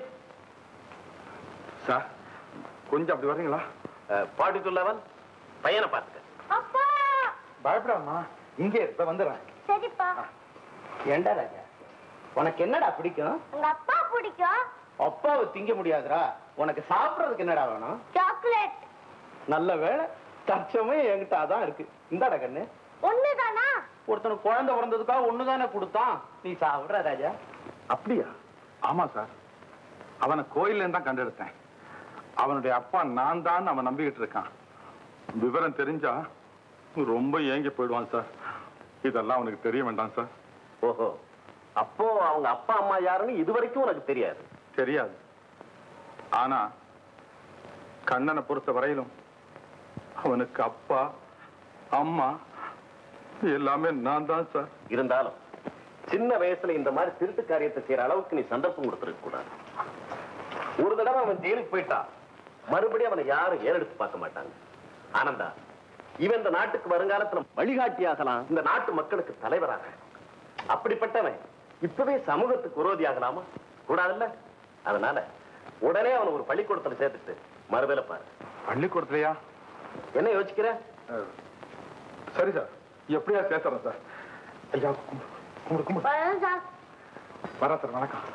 சார் கொஞ்சம் அப்படி வர்றீங்களா பாடி லெவல் பையனை பார்த்துக்க அப்பா பயப்படாமா இங்கே இப்ப வந்துடுறேன் சரிப்பா ஏண்டா ராஜா உனக்கு என்னடா பிடிக்கும் உங்க அப்பா பிடிக்கும் அப்பாவை திங்க முடியாதுடா உனக்கு சாப்பிடறதுக்கு என்னடா வேணும் சாக்லேட் நல்ல வேலை தற்சமயம் என்கிட்ட அதான் இருக்கு இந்தாடா கண்ணு ஒண்ணுதானா ஒருத்தனுக்கு குழந்தை பிறந்ததுக்காக ஒண்ணுதானே கொடுத்தான் நீ சாப்பிடுற ராஜா அப்படியா ஆமா சார் அவனை கோயில்ல தான் கண்டெடுத்தேன் அவனுடைய அப்பா நான் தான் அவன் நம்பிக்கிட்டு இருக்கான் விவரம் தெரிஞ்சா ரொம்ப ஏங்கி போயிடுவான் சார் இதெல்லாம் அவனுக்கு தெரிய வேண்டாம் சார் ஓஹோ அப்போ அவங்க அப்பா அம்மா யாருன்னு இது வரைக்கும் உனக்கு தெரியாது தெரியாது ஆனா கண்ணனை பொறுத்த வரையிலும் அவனுக்கு அப்பா அம்மா எல்லாமே நான் தான் சார் இருந்தாலும் சின்ன வயசுல இந்த மாதிரி திருட்டு காரியத்தை செய்யற அளவுக்கு நீ சந்தர்ப்பம் கொடுத்துருக்க கூடாது ஒரு தடவை அவன் ஜெயிலுக்கு போயிட்டான் மறுபடியும் அவனை யாரும் ஏறெடுத்து பார்க்க மாட்டாங்க ஆனந்தா இவன் இந்த நாட்டுக்கு வருங்காலத்துல வழிகாட்டியாகலாம் இந்த நாட்டு மக்களுக்கு தலைவராக அப்படிப்பட்டவன் இப்பவே சமூகத்துக்கு விரோதியாகலாமா கூடாதுல்ல அதனால உடனே அவனை ஒரு பள்ளிக்கூடத்துல சேர்த்துட்டு மறுவேலை பாரு பள்ளிக்கூடத்துலயா என்ன யோசிக்கிற அஹ், சரி சார் எப்படியா சேர்த்துறேன் சார் ஐயா கும்பிடு, கும்பிடு கும்பிடு வரேன் சார் வரேன் சார் வணக்கம்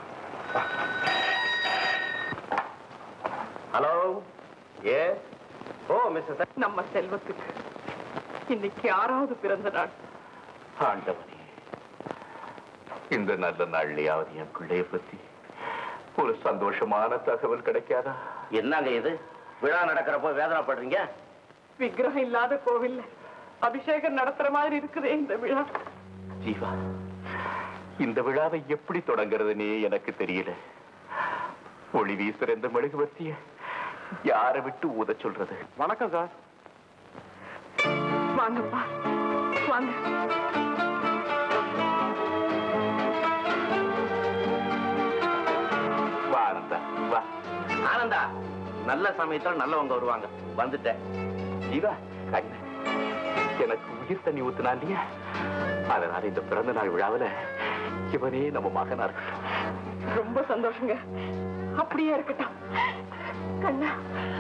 ஹலோ ஏ ஓ மிஸ்டர் நம்ம செல்வத்துக்கு இன்னைக்கு ஆறாவது பிறந்த நாள் ஆண்டவனே இந்த நல்ல நாள்லயாவது என் பிள்ளைய பத்தி ஒரு சந்தோஷமான தகவல் கிடைக்காதா என்னங்க இது விழா நடக்கிறப்போ வேதனைப்படுறீங்க விக்கிரகம் இல்லாத கோவில்ல அபிஷேகம் நடத்துற மாதிரி இருக்குதே இந்த விழா ஜீவா இந்த விழாவை எப்படி தொடங்குறதுனே எனக்கு தெரியல ஒளி வீசுற இந்த மெழுகுவர்த்திய யாரை விட்டு ஊத சொல்றது வணக்கம் சார் வாங்கப்பா வாங்க வா ஆனந்தா வா ஆனந்தா நல்ல சமயத்துல நல்லவங்க வருவாங்க வந்துட்டேன் ஜீவா அண்ணன் எனக்கு உயிர் தண்ணி ஊத்துனா இல்லையா அதனால இந்த பிறந்த நாள் விழாவுல இவனே நம்ம மகனா இருக்கட்டும் ரொம்ப சந்தோஷங்க அப்படியே இருக்கட்டும் கண்ணா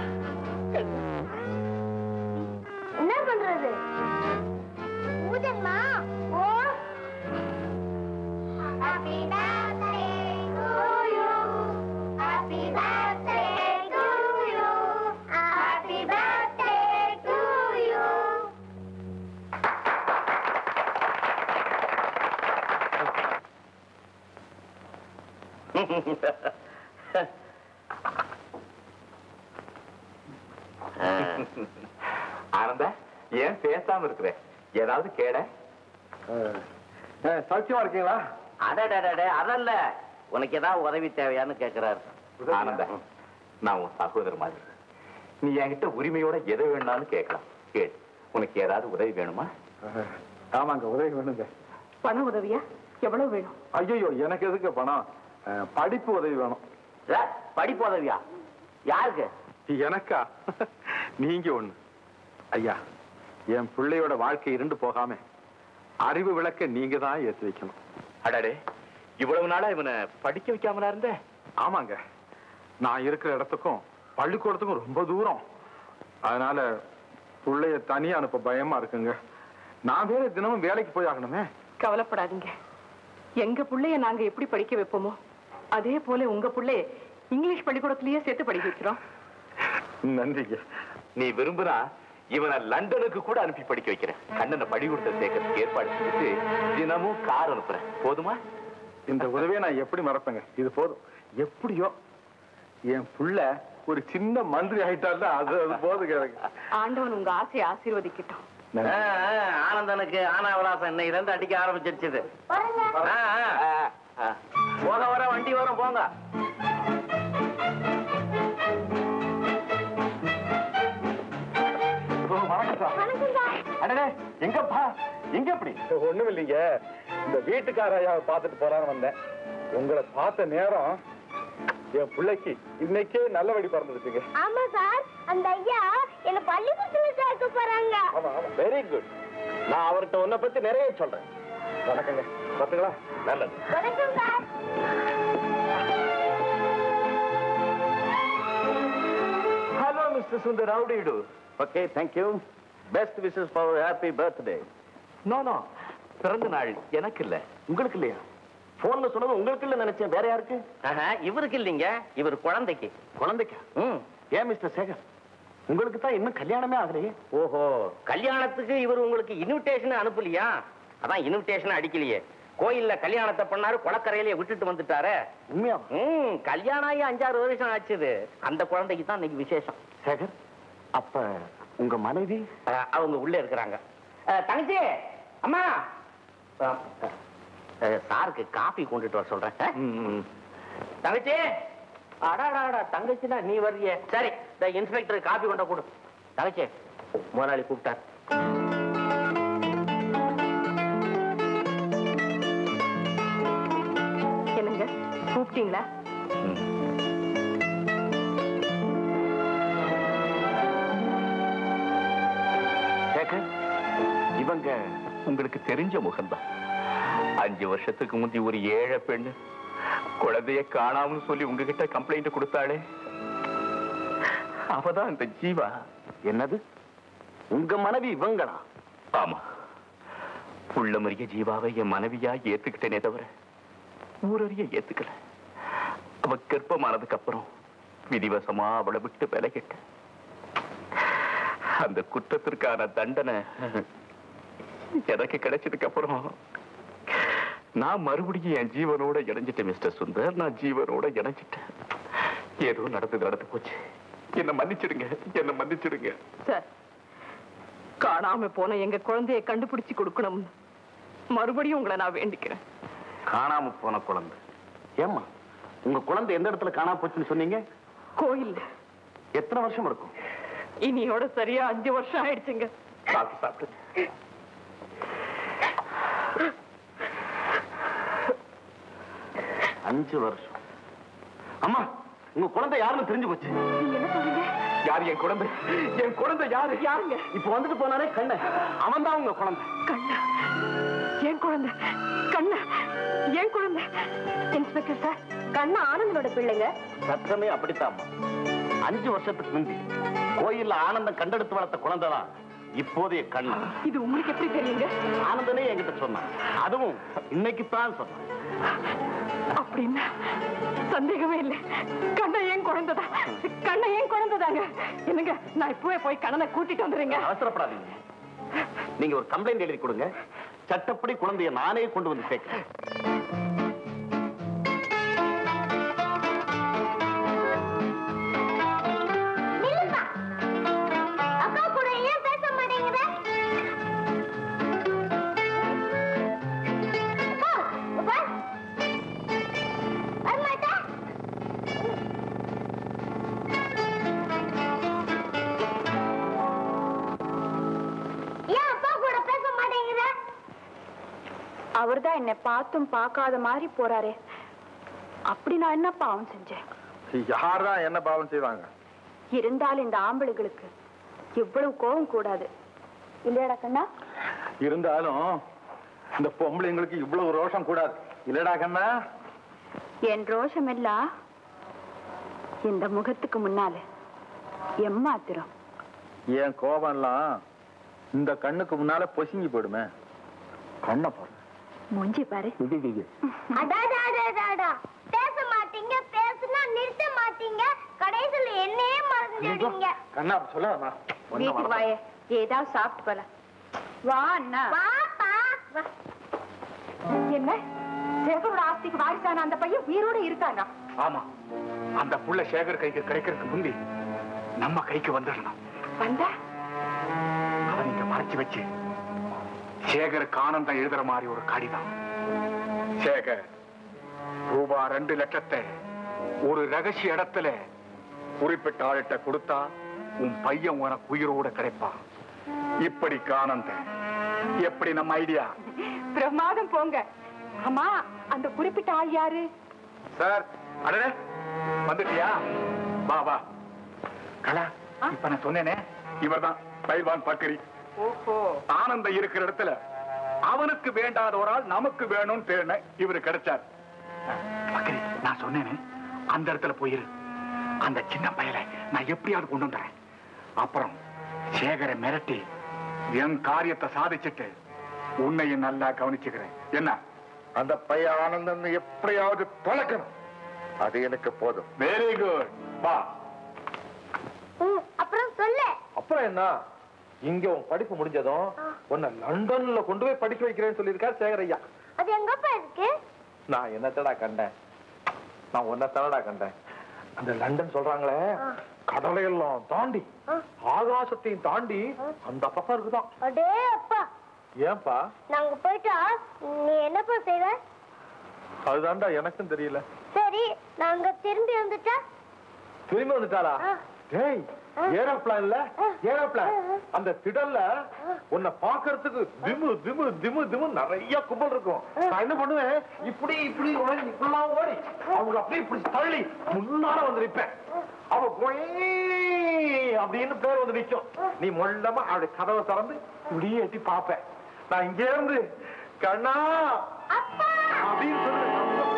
என்ன பண்றது ஊதம்மா ஓ happy birthday to you happy birthday to you happy birthday to you ஆனந்தா ஏன் பேசாம இருக்கிற ஏதாவது கேட சௌக்கியமா இருக்கீங்களா அடடடடே அதல்ல உனக்கு ஏதாவது உதவி தேவையான்னு கேக்குறாரு ஆனந்தா நான் உன் சகோதரர் மாதிரி நீ என்கிட்ட உரிமையோட எதை வேணாலும் கேட்கலாம் கேள் உனக்கு ஏதாவது உதவி வேணுமா ஆமாங்க உதவி வேணுங்க பண உதவியா எவ்வளவு வேணும் ஐயோ எனக்கு எதுக்கு பணம் அஹ், படிப்பு உதவி வேணும் ஏ, படிப்பு உதவியா யாருக்கு எனக்கா நீங்க ஒண்ணு ஐயா என் பிள்ளையோட வாழ்க்கை இருண்டு போகாம அறிவு விளக்க நீங்க தான் ஏத்தி வைக்கணும் அடடே இவ்வளவு நாளா இவனை படிக்க வைக்காமலா இருந்த ஆமாங்க நான் இருக்கிற இடத்துக்கும் பள்ளிக்கூடத்துக்கும் ரொம்ப தூரம் அதனால பிள்ளைய தனியா அனுப்ப பயமா இருக்குங்க நான் வேற தினமும் வேலைக்கு போய் ஆகணுமே கவலைப்படாதீங்க எங்க புள்ளைய நாங்க எப்படி படிக்க வைப்போமோ அதே போல உங்க புள்ளைய இங்கிலீஷ் பள்ளிக்கூடத்திலேயே சேர்த்து படிக்க வைக்கிறோம் நன்றிங்க நீ விரும்புனா இவனை லண்டனுக்கு கூட அனுப்பி படிக்க வைக்கிறேன் கண்ணனை பள்ளிக்கூடத்தை சேர்க்கறதுக்கு ஏற்பாடு செஞ்சுட்டு தினமும் கார் அனுப்புறேன் போதுமா இந்த உதவியை நான் எப்படி மறப்பேங்க இது போதும் எப்படியோ என் புள்ள ஒரு சின்ன மந்திரி ஆயிட்டால அது அது போதுங்க எனக்கு ஆண்டவன் உங்க ஆசையை ஆசீர்வதிக்கட்டும் ஆ, ஆ, ஆனந்தனுக்கு ஆனா விலாசம் இன்னைக்கு இருந்து அடிக்க ஆரம்பிச்சிருச்சுது வரேங்க ஆ, ஆ, ஆ. போக வர வண்டி வரும் போங்க வணக்கம் சார் வணக்கம் சார் அடடே எங்கப்பா எங்க அப்படி ஒண்ணும் இல்லைங்க இந்த வீட்டுக்கார ஐயாவை பார்த்துட்டு போறான்னு வந்தேன் உங்களை பார்த்த நேரம் என் பிள்ளைக்கு இன்னைக்கே நல்ல வழி பிறந்துருச்சுங்க ஆமா சார் அந்த ஐயா என்ன பள்ளிக்கூடத்துல சேர்க்க போறாங்க ஆமா ஆமா வெரி குட் நான் அவர்கிட்ட உன்னை பத்தி நிறைய சொல்றேன் வணக்கங்க பார்த்துங்களா நல்லது வணக்கம் sir Hello, Mr. Sundar. How do you do? Okay, thank you. Best wishes for a happy birthday. No no பிறந்த நாள் எனக்கு இல்ல உங்களுக்கு இல்லையா போன்ல சொன்னது உங்களுக்கு இல்ல நினைச்சேன் வேற யாருக்கு ஆஹா, இவருக்கு இல்லைங்க இவர் குழந்தைக்கு குழந்தைக்கா ம் ஏன் மிஸ்டர் சேகர் உங்களுக்கு தான் இன்னும் கல்யாணமே ஆகலையே ஓஹோ கல்யாணத்துக்கு இவர் உங்களுக்கு இன்விடேஷன் அனுப்பலையா அதான் இன்விடேஷன் அடிக்கலையே கோயில்ல கல்யாணத்தை பண்ணாரு குளக்கரையிலே விட்டுட்டு வந்துட்டாரே உண்மையா ம் கல்யாணம் ஆகி அஞ்சாறு வருஷம் ஆச்சுது அந்த குழந்தைக்கு தான் இன்னைக்கு விசேஷம் சேகர் அப்ப உங்க மனைவி அஹ், அவங்க உள்ள இருக்கிறாங்க அஹ், தங்கச்சி அம்மா அஹ், அஹ், சாருக்கு காபி கொண்டுட்டு வர சொல்றேன் அஹ். தங்கச்சி அடாடாடா தங்கச்சினா நீ வர்றியே சரி இந்த இன்ஸ்பெக்டர் காபி கொண்ட கொடு தங்கச்சி முதலாளி கூப்பிட்டார் என்னங்க கூப்பிட்டீங்களா சேகர் இவங்க உங்களுக்கு தெரிஞ்ச முகம்தான் அஞ்சு வருஷத்துக்கு முந்தி ஒரு ஏழை பெண்ணு குழந்தைய காணாமன்னு சொல்லி உங்ககிட்ட கம்ப்ளைண்ட் கொடுத்தாளே அவதான் இந்த ஜீவா என்னது உங்க மனைவி இவங்களா ஆமா உள்ள மறிய ஜீவாவை என் மனைவியா ஏத்துக்கிட்டேனே தவிர ஊரறிய ஏத்துக்கல அவ கர்ப்பமானதுக்கு அப்புறம் விதிவசமா அவளை விட்டு விலகிட்டேன் அந்த குற்றத்திற்கான தண்டனை எனக்கு கிடைச்சதுக்கு அப்புறம் நான் மறுபடியும் என் ஜீவனோட இணைஞ்சிட்டேன் மிஸ்டர் சுந்தர் நான் ஜீவனோட இணைஞ்சிட்டேன் ஏதோ நடந்தது நடந்து போச்சு என்ன மன்னிச்சிடுங்க என்ன மன்னிச்சிடுங்க சார் காணாம போன எங்க குழந்தைய கண்டுபிடிச்சு கொடுக்கணும் மறுபடியும் உங்களை நான் வேண்டிக்கிறேன் காணாம போன குழந்தை ஏம்மா உங்க குழந்தை எந்த இடத்துல காணாம போச்சுன்னு சொன்னீங்க கோயில் எத்தனை வருஷம் இருக்கும் இனியோட சரியா அஞ்சு வருஷம் ஆயிடுச்சுங்க சாப்பிட்டு சாப்பிட்டு அஞ்சு வருஷம் அம்மா உங்க குழந்தை யாருன்னு தெரிஞ்சு போச்சு நீங்க என்ன சொல்றீங்க யார் என் குழந்தை என் குழந்தை யாரு யாருங்க இப்ப வந்துட்டு போனானே கண்ண அவன் தான் உங்க குழந்தை கண்ணா என் குழந்தை கண்ணா என் குழந்தை இன்ஸ்பெக்டர் சார் கண்ணா ஆனந்தனோட பிள்ளைங்க சத்தமே அப்படித்தாம்மா அஞ்சு வருஷத்துக்கு முந்தி கோயில்ல ஆனந்தம் கண்டெடுத்து வளர்த்த குழந்தை தான் இப்போதைய கண்ணு இது உங்களுக்கு எப்படி தெரியுங்க ஆனந்தனே என்கிட்ட சொன்னான் அதுவும் இன்னைக்கு தான் சொன்னான் அப்படின்னா சந்தேகமே இல்லை கண்ணா ஏன் குழந்தைதான் கண்ணா ஏன் குழந்தைதாங்க என்னங்க நான் இப்பவே போய் கண்ணனை கூட்டிட்டு வந்துடுறேங்க அவசரப்படாதீங்க நீங்க ஒரு கம்ப்ளைண்ட் எழுதி கொடுங்க சட்டப்படி குழந்தைய நானே கொண்டு வந்து சேர்க்கிறேன் நில்லுப்பா. அக்கா கூட ஏன் பேச மாட்டேங்கிற? அப்பா, அப்பா. வரமாட்டா? ஏன் அப்பா கூட பேச மாட்டேங்கிற? அவர்தான் என்னை பார்த்தும் பார்க்காத மாதிரி போறாரே அப்படி நான் என்ன பாவம் செஞ்சேன் யார்தான் என்ன பாவம் செய்வாங்க இருந்தாலும் இந்த ஆம்பளைகளுக்கு இவ்வளவு கோபம் கூடாது இல்லையாடா கண்ணா இருந்தாலும் இந்த பொம்பளைங்களுக்கு இவ்வளவு ரோஷம் கூடாது இல்லடா கண்ணா என் ரோஷம் எல்லாம் இந்த முகத்துக்கு முன்னால எம்மாத்திரம் என் கோபம்லாம் இந்த கண்ணுக்கு முன்னால பொசுங்கி போயிடுமே கண்ணை பாரு மூஞ்சி பாரு அடாடா, அடாடா, அடா. பேச மாட்டீங்க பேசுனா நிறுத்த மாட்டீங்க கடைசியில என்னையே மறந்துடுவீங்க கண்ணா சொல்லாமா வீட்டுக்கு வாயே ஏதாவது சாப்பிட்டு போல வா அண்ணா வாப்பா வா. என்ன சேகரோட ஆஸ்திக்கு வாரிசான அந்த பையன் உயிரோட இருக்கானா ஆமா அந்த புள்ள சேகர் கைக்கு கிடைக்கிறதுக்கு முந்தி நம்ம கைக்கு வந்துடணும் வந்தா அவன் இங்க மறைச்சு வச்சு சேகருக்கு ஆனந்தம் எழுதுற மாதிரி ஒரு கடிதம் சேகர் ரூபா ரெண்டு லட்சத்தை ஒரு ரகசிய இடத்துல குறிப்பிட்ட ஆள்கிட்ட கொடுத்தா உன் பையன் உனக்கு உயிரோட கிடைப்பான் இப்படி ஆனந்த எப்படி நம்ம ஐடியா பிரமாதம் போங்க ஆமா அந்த குறிப்பிட்ட ஆள் யாரு சார் அடடே வந்துட்டியா வா வா கலா இப்ப நான் சொன்னேனே இவர்தான் பைல்வான் பக்கரி ஓஹோ ஆனந்தம் இருக்கிற இடத்துல அவனுக்கு வேண்டாத ஒரு ஆள் நமக்கு வேணும்னு தேடினேன் இவரு கிடைச்சார் பக்கரி நான் சொன்னேனே அந்த இடத்துல போயிரு அந்த சின்ன பயலை நான் எப்படியாவது கொண்டு வந்துறேன் அப்புறம் சேகரை மிரட்டி என் காரியத்தை சாதிச்சுட்டு உன்னையும் நல்லா கவனிச்சுக்கிறேன் என்ன அந்த பையன் ஆனந்தன் எப்படியாவது தொலைக்கணும் அது எனக்கு போதும் வெரி குட் வா ம், அப்புறம் சொல்லு அப்புறம் என்ன இங்க உன் படிப்பு முடிஞ்சதும் உன்னை லண்டன்ல கொண்டு போய் படிக்க வைக்கிறேன்னு சொல்லியிருக்கார் சேகர் ஐயா அது எங்கப்பா இருக்கு நான் என்னத்தடா கண்டேன் நான் உன்னத்தனடா கண்டேன் அந்த லண்டன் சொல்றாங்களே கடலை எல்லாம் தாண்டி ஆகாசத்தையும் தாண்டி அந்த பக்கம் இருக்குதான் அடே அப்பா ஏன்பா நாங்க போயிட்டா நீ என்னப்பா செய்வ அதுதான்டா எனக்கும் தெரியல சரி நாங்க திரும்பி வந்துட்டா திரும்பி வந்துட்டாரா ஆ. டேய் ஏரோப்ளான்ல ஏரோப்ளான் அந்த திடல்ல உன்னை பாக்குறதுக்கு திமு திமு திமு திமு நிறைய கும்பல் இருக்கும் நான் என்ன பண்ணுவேன் இப்படி இப்படி ஓடி, இப்படிலாம் ஓடி அவங்க அப்படியே இப்படி தள்ளி முன்னால வந்து நிப்பேன் அவ கொய் அப்படின்னு பேர் வந்து நிக்கும் நீ மொல்லமா அவளுடைய கதவை திறந்து இப்படியே எட்டி பார்ப்பேன் நான் இங்கே இருந்து கண்ணா அப்படின்னு சொல்லுவேன்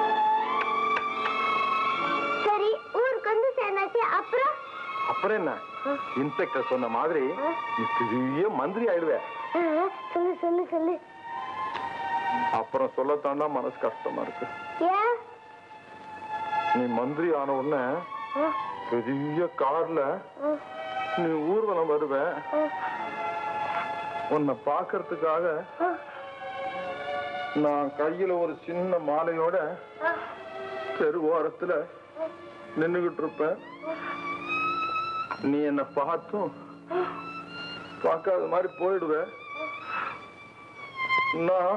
சரி ஊருக்கு வந்து சேர்ந்தாச்சு அப்புறம் அப்புறம் என்ன இன்ஸ்பெக்டர் சொன்ன மாதிரி நீ பெரிய மந்திரி ஆயிடுவேன் ஆ, சொல்லு சொல்லு சொல்லு அப்புறம் சொல்லத்தாண்டா மனசு கஷ்டமா இருக்கு ஏன் நீ மந்திரி ஆன உடனே ஆ, பெரிய கார்ல ஆ, நீ ஊர்வலம் வருவ ஆ, உன்னை பாக்குறதுக்காக ஆ, நான் கையில ஒரு சின்ன மாலையோட ஆ. தெரு ஓரத்துல நின்னுகிட்டு இருப்பேன் நீ என்ன பார்த்தும் பார்க்காத மாதிரி போயிடுவ நான்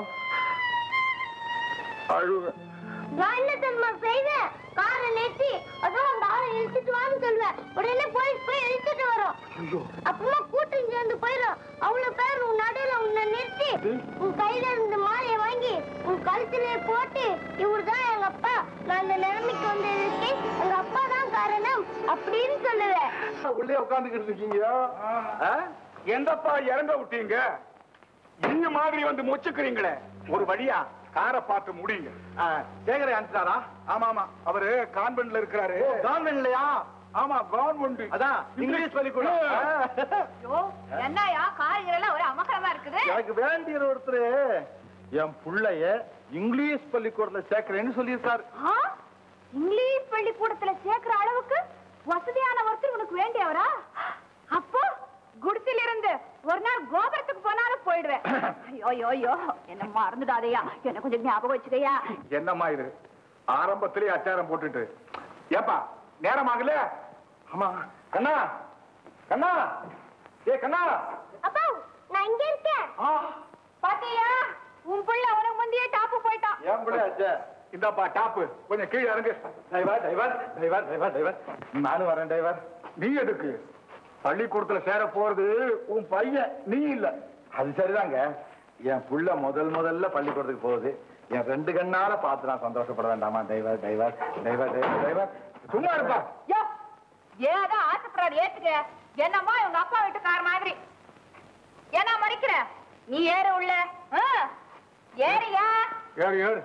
அழுவேன் நான் என்ன தெரியுமா செய்வேன் காரை நிறுத்தி அதோ அந்த ஆளை இழுத்துட்டு வான்னு சொல்லுவேன் உடனே போலீஸ் போய் இழுத்துட்டு வரும் அப்புறமா கூட்டம் சேர்ந்து போயிடும் அவ்வளவு பேர் உன் நடுவுல உன்னை நிறுத்தி உன் கையில இருந்த மாலையை வாங்கி உன் கழுத்திலே போட்டு இவர்தான் எங்க அப்பா நான் இந்த நிலைமைக்கு வந்ததுக்கு எங்க அப்பா தான் காரணம் அப்படின்னு சொல்லுவேன் உள்ளே உட்காந்துக்கிட்டு இருக்கீங்க எந்தப்பா இறங்க விட்டீங்க இந்த மாதிரி வந்து முச்சுக்கிறீங்களே ஒரு வழியா காரை பார்த்து முடியுங்க சேகரை அனுப்பிச்சாரா ஆமா ஆமா அவரு கான்வென்ட்ல இருக்கிறாரு கவர்மெண்ட்லயா ஆமா கவர்மெண்ட் அதான் இங்கிலீஷ் பள்ளிக்கூடம் ஆ. ஐயோ என்னயா காரியங்கள் எல்லாம் ஒரு அமக்கலமா இருக்குது எனக்கு வேண்டிய ஒருத்தர் என் புள்ளைய இங்கிலீஷ் பள்ளிக்கூடத்துல சேர்க்கிறேன்னு சொல்லியிருக்காரு ஆ? இங்கிலீஷ் பள்ளிக்கூடத்துல சேர்க்கிற அளவுக்கு வசதியான ஒருத்தர் உனக்கு வேண்டியவரா அப்போ குடிசில இருந்து ஒரு நாள் கோபுரத்துக்கு போனாலும் போயிடுவேன் ஐயோ ஐயோ ஐயோ என்ன மறந்துடாதயா என்ன கொஞ்சம் ஞாபகம் வச்சுக்கையா என்னம்மா இது ஆரம்பத்திலே அச்சாரம் போட்டுட்டு ஏப்பா நேரம் ஆகல ஆமா கண்ணா கண்ணா ஏ கண்ணா அப்பா நான் இங்க இருக்கேன் பாத்தியா உன் பிள்ளை உனக்கு முந்தையே டாப்பு போயிட்டான் ஏன் பிள்ளை ஆச்சே இந்தாப்பா டாப்பு கொஞ்சம் கீழே இறங்கு driver driver driver driver driver நானும் வரேன் டிரைவர் நீ எதுக்கு பள்ளிக்கூடத்துல சேர போறது உன் பையன் நீ இல்ல அது சரிதாங்க என் புள்ள முதல் முதல்ல பள்ளிக்கூடத்துக்கு போகுது என் ரெண்டு கண்ணால பார்த்து நான் சந்தோஷப்பட வேண்டாமா driver driver driver driver driver சும்மா இருப்பா யோ ஏதோ ஆசைப்படுறாரு ஏத்துக்க என்னம்மா இவங்க அப்பா வீட்டுக்கார மாதிரி என்ன மறிக்கிற நீ ஏறு உள்ள ஆ, ஏறியா ஏறு ஏறு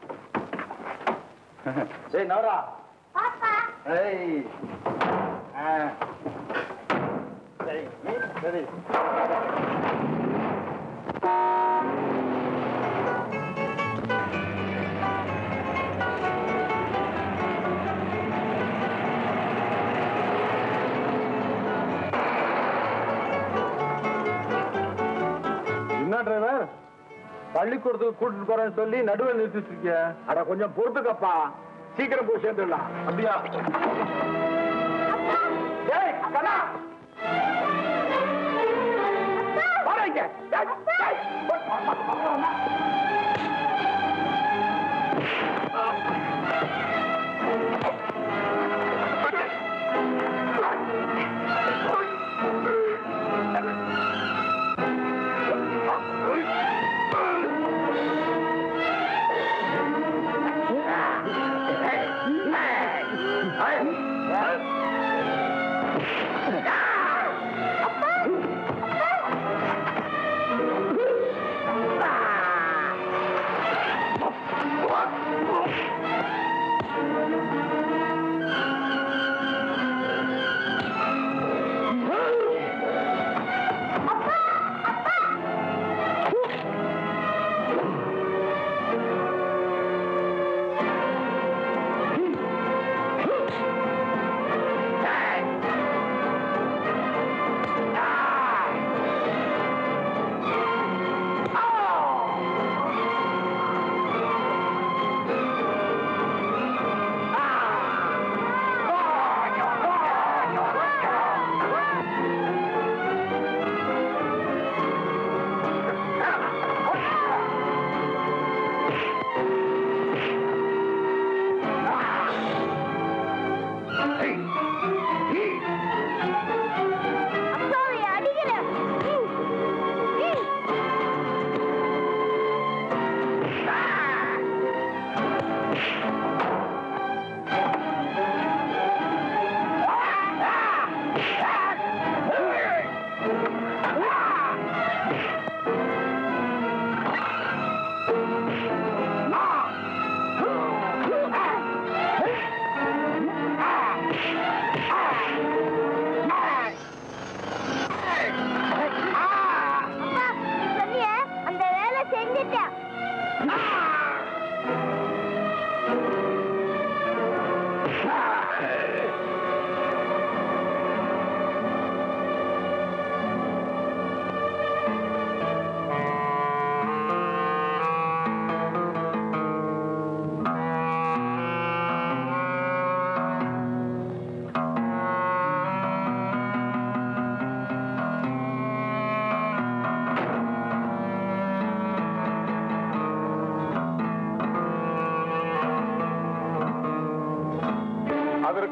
ஏய் நவரா பாப்பா ஏய் ஆ. சரி சரி என்ன டிரைவர் பள்ளிக்கூடத்துக்கு கூட்டிட்டு போறேன்னு சொல்லி நடுவில் நிறுத்திட்டு இருக்கிய அட கொஞ்சம் பொறுத்துக்கப்பா சீக்கிரம் போய் சேர்ந்துடலாம் அப்படியா ஏய் கண்ணா வாடா இங்க. ஏய், ஏய்.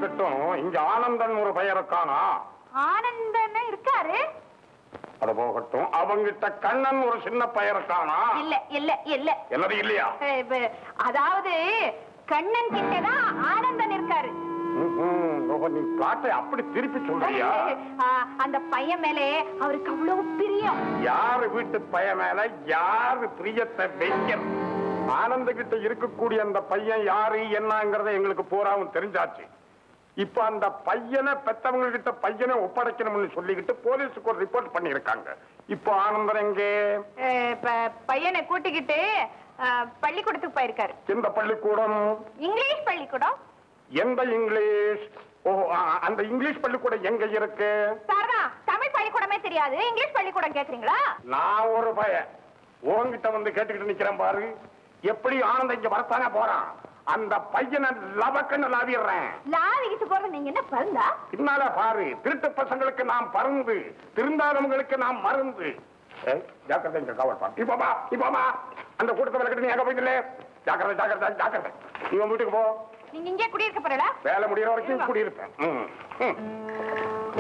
இருக்கட்டும் இங்க ஆனந்தன் ஒரு பெயர் இருக்கானா ஆனந்தன் இருக்காரு அது போகட்டும் அவங்கிட்ட கண்ணன் ஒரு சின்ன பெயர் இருக்கானா இல்ல இல்ல இல்ல என்னது இல்லையா அஹ், இப்ப, அதாவது கண்ணன் கிட்டதான் ஆனந்தன் இருக்காரு ம்ஹும். ஓஹோ, நீ பிளாட்டை அப்படி திருப்பி சொல்றியா அஹ், அந்த பையன் மேலே அவருக்கு அவ்வளவு பிரியம் யாரு வீட்டு பையன் மேல யாரு பிரியத்தை வைக்கிறது ஆனந்த கிட்ட இருக்கக்கூடிய அந்த பையன் யாரு என்னங்கறத எங்களுக்கு பூராவும் தெரிஞ்சாச்சு இப்ப அந்த பையனை பெத்தவங்க கிட்ட பையனை ஒப்படைக்கணும்னு சொல்லிக்கிட்டு போலீஸுக்கு ஒரு ரிப்போர்ட் பண்ணிருக்காங்க இப்போ ஆனந்தன் எங்கே அஹ், இப்ப பையனை கூட்டிக்கிட்டு அஹ், பள்ளிக்கூடத்துக்கு போயிருக்காரு எந்த பள்ளிக்கூடம் இங்கிலீஷ் பள்ளிக்கூடம் எந்த இங்கிலீஷ் ஓ ஆ, அந்த இங்கிலீஷ் பள்ளிக்கூடம் எங்க இருக்கு சாரதா தமிழ் பள்ளிக்கூடமே தெரியாது இங்கிலீஷ் பள்ளிக்கூடம் கேக்குறீங்களா நான் ஒரு பையன் உன்கிட்ட வந்து கேட்டுக்கிட்டு நிக்கிறேன் பாரு எப்படி ஆனந்த இங்க வரத்தானே போறான் அந்த பையனை லவக்கன்னு லாவிடுறேன் லாவிக்கிட்டு போறது நீங்க என்ன பருந்தா பின்னால பாரு திருட்டு பசங்களுக்கு நாம் பருந்து திருந்தாதவங்களுக்கு நாம் மருந்து ஏய், ஜாக்கிரதை இங்க காவல் பாரு இப்ப வா இப்ப வா அந்த கூட்டத்தை விளக்கிட்டு நீ எங்க போயிட்டு ஜாக்கிரதை ஜாக்கிரதை ஜாக்கிரதை நீ உன் வீட்டுக்கு போ நீங்க இங்கே குடியிருக்க போறடா வேலை முடியற வரைக்கும் குடியிருப்பேன் ம், ம்.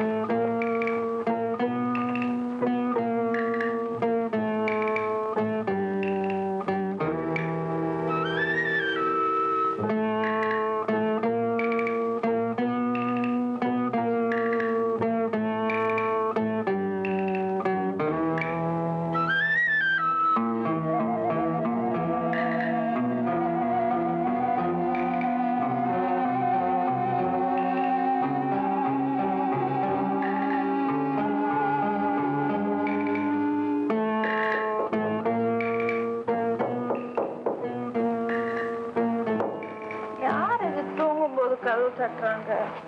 யார் இது தூங்கும் போது கதவு தட்டுறாங்க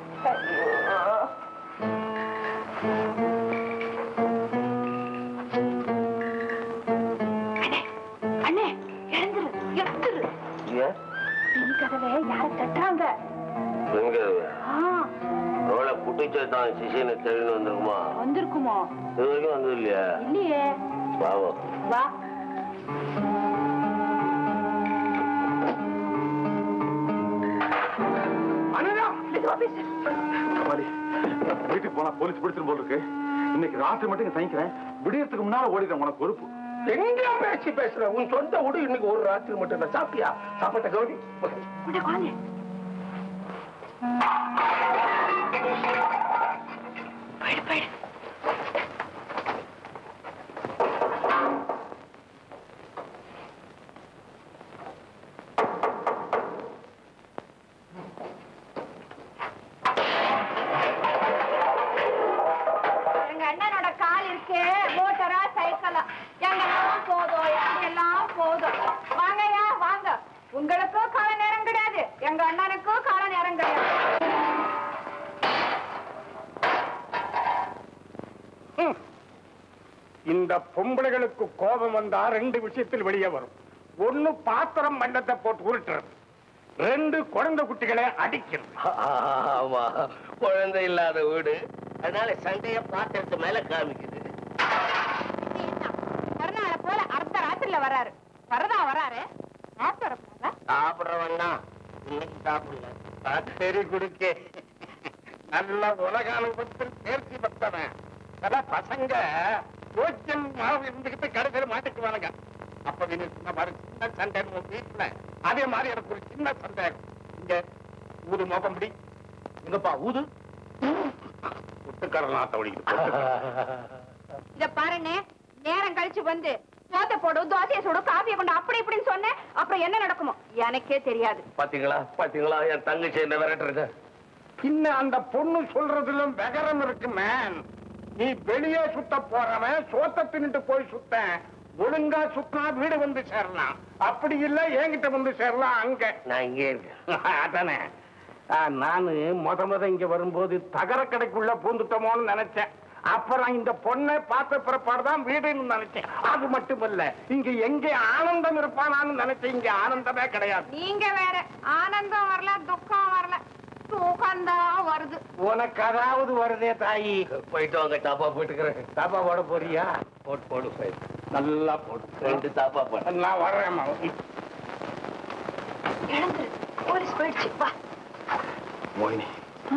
அண்ணே எழுந்துரு எழுந்துரு நீ கதவை யார தட்டுறாங்க ஆ, எவ்வளவு குட்டிச்சேத்தான் சிஷியனை தெரிஞ்சு வந்திருக்குமா வந்திருக்குமோ இது வரைக்கும் வந்தது இல்லையா இல்லையே பாவம் வா கபாலி, வீட்டுக்கு போனா போலீஸ் பிடிச்சிட்டு போல இருக்கு இன்னைக்கு ராத்திரி மட்டும் இங்க தங்கிக்கிறேன் விடியறதுக்கு முன்னால ஓடிடுறேன் உனக்கு பொறுப்பு எங்க பேச்சு பேசுற உன் சொந்த உடு இன்னைக்கு ஒரு ராத்திரி மட்டும் தான் சாப்பிட்டியா சாப்பாட்ட கவனி உடனே வாங்க போயிடு போயிடு எங்க அண்ணனோட கால் இருக்கு மோட்டரா சைக்கிளா எங்கெல்லாம் போதும் எங்கெல்லாம் போதும் வாங்கய்யா வாங்க உங்களுக்கும் கால நேரம் கிடையாது எங்க அண்ணனுக்கும் கால நேரம் கிடையாது இந்த பொம்பளைகளுக்கு கோபம் வந்தா ரெண்டு விஷயத்தில் வெளியே வரும் ஒண்ணு பாத்திரம் மண்டத்தை போட்டு உருட்டுறது ரெண்டு குழந்தை குட்டிகளை அடிக்கிறது ஆமா குழந்தை இல்லாத வீடு அதனால சண்டைய பாத்திரத்து மேல காமிக்குது மறுநாள போல அர்த்த ராத்திரில வராரு வரதா வராரு சாப்பிட்டு வரப்போதா சாப்பிடுறவன் தான் இன்னைக்கு சாப்பிடல சரி குடுக்கே நல்ல உலக அனுபவத்தில் தேர்ச்சி பெற்றவன் சில பசங்க கோச்சன் மாவு இருந்துகிட்டு கடைசியில் மாட்டிக்குவானுங்க அப்ப நீ சொன்ன மாதிரி சின்ன சந்தேகம் உன் வீட்டுல அதே மாதிரி எனக்கு ஒரு சின்ன சந்தேகம் இங்க ஊது மோப்பம்படி எங்கப்பா ஊது புட்டுக்கடல் நாத்த ஒழிக்குது இத பாருங்க நேரம் கழிச்சு வந்து சோத்த போடு தோசையை சுடு காஃபியை கொண்டு அப்படி இப்படின்னு சொன்னேன் அப்புறம் என்ன நடக்குமோ எனக்கே தெரியாது பாத்தீங்களா பாத்தீங்களா என் தங்கச்சி என்ன விரட்டுறது இன்னும் அந்த பொண்ணு சொல்றதுல வெகரம் இருக்கு மேன் நீ வெளியே சுத்த போறவன் சோத்த தின்னுட்டு போய் சுத்த ஒழுங்கா சுத்தினா வீடு வந்து சேரலாம் அப்படி இல்ல என்கிட்ட வந்து சேரலாம் அங்க நான் இங்கே இருக்கேன் அதானே ஆ, நானு முத முத இங்க வரும்போது தகர கடைக்குள்ள பூந்துட்டோமோன்னு நினைச்சேன் அப்புறம் இந்த பொண்ணை பார்த்த பிறப்பாடுதான் வீடுன்னு நினைச்சேன் அது மட்டுமல்ல இங்க எங்க ஆனந்தம் இருப்பானான்னு நினைச்சேன் இங்க ஆனந்தமே கிடையாது நீங்க வேற ஆனந்தம் வரல துக்கம் வரல தூக்கம்தான் வருது உனக்கு அதாவது வருதே தாயி போயிட்டு வாங்க தாப்பா போட்டுக்கிறேன் தாப்பா போட போறியா போட்டு போடு போயிட்டு நல்லா போடு ரெண்டு தாப்பா போடு நான் வர்றேம்மா எழுந்துரு போலீஸ் போயிடுச்சு வா மோகினி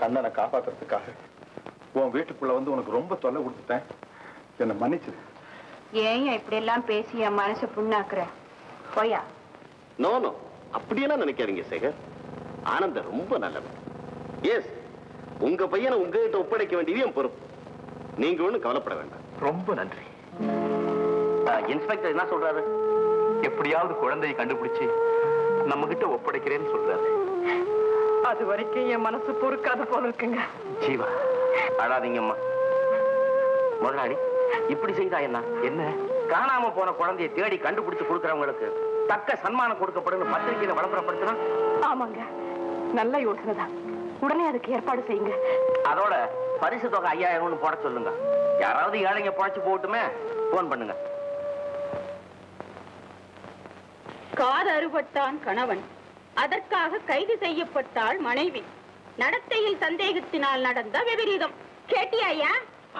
கண்ணனை காப்பாத்துறதுக்காக உன் வீட்டுக்குள்ள வந்து உனக்கு ரொம்ப தொல்லை கொடுத்துட்டேன் என்னை மன்னிச்சிரு ஏன் இப்படி எல்லாம் பேசி என் மனசை புண்ணாக்குற போயா நோ நோ அப்படியெல்லாம் நினைக்காதீங்க சேகர் ஆனந்த ரொம்ப நல்லவன் எஸ் உங்க பையனை உங்ககிட்ட ஒப்படைக்க வேண்டியது என் பொறுப்பு நீங்க ஒண்ணும் கவலைப்பட வேண்டாம் ரொம்ப நன்றி இன்ஸ்பெக்டர் என்ன சொல்றாரு எப்படியாவது குழந்தையை கண்டுபிடிச்சு நம்ம கிட்ட ஒப்படைக்கிறேன்னு சொல்றாரு அது வரைக்கும் என் மனசு பொறுக்காது போல இருக்குங்க ஜீவா அழாதீங்கம்மா முதலாளி இப்படி செய்தா என்ன என்ன காணாம போன குழந்தையை தேடி கண்டுபிடிச்சு கொடுக்கறவங்களுக்கு தக்க சன்மானம் கொடுக்கப்படும் பத்திரிகையில விளம்பரப்படுத்தினா ஆமாங்க நல்ல யோசனை தான் உடனே அதுக்கு ஏற்பாடு செய்யுங்க அதோட பரிசு தொகை ஐயாயிரம்னு போட சொல்லுங்க யாராவது ஏழைங்க பழச்சு போட்டுமே போன் பண்ணுங்க காது அறுபட்டான் கணவன் அதற்காக கைது செய்யப்பட்டாள் மனைவி நடத்தையில் சந்தேகத்தினால் நடந்த விபரீதம் கேட்டியா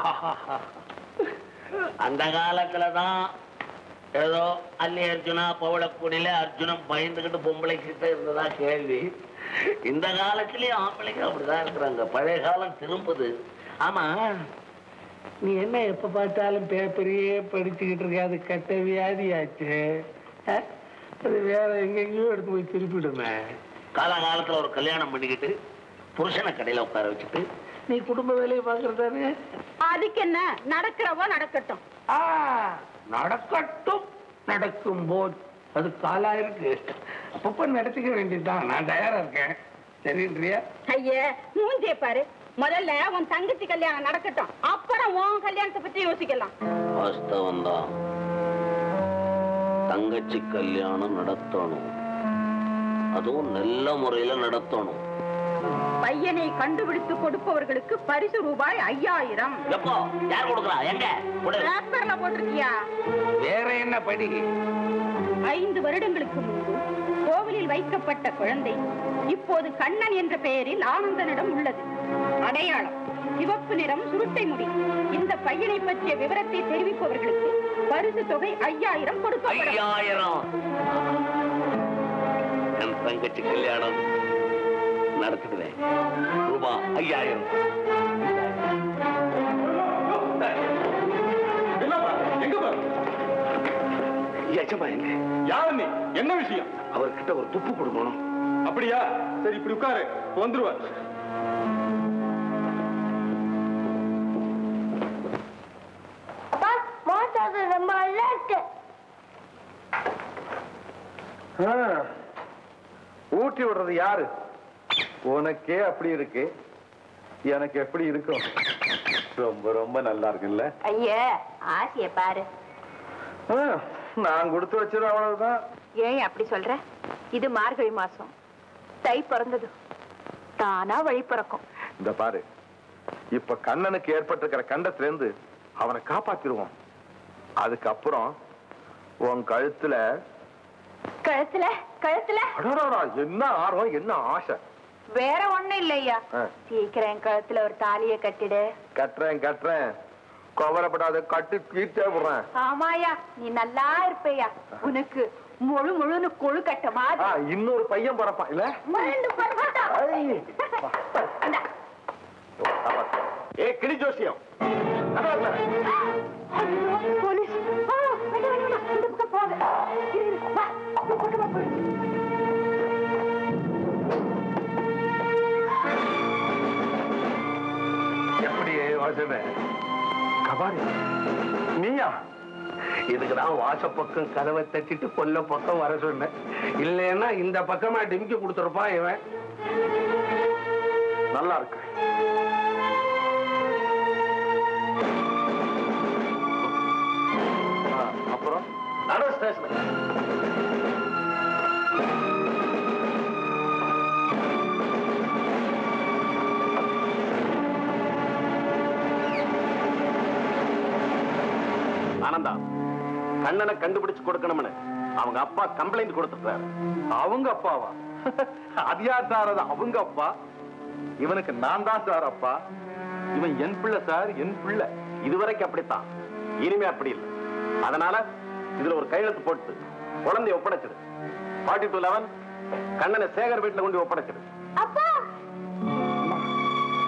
அந்த காலத்துல தான் ஏதோ அல்லி அர்ஜுனா பவளக்குடியில அர்ஜுனன் பயந்துகிட்டு பொம்பளை கிட்ட இருந்ததா கேள்வி இந்த காலத்திலயும் ஆம்பளைங்க அப்படிதான் இருக்கிறாங்க பழைய காலம் திரும்புது ஆமா நீ என்ன எப்ப பார்த்தாலும் பேப்பரையே படிச்சுக்கிட்டு இருக்க அது கட்ட வியாதியாச்சு அஹ்? அது வேற எங்கெங்கயோ எடுத்து போய் திருப்பிடுமே காலகாலத்துல ஒரு கல்யாணம் பண்ணிக்கிட்டு புருஷனை கடையில உட்கார வச்சுட்டு நீ குடும்ப வேலையை பாக்குறதானே அதுக்கு என்ன நடக்கிறவோ நடக்கட்டும் ஆ, நடக்கட்டும் நடக்கும் போது அது காலா இருக்கு அப்பப்ப நடத்திக்க வேண்டியதுதான் நான் தயாரா இருக்கேன் சரின்றியா ஐயே மூஞ்சே பாரு முதல்ல உன் தங்கச்சி கல்யாணம் நடக்கட்டும் அப்புறம் உன் கல்யாணத்தை பத்தி யோசிக்கலாம் வாஸ்தவம் தான் தங்கச்சி கல்யாணம் நடத்தணும் அதுவும் நல்ல முறையில நடத்தணும் பையனை கண்டுபிடித்து கொடுப்பவர்களுக்கு பரிசு ரூபாய் ஐயாயிரம் எப்போ யார் கொடுக்குறா எங்க கொடு. பேப்பர்ல போட்டிருக்கியா வேற என்ன படி ஐந்து வருடங்களுக்கு முன்பு கோவிலில் வைக்கப்பட்ட குழந்தை இப்போது கண்ணன் என்ற பெயரில் ஆனந்தனிடம் உள்ளது அடையாளம் சிவப்பு நிறம் சுருட்டை முடி இந்த பையனை பற்றிய விவரத்தை தெரிவிப்பவர்களுக்கு பரிசு தொகை ஐயாயிரம் கொடுக்கப்படும் ஐயாயிரம் என் தங்கச்சி கல்யாணம் நடத்துகிறேன் ரூபா ஐயாயிரம் எஜமா எங்க யாரு நீ என்ன விஷயம் அவர்கிட்ட ஒரு துப்பு கொடுக்கணும் அப்படியா சரி இப்படி உட்காரு வந்துருவார் அப்பா மோட்டார் ரொம்ப நல்லா இருக்கு ஊட்டி விடுறது யாரு உனக்கே அப்படி இருக்கு எனக்கு எப்படி இருக்கும் ரொம்ப ரொம்ப நல்லா இருக்குல்ல ஐயா ஆசைய பாரு ஆ, நான் கொடுத்து வச்சிருவேன் அவ்வளவுதான் ஏன் அப்படி சொல்ற இது மார்கழி மாசம் தை பிறந்தது தானா வழி பிறக்கும் இந்த பாரு இப்ப கண்ணனுக்கு ஏற்பட்டிருக்கிற கண்டத்துல இருந்து அவனை காப்பாத்திருவோம் அதுக்கப்புறம் உன் கழுத்துல கழுத்துல கழுத்துல அடடடா, என்ன ஆர்வம் என்ன ஆசை வேற ஒண்ணும் இல்லையா ஆ, சீக்கிரம் என் கழுத்துல ஒரு தாலிய கட்டிடு கட்டுறேன் கட்டுறேன் கவலைப்படாத கட்டி தீர்த்தே விடுறேன் ஆமாயா நீ நல்லா இருப்பையா உனக்கு முழு முழுன்னு கொழு கட்ட ஆ, மாதிரி இன்னொரு பையன் பிறப்பான் இல்ல ரெண்டு பருவத்தா. ஐ. இந்தா. ஏ கிளி ஜோசியம் கதவை திற. ஐயோ, போலீஸ் ஆ, வேண்டாம், வேண்டாம், இந்த பக்கம் போகாத. இரு, இரு, வா, இந்த பக்கம் வா, போலீஸ். எப்படி வாசன கபாரி நீயா இதுக்குதான் வாச பக்கம் கதவை தச்சிட்டு கொல்ல பக்கம் வர சொன்னேன் இல்லைன்னா இந்த பக்கமா டிமிக்கி கொடுத்துருப்பான் இவன் நல்லா இருக்கு ஆ, அப்புறம் நடு ஸ்டேஷன் ஆனந்தா கண்ணனை கண்டுபிடிச்சு கொடுக்கணும்னு அவங்க அப்பா கம்ப்ளைண்ட் கொடுத்துட்டாரு அவங்க அப்பாவா அது யார் சார் அது அவங்க அப்பா இவனுக்கு நான் தான் சார் அப்பா இவன் என் பிள்ளை சார் என் பிள்ளை இதுவரைக்கும் அப்படித்தான் இனிமே அப்படி இல்லை அதனால இதுல ஒரு கையெழுத்து போட்டு குழந்தைய ஒப்படைச்சிடு ஃபார்ட்டி டூ லெவன் கண்ணனை சேகர் வீட்டுல கொண்டு ஒப்படைச்சிடு அப்பா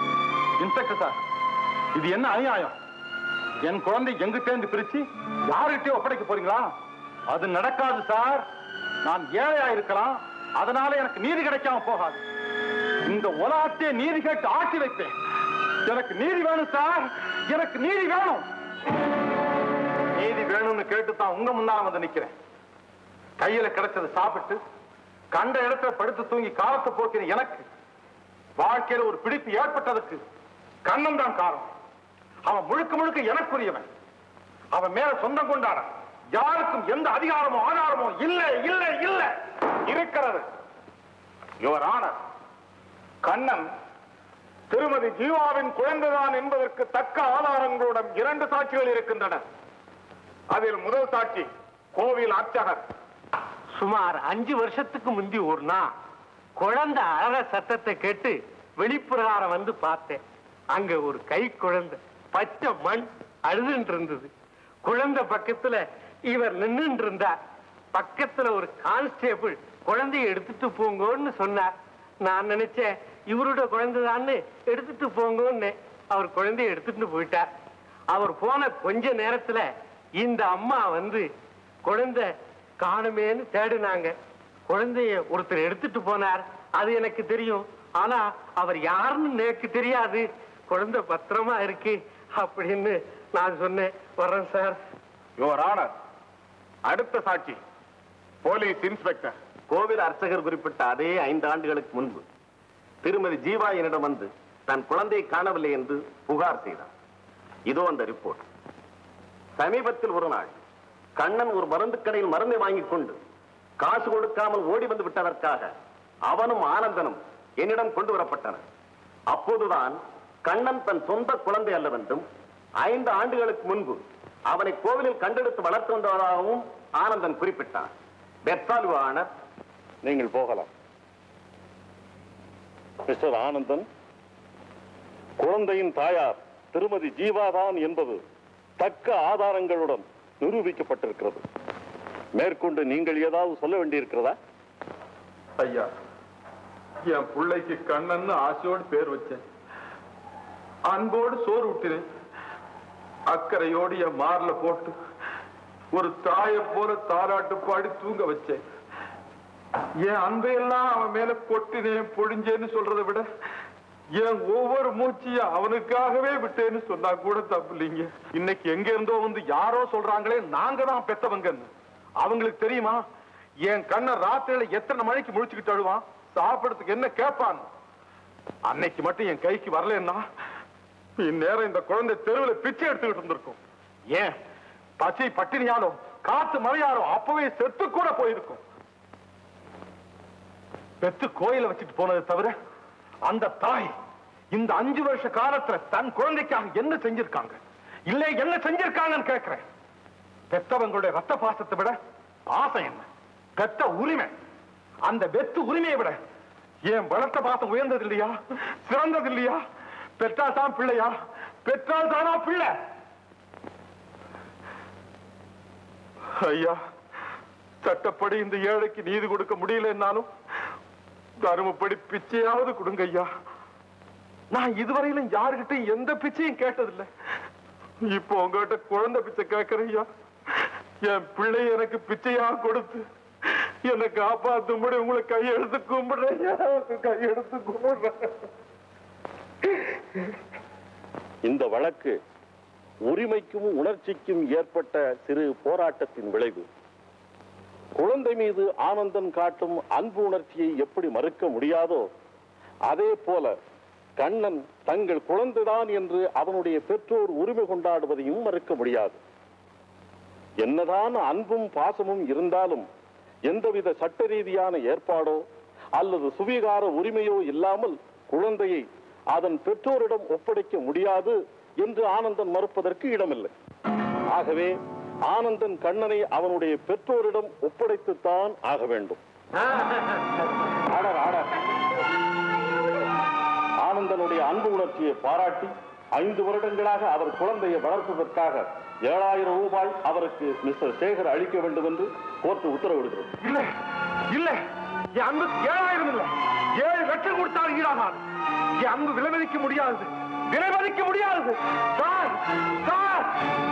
இன்ஸ்பெக்டர் சார் இது என்ன அநியாயம் என் குழந்தை எங்கிட்டேந்து பிரிச்சு யாருகிட்டயும் ஒப்படைக்க போறீங்களா அது நடக்காது சார் நான் ஏழையா இருக்கலாம் அதனால எனக்கு நீதி கிடைக்காம போகாது இந்த உலகத்தையே நீதி கேட்டு ஆட்டி வைப்பேன் எனக்கு நீதி வேணும் சார் எனக்கு நீதி வேணும் நீதி வேணும்னு கேட்டு தான் உங்க முன்னால வந்து நிக்கிறேன் கையில கிடைச்சதை சாப்பிட்டு கண்ட இடத்துல படுத்து தூங்கி காலத்தை போக்கின எனக்கு வாழ்க்கையில ஒரு பிடிப்பு ஏற்பட்டதுக்கு கண்ணன் தான் காரணம் அவன் முழுக்க முழுக்க எனக்குரியவன் அவன் மேல சொந்தம் கொண்டாட யாருக்கும் எந்த அதிகாரமோ ஆதாரமோ இல்லை இல்லை இல்லை இருக்கிறது யுவர் ஆனர் கண்ணன் திருமதி ஜீவாவின் குழந்தைதான் என்பதற்கு தக்க ஆதாரங்களுடன் இரண்டு சாட்சிகள் இருக்கின்றன அதில் முதல் சாட்சி கோவில் அர்ச்சகர் சுமார் அஞ்சு வருஷத்துக்கு முந்தி ஒரு நாள் குழந்தை அழற சத்தத்தை கேட்டு வெளிப்பிரகாரம் வந்து பார்த்தேன் அங்க ஒரு கை குழந்தை பச்சை மண் அழுதுன்னு இருந்தது குழந்தை பக்கத்துல இவர் நின்னுட்டு இருந்தார் பக்கத்துல ஒரு கான்ஸ்டேபிள் குழந்தைய எடுத்துட்டு போங்கன்னு சொன்னார் நான் நினைச்சேன் இவரோட குழந்தைதான்னு எடுத்துட்டு போங்கன்னு அவர் குழந்தைய எடுத்துட்டு போயிட்டார் அவர் போன கொஞ்ச நேரத்துல இந்த அம்மா வந்து குழந்தை காணுமேன்னு தேடினாங்க குழந்தைய ஒருத்தர் எடுத்துட்டு போனார் அது எனக்கு தெரியும் ஆனா அவர் யாருன்னு எனக்கு தெரியாது குழந்தை பத்திரமா இருக்கு அப்படின்னு நான் சொன்னேன் வர்றேன் சார் யுவர் ஆனர் அடுத்த சாட்சி போலீஸ் இன்ஸ்பெக்டர் கோவில் அர்ச்சகர் குறிப்பிட்ட அதே ஐந்து ஆண்டுகளுக்கு முன்பு திருமதி ஜீவா என்னிடம் வந்து தன் குழந்தையை காணவில்லை என்று புகார் செய்தார் இதோ அந்த ரிப்போர்ட் சமீபத்தில் ஒரு நாள் கண்ணன் ஒரு மருந்து கடையில் மருந்தை வாங்கிக் கொண்டு காசு கொடுக்காமல் ஓடி வந்து விட்டதற்காக அவனும் ஆனந்தனும் என்னிடம் கொண்டு வரப்பட்டனர் அப்போதுதான் கண்ணன் தன் சொந்த குழந்தை அல்லவென்றும் ஐந்து ஆண்டுகளுக்கு முன்பு அவனை கோவிலில் கண்டெடுத்து வளர்த்து வந்தவராகவும் ஆனந்தன் குறிப்பிட்டார் பெத்தால் ஆனர் நீங்கள் போகலாம் மிஸ்டர் ஆனந்தன் குழந்தையின் தாயார் திருமதி ஜீவாதான் என்பது தக்க ஆதாரங்களுடன் நிரூபிக்கப்பட்டிருக்கிறது மேற்கொண்டு நீங்கள் ஏதாவது சொல்ல வேண்டியிருக்கிறதா ஐயா என் பிள்ளைக்கு கண்ணன்னு ஆசையோடு பேர் வச்சேன் அன்போடு சோறு ஊட்டினேன் அக்கறையோடு என் மார்ல போட்டு ஒரு தாயை போல தாராட்டு பாடி தூங்க வச்சேன் என் அன்பையெல்லாம் அவன் மேல கொட்டினேன் பொழிஞ்சேன்னு சொல்றதை விட என் ஒவ்வொரு மூச்சையும் அவனுக்காகவே விட்டேன்னு சொன்னா கூட தப்பு இல்லைங்க இன்னைக்கு எங்க இருந்தோ வந்து யாரோ சொல்றாங்களே நாங்க தான் பெத்தவங்கன்னு அவங்களுக்கு தெரியுமா என் கண்ணை ராத்திரியில எத்தனை மணிக்கு முழிச்சுக்கிட்டு அழுவான் சாப்பிடறதுக்கு என்ன கேட்பான் அன்னைக்கு மட்டும் என் கைக்கு வரலன்னா இந்நேரம் இந்த குழந்தை தெருவில் பிச்சை எடுத்துக்கிட்டு இருந்திருக்கும் ஏன் பச்சை பட்டினியாலோ காத்து மழையாலோ அப்பவே செத்து கூட போயிருக்கும் பெத்து கோயில வச்சுட்டு போனதை தவிர அந்த தாய் இந்த அஞ்சு வருஷ காலத்துல தன் குழந்தைக்காக என்ன செஞ்சிருக்காங்க இல்ல என்ன செஞ்சிருக்காங்கன்னு கேட்கிறேன் பெத்தவங்களுடைய ரத்த பாசத்தை விட ஆசை என்ன பெத்த உரிமை அந்த வெத்து உரிமையை விட ஏன் வளர்த்த பாசம் உயர்ந்தது இல்லையா சிறந்தது இல்லையா பெற்றால் தான் பிள்ளையா பெற்றால் தானா பிள்ளை ஐயா சட்டப்படி இந்த ஏழைக்கு நீதி கொடுக்க முடியலன்னாலும் தருமப்படி பிச்சையாவது கொடுங்க ஐயா நான் இதுவரையிலும் யாருகிட்டையும் எந்த பிச்சையும் கேட்டதில்லை இப்போ உங்ககிட்ட குழந்தை பிச்சை கேட்கிறேன் ஐயா என் பிள்ளை எனக்கு பிச்சையா கொடுத்து என்னை காப்பாத்தும்படி உங்களை கையெடுத்து கும்பிடுறேன் ஐயா. கையெடுத்து கும்பிடுறேன் இந்த வழக்கு உரிமைக்கும் உணர்ச்சிக்கும் ஏற்பட்ட சிறு போராட்டத்தின் விளைவு குழந்தை மீது ஆனந்தன் காட்டும் அன்பு உணர்ச்சியை எப்படி மறுக்க முடியாதோ அதே போல கண்ணன் தங்கள் குழந்தைதான் என்று அவனுடைய பெற்றோர் உரிமை கொண்டாடுவதையும் மறுக்க முடியாது என்னதான் அன்பும் பாசமும் இருந்தாலும் எந்தவித சட்ட ரீதியான ஏற்பாடோ அல்லது சுவீகார உரிமையோ இல்லாமல் குழந்தையை அதன் பெற்றோரிடம் ஒப்படைக்க முடியாது என்று ஆனந்தன் மறுப்பதற்கு இடமில்லை ஆகவே ஆனந்தன் கண்ணனை அவனுடைய பெற்றோரிடம் ஒப்படைத்துத்தான் ஆக வேண்டும் ஆடர் ஆடர் ஆனந்தனுடைய அன்பு உணர்ச்சியை பாராட்டி ஐந்து வருடங்களாக அவர் குழந்தையை வளர்ப்பதற்காக ஏழாயிரம் ரூபாய் அவருக்கு மிஸ்டர் சேகர் அளிக்க வேண்டும் என்று கோர்ட்டு உத்தரவிடுகிறது இல்ல இல்ல என் அன்புக்கு ஏழாயிரம் இல்ல ஏழு லட்சம் கொடுத்தாலும் ஈடாகாது என் அன்பு விலை மதிக்க முடியாது விலை மதிக்க முடியாது சார் சார்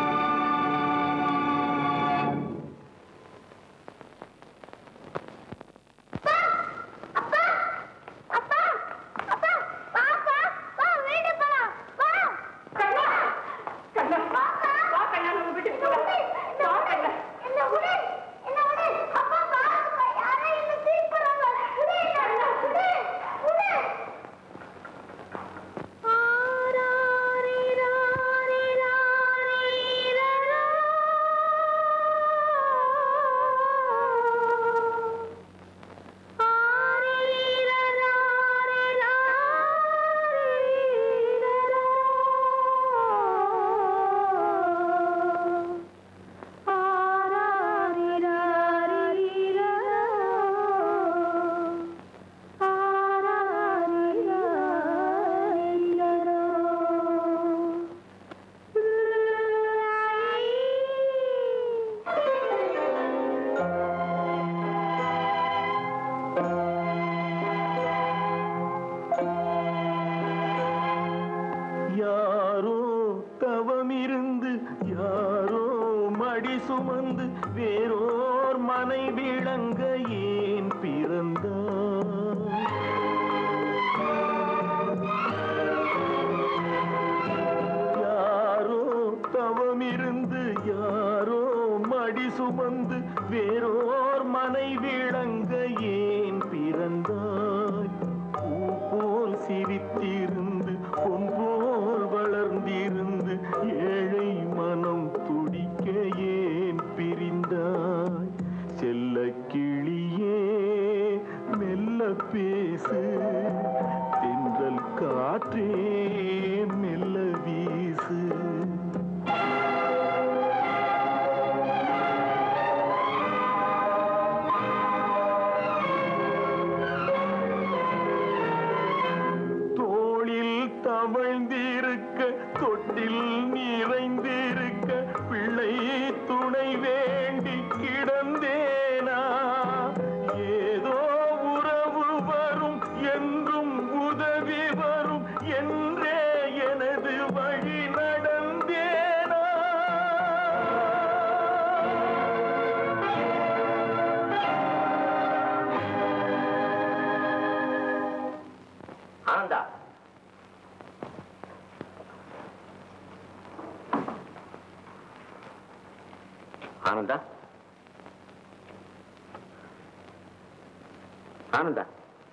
யாரோ தவமிருந்து யாரோ மடி சுமந்து வேறோர் மனை விளங்க ஏன் பிறந்தார் யாரோ தவமிருந்து யாரோ மடி சுமந்து வேறோர் மனை விளங்க ஏன் பிறந்தாய் பூ போல் சிரித்திருந்து பொன் போல் வளர்ந்திருந்து ஏழை மனம் துடிக்க ஏன் பிரிந்தாய் செல்ல கிளியே மெல்ல பேசு தென்றல் காற்றே மெல்ல வீசு தோளில் தவழ்ந்திருக்க தொட்டில் நிறைந்திருக்க பிள்ளை துணை வேண்டி கிடந்தேனா ஏதோ உறவு வரும் என்றும் உதவி வரும் என்றே எனது வழி நடந்தேனா ஆனந்தா ஆனந்தா ஆனந்தா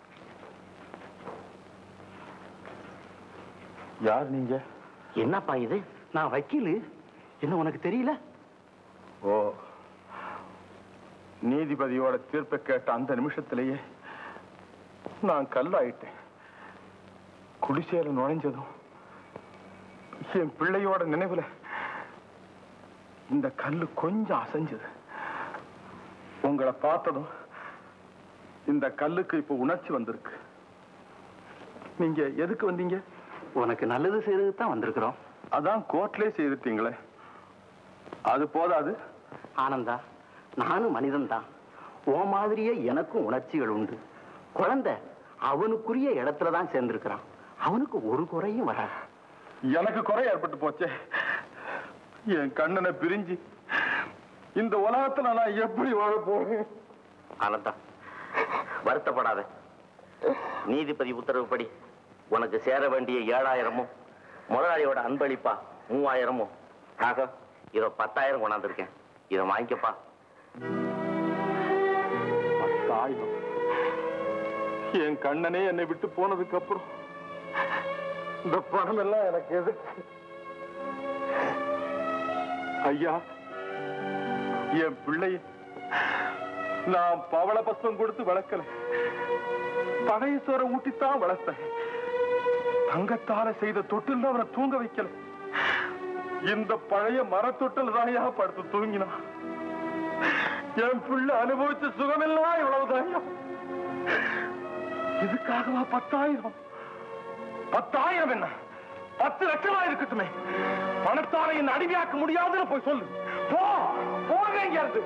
யார் நீங்க என்னப்பா இது நான் வக்கீலு என்ன உனக்கு தெரியல ஓ நீதிபதியோட தீர்ப்பை கேட்ட அந்த நிமிஷத்திலேயே நான் கல்லாயிட்டேன் குடிசையில நுழைஞ்சதும் என் பிள்ளையோட நினைவுல இந்த கல்லு கொஞ்சம் அசைஞ்சது உங்களை பார்த்ததும் இந்த கல்லுக்கு இப்ப உணர்ச்சி வந்திருக்கு நீங்க எதுக்கு வந்தீங்க உனக்கு நல்லது செய்யறதுக்கு தான் வந்திருக்கிறோம் அதான் கோர்ட்லயே செய்துட்டீங்களே அது போதாது ஆனந்தா நானும் மனிதன் தான் ஓ மாதிரியே எனக்கும் உணர்ச்சிகள் உண்டு குழந்தை அவனுக்குரிய இடத்துல தான் சேர்ந்திருக்கிறான் அவனுக்கு ஒரு குறையும் வராது எனக்கு குறை ஏற்பட்டு போச்சே என் கண்ணனை பிரிஞ்சு இந்த உலகத்துல நான் எப்படி வாழ போறேன் ஆனந்தா வருத்தப்படாத நீதிபதி உத்தரவுப்படி உனக்கு சேர வேண்டிய ஏழாயிரமும் முதலாளியோட அன்பளிப்பா மூவாயிரமும் ஆக இதோ பத்தாயிரம் கொண்டாந்துருக்கேன் இதை வாங்கிக்கப்பா பத்தாயிரம் என் கண்ணனே என்னை விட்டு போனதுக்கு அப்புறம் இந்த பணம் எல்லாம் எனக்கு எதுக்கு ஐயா என் பிள்ளை நான் பவள பஸ்பம் கொடுத்து வளர்க்கல பழைய சோற ஊட்டித்தான் வளர்த்தேன் தங்கத்தால செய்த தொட்டில் அவனை தூங்க வைக்கல இந்த பழைய மரத்தொட்டில் தாயா படுத்து தூங்கினான் என் பிள்ளை அனுபவிச்ச சுகமெல்லாம் இவ்வளவுதாயா இதுக்காகவா பத்தாயிரம் பத்தாயிரம் என்ன பத்து லட்சமா இருக்கட்டுமே பணத்தால என்ன அடிமையாக்க முடியாதுன்னு போய் சொல்லு போ போங்க இங்க இருந்து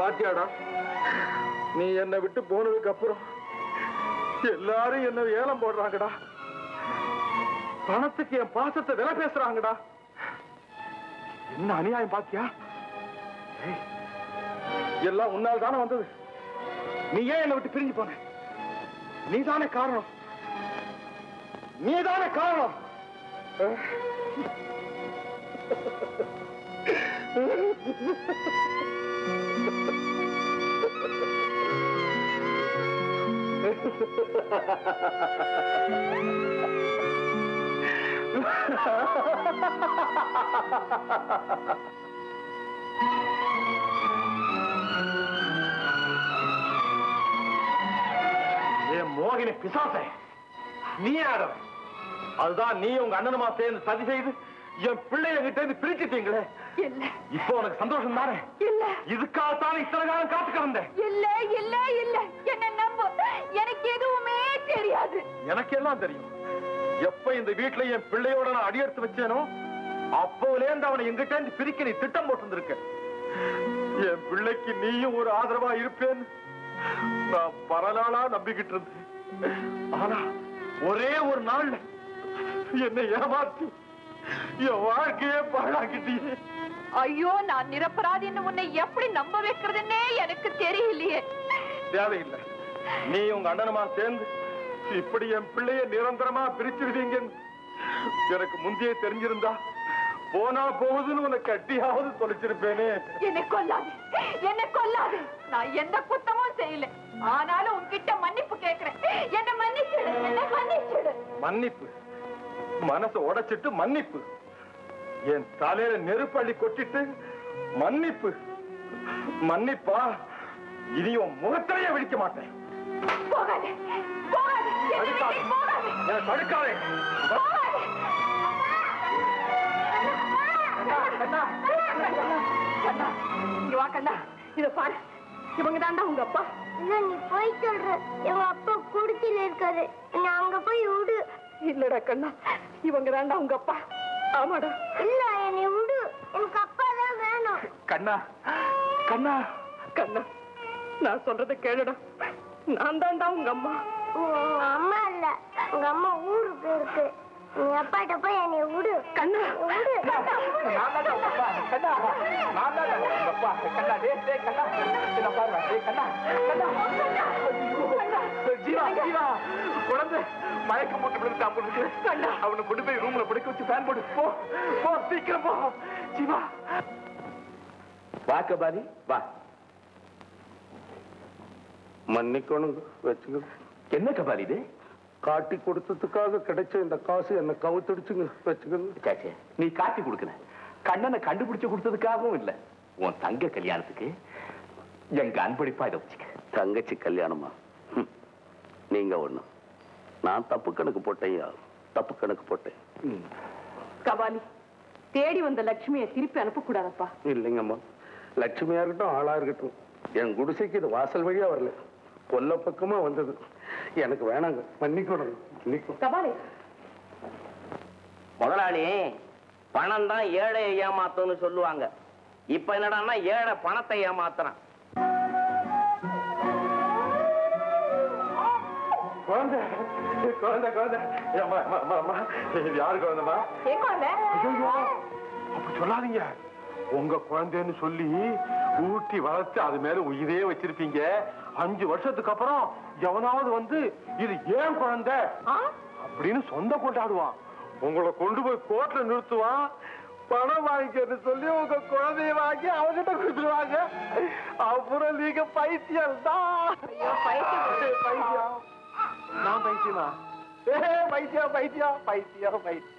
பாத்தியாடா நீ என்னை விட்டு போனதுக்கு அப்புறம் எல்லாரும் என்ன ஏலம் போடுறாங்கடா பணத்துக்கு என் பாசத்தை விலை பேசுறாங்கடா என்ன அநியாயம் பாத்தியா ஏய், எல்லாம் உன்னால் தானே வந்தது நீ ஏன் என்னை விட்டு பிரிஞ்சு போன நீதானே காரணம் நீதானே காரணம் அஹ். ஏன் மோகினி பிசாசே நீ ஆடவ அதுதான் நீ உங்க அண்ணனுமா சேர்ந்து சதி செய்து என் பிள்ளைய கிட்ட இருந்து பிரிச்சுட்டீங்களே இல்ல இப்போ உனக்கு சந்தோஷம் தானே இல்ல இதுக்காகத்தான் இத்தனை காலம் காத்து கிடந்தேன் இல்ல இல்ல இல்ல என்ன நம்பு எனக்கு எதுவுமே தெரியாது எனக்கு எல்லாம் தெரியும் எப்ப இந்த வீட்டுல என் பிள்ளையோட நான் அடியெடுத்து வச்சேனோ அப்போல இருந்து அவனை எங்கிட்ட இருந்து பிரிக்க நீ திட்டம் போட்டு என் பிள்ளைக்கு நீயும் ஒரு ஆதரவா இருப்பேன்னு நான் பல நாளா நம்பிக்கிட்டு இருந்தேன் ஆனா ஒரே ஒரு நாள்ல என்னை ஏமாத்தி என் வாழ்க்கையே பாழாக்கிட்டீங்க ஐயோ நான் நிரப்பராதின்னு உன்னை எப்படி நம்ப வைக்கிறதுன்னே எனக்கு தெரியலையே தேவையில்லை நீ உங்க அண்ணனுமா சேர்ந்து இப்படி என் பிள்ளைய நிரந்தரமா பிரிச்சிருவீங்கன்னு எனக்கு முந்தைய தெரிஞ்சிருந்தா போனா போகுதுன்னு உனக்கு கட்டியாவது தொலைச்சிருப்பேனே என்னை கொல்லாது என்னை கொல்லாது நான் எந்த குத்தமும் செய்யல ஆனாலும் உன்கிட்ட மன்னிப்பு கேக்குறேன் என்ன மன்னிச்சிடு என்ன மன்னிச்சிடு மன்னிப்பு மனசை உடைச்சிட்டு மன்னிப்பு என் தலையில நெருப்பள்ளி கொட்டிட்டு மன்னிப்பு மன்னிப்பா இனி உன் முகத்திலேயே விழிக்க மாட்டேன் போகாது போகாது என்னை விட்டு போகாது என்னை தடுக்காதே கண்ணா, இங்க வா கண்ணா இத பாரு இவங்க தாண்டா உங்க அப்பா இல்ல நீ போய் சொல்ற எங்க அப்பா குடிச்சில இருக்காரு நீ அங்க போய் விடு இல்லடா கண்ணா இவங்க தாண்டா உங்க அப்பா ஆமாடா இல்ல என்னை விடு எனக்கு அப்பா தான் வேணும் கண்ணா கண்ணா கண்ணா நான் சொல்றத கேளுடா நான் தாண்டா உங்க அம்மா உங்க அம்மா இல்ல உங்க அம்மா ஊருக்கு இருக்கு நீ அப்பாட்ட போய் என்னை விடு கண்ணா விடு நான் தான்டா உங்க அப்பா. கண்ணா, நான் தான்டா உங்க அப்பா. கண்ணா, டேய், டேய், கண்ணா. இதை பாருடா, டேய், கண்ணா, கண்ணா. ஐயோ, ஜீவா, ஜீவா, குழந்தை மயக்கம் போட்டு விழுந்துட்டான் போல இருக்கு. அவனை கொண்டு போய் ரூம்ல படுக்க வச்சு ஃபேன் போடு போ போ சீக்கிரம் போ ஜீவா வா கபாலி வா மன்னிக்கணும் வச்சுங்க என்ன கபாலி இது காட்டி கொடுத்ததுக்காக கிடைச்ச இந்த காசு என்ன கவுத்தடிச்சுங்க வச்சுக்கோங்க சேச்சே, நீ காட்டி கொடுக்கல கண்ணனை கண்டுபிடிச்சு கொடுத்ததுக்காகவும் இல்ல உன் தங்க கல்யாணத்துக்கு எங்க அன்பளிப்பா இதை வச்சுக்க தங்கச்சி கல்யாணமா ஹம். நீங்க ஒண்ணு நான் தப்பு கணக்கு போட்டேன்யா தப்பு கணக்கு போட்டேன் கபாலி தேடி வந்த லட்சுமியை திருப்பி அனுப்பக்கூடாதப்பா இல்லைங்கம்மா லட்சுமியா இருக்கட்டும் ஆளா இருக்கட்டும் என் குடிசைக்கு இது வாசல் வழியா வரல கொல்ல பக்கமா வந்தது எனக்கு வேணாங்க மன்னிக்கணும் மன்னிக்கணும் கபாலி முதலாளி பணம் தான் ஏழை ஏமாத்தும்னு சொல்லுவாங்க இப்ப என்னடான்னா ஏழை பணத்தை ஏமாத்துறான் குழந்தை குழந்தை குழந்தை அம்மா அம்மா அம்மா அம்மா இது யாரு குழந்தைமா எங்க வந்த ஐயோ அப்படி சொல்லாதீங்க உங்க குழந்தைன்னு சொல்லி ஊட்டி வளர்த்து அது மேல உயிரே வச்சிருப்பீங்க அஞ்சு வருஷத்துக்கு அப்புறம் எவனாவது வந்து இது ஏன் குழந்தை அப்படின்னு சொந்த கொண்டாடுவான் உங்களை கொண்டு போய் கோர்ட்ல நிறுத்துவான் பணம் வாங்கிக்கன்னு சொல்லி உங்க குழந்தைய வாங்கி அவகிட்ட கொடுத்துருவாங்க அப்புறம் நீங்க பைத்தியம் தான் பைத்தியம் நான் பைத்தியமா ஏ பைத்தியம் பைத்தியம் பைத்தியம் பைத்தியம்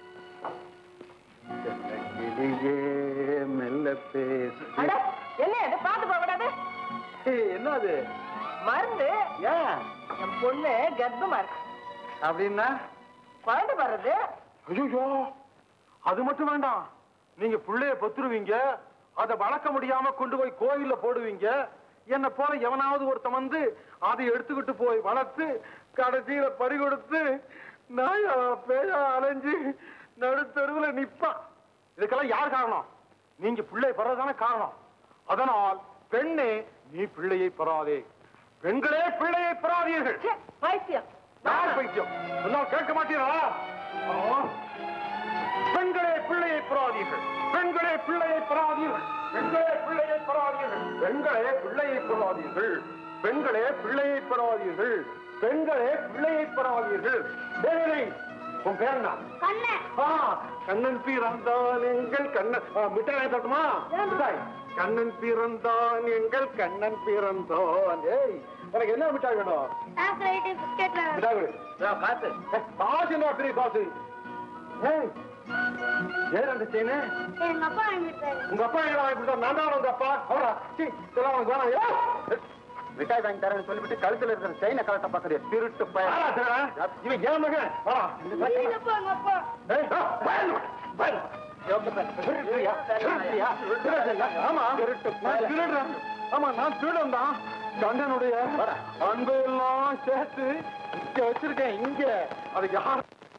கிளியே மெல்ல பேசு அட, என்ன இது பாத்து போக கூடாது ஏய், என்ன அது மருந்து ஏன் என் பொண்ணு கர்ப்பமா இருக்கு அப்படின்னா குழந்தை வர்றது ஐயோ அது மட்டும் வேண்டாம் நீங்க புள்ளைய பொத்துருவீங்க அதை வளர்க்க முடியாம கொண்டு போய் கோயில்ல போடுவீங்க என்ன போல எவனாவது ஒருத்தன் வந்து அதை எடுத்துக்கிட்டு போய் வளர்த்து கடைசியில பறி கொடுத்து நாயா பேயா அலைஞ்சு நடுத்தருவுல நிப்பான் இதுக்கெல்லாம் யார் காரணம் நீங்க பிள்ளை பிறகுதானே காரணம் அதனால் பெண்ணே நீ பிள்ளையை பெறாதே பெண்களே பிள்ளையை பெறாதீர்கள் பைத்தியம் யார் பைத்தியம் சொன்னால் கேட்க மாட்டீர்களா ஆ. பெண்களே பிள்ளையை பெறாதீர்கள் பெண்களே பிள்ளையை பெறாதீர்கள் பெண்களே பிள்ளையை பெறாதீர்கள் பெண்களே பிள்ளையை பெறாதீர்கள் பெண்களே பிள்ளையை பெறாதீர்கள் பெண்களே பிள்ளையை பெறாதீர்கள் டேய், டேய், உன் பேர் என்ன கண்ணே ஆ, கண்ணன் பிறந்தான் எங்கள் கண்ணன் ஆ, மிட்டாய் வாங்கி தரட்டுமா மிட்டாய் கண்ணன் பிறந்தான் எங்கள் கண்ணன் பிறந்தான் ஏய் எனக்கு என்ன மிட்டாய் வேணும் சாக்லேட் பிஸ்கெட் மிட்டாய் கொடு. ஏய், காசு ஏய், காசு என்ன பெரிய காசு ஏய் ஏன் அந்த செயினு எங்க அப்பா வாங்கிட்டாரு உங்க அப்பா எங்க வாங்கி கொடுத்தா நான் தான் உங்க அப்பா அவரா சீ இதெல்லாம் உனக்கு வேணாம் ஏய், மிட்டாய் வாங்கி தரேன்னு சொல்லிவிட்டு கழுத்துல இருக்கிற செயினை கலட்ட பாக்குறிய திருட்டு பையன் இவன் ஏன் மகன் வாடா. எங்க அப்பா எங்க அப்பா ஏய், ஆ, பயந்து, பயந்து. திருடுறியா? திருடுறியா? திருடுறியா? ஆமா நான் திருடுறேன். ஆமா நான் திருடன் தான் கண்ணனுடைய அன்பு எல்லாம் சேர்த்து இங்க வச்சிருக்கேன் இங்க அது யார்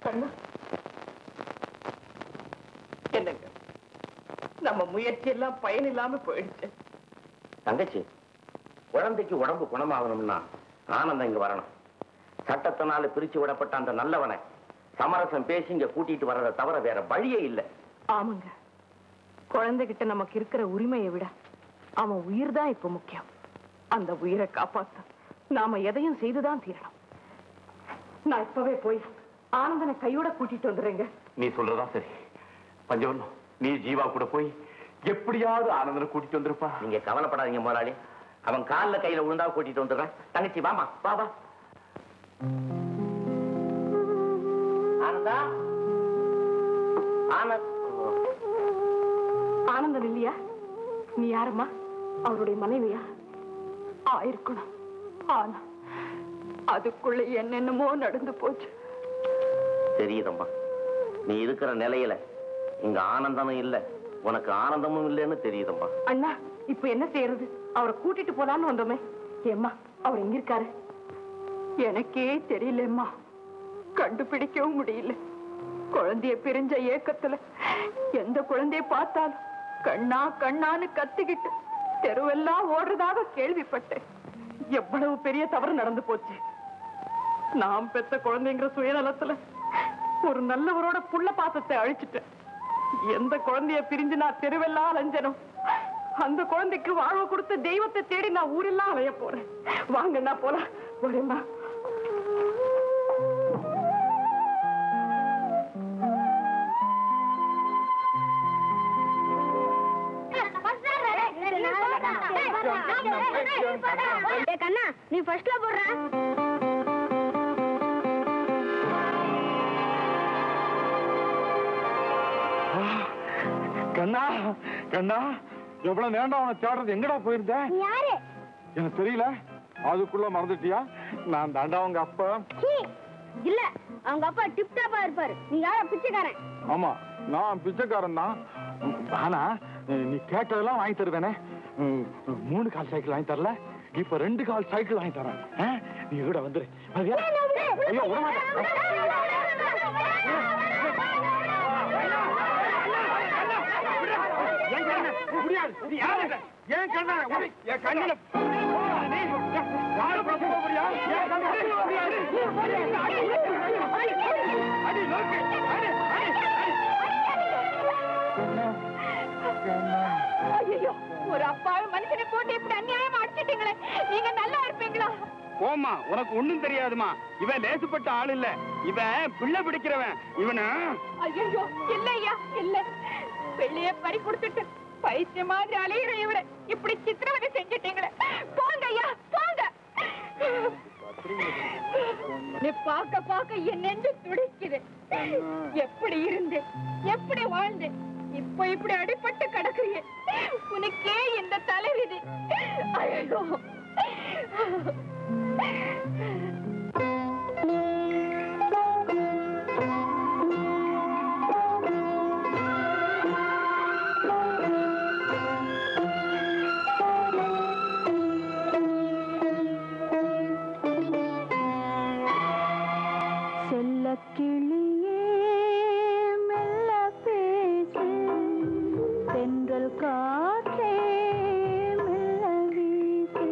என்னங்க நம்ம முயற்சி எல்லாம் பயன் இல்லாம போயிடுச்சு தங்கச்சி குழந்தைக்கு உடம்பு குணமாகணும்னா ஆனந்தம் இங்க வரணும் சட்டத்தினால பிரிச்சு விடப்பட்ட அந்த நல்லவனை சமரசம் பேசி இங்க கூட்டிட்டு வர்றதை தவிர வேற வழியே இல்லை ஆமாங்க குழந்தைகிட்ட நமக்கு இருக்கிற உரிமையை விட அவன் உயிர் தான் இப்ப முக்கியம் அந்த உயிரை காப்பாத்த நாம எதையும் செய்துதான் தீரணும் நான் இப்பவே போய் ஆனந்தனை கையோட கூட்டிட்டு வந்துடுறேங்க நீ சொல்றதா சரி பஞ்சவர்ணம் நீ ஜீவா கூட போய் எப்படியாவது ஆனந்தனை கூட்டிட்டு வந்திருப்பா நீங்க கவலைப்படாதீங்க முதலாளி அவன் கால்ல கையில விழுந்தா கூட்டிட்டு வந்துடுறேன் தங்கச்சி வாமா வா வா ஆனந்தா ஆனந்த் ஆனந்தன் இல்லையா நீ யாரம்மா அவருடைய மனைவியா ஆயிருக்கணும் ஆனா அதுக்குள்ள என்னென்னமோ நடந்து போச்சு தெரியுதம்மா நீ இருக்கிற நிலையில இங்க ஆனந்தமும் இல்ல உனக்கு ஆனந்தமும் இல்லைன்னு தெரியுதம்மா அண்ணா இப்ப என்ன செய்யறது அவரை கூட்டிட்டு போலான்னு வந்தோமே ஏம்மா அவர் எங்க இருக்காரு எனக்கே தெரியலம்மா கண்டுபிடிக்கவும் முடியல குழந்தைய பிரிஞ்ச ஏக்கத்துல எந்த குழந்தைய பார்த்தாலும் கண்ணா கண்ணான்னு கத்திக்கிட்டு தெருவெல்லாம் ஓடுறதாக கேள்விப்பட்டேன் எவ்வளவு பெரிய தவறு நடந்து போச்சு நாம் பெத்த குழந்தைங்கிற சுயநலத்துல ஒரு நல்லவரோட புள்ள பாசத்தை அழிச்சிட்டேன் எந்த குழந்தைய பிரிஞ்சு நான் தெருவெல்லாம் அலைஞ்சனோ அந்த குழந்தைக்கு வாழ்வு கொடுத்த தெய்வத்தை தேடி நான் ஊரெல்லாம் அலைய போறேன் வாங்கண்ணா போலாம் வரேம்மா கண்ணா நீ ஃபர்ஸ்ட்ல போடுற கண்ணா கண்ணா எவ்வளவு நேரம் அவனை தேடுறது எங்கடா போயிருந்த நீ யாரு எனக்கு தெரியல அதுக்குள்ள மறந்துட்டியா நான் தாண்டா உங்க அப்பா சீ, இல்ல அவங்க அப்பா டிப் டாப்பா இருப்பாரு நீ யார பிச்சைக்காரன் ஆமா நான் பிச்சைக்காரன் தான் ஆனா நீ கேட்டதெல்லாம் வாங்கி தருவேனே ம், மூணு கால் சைக்கிள் வாங்கி தரல இப்ப ரெண்டு கால் சைக்கிள் வாங்கி தரேன் ஆ? நீ கூட வந்துரு வரியா? ஐயோ விட மாட்டேன் ஏன் கண்ணா என் கண்ணில யாரு போக முடியா ஏன் கண்ணா அடி நோக்கு அடி ஐயோ ஒரு அப்பாவி மனுஷனை போட்டு இப்படி அநியாயமா அடிச்சிட்டீங்களே நீங்க நல்லா இருப்பீங்களா போமா உனக்கு ஒண்ணும் தெரியாதுமா இவன் லேசுப்பட்ட ஆள் இல்ல இவன் பிள்ளை பிடிக்கிறவன் இவன ஐயோ இல்ல ஐயா இல்ல வெள்ளைய பறி கொடுத்துட்டு பைத்திய மாதிரி அலையிற இவரை இப்படி சித்திரவதை செஞ்சிட்டீங்களே போங்க ஐயா போங்க நீ பார்க்க பார்க்க என் நெஞ்சு துடிக்குது எப்படி இருந்து எப்படி வாழ்ந்து இப்ப இப்படி அடிபட்டு கிடக்குறீங்க உனக்கே இந்த தலைவிதி ஐயோ செல்லக்கிளியே மெல்ல பேசு தென்றல் காற்றே மெல்ல வீசு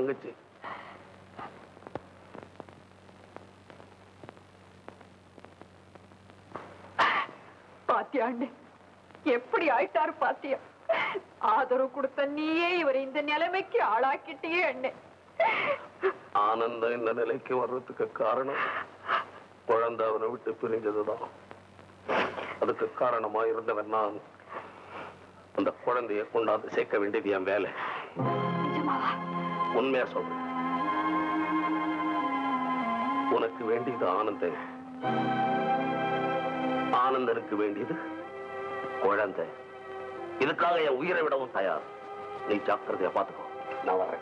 தங்கச்சி பாத்தியா அண்ணே எப்படி ஆயிட்டாரு பாத்தியா ஆதரவு கொடுத்த நீயே இவரை இந்த நிலைமைக்கு ஆளாக்கிட்டியே அண்ணே ஆனந்தம் இந்த நிலைக்கு வர்றதுக்கு காரணம் குழந்தை அவனை விட்டு பிரிஞ்சதுதான் அதுக்கு காரணமா இருந்தவன் நான் அந்த குழந்தைய கொண்டாந்து சேர்க்க வேண்டியது என் வேலை உண்மையா சொல்றேன் உனக்கு வேண்டியது ஆனந்தன் ஆனந்தனுக்கு வேண்டியது குழந்தை இதுக்காக என் உயிரை விடவும் தயார் நீ ஜாக்கிரதையா பாத்துக்கோ நான் வர்றேன்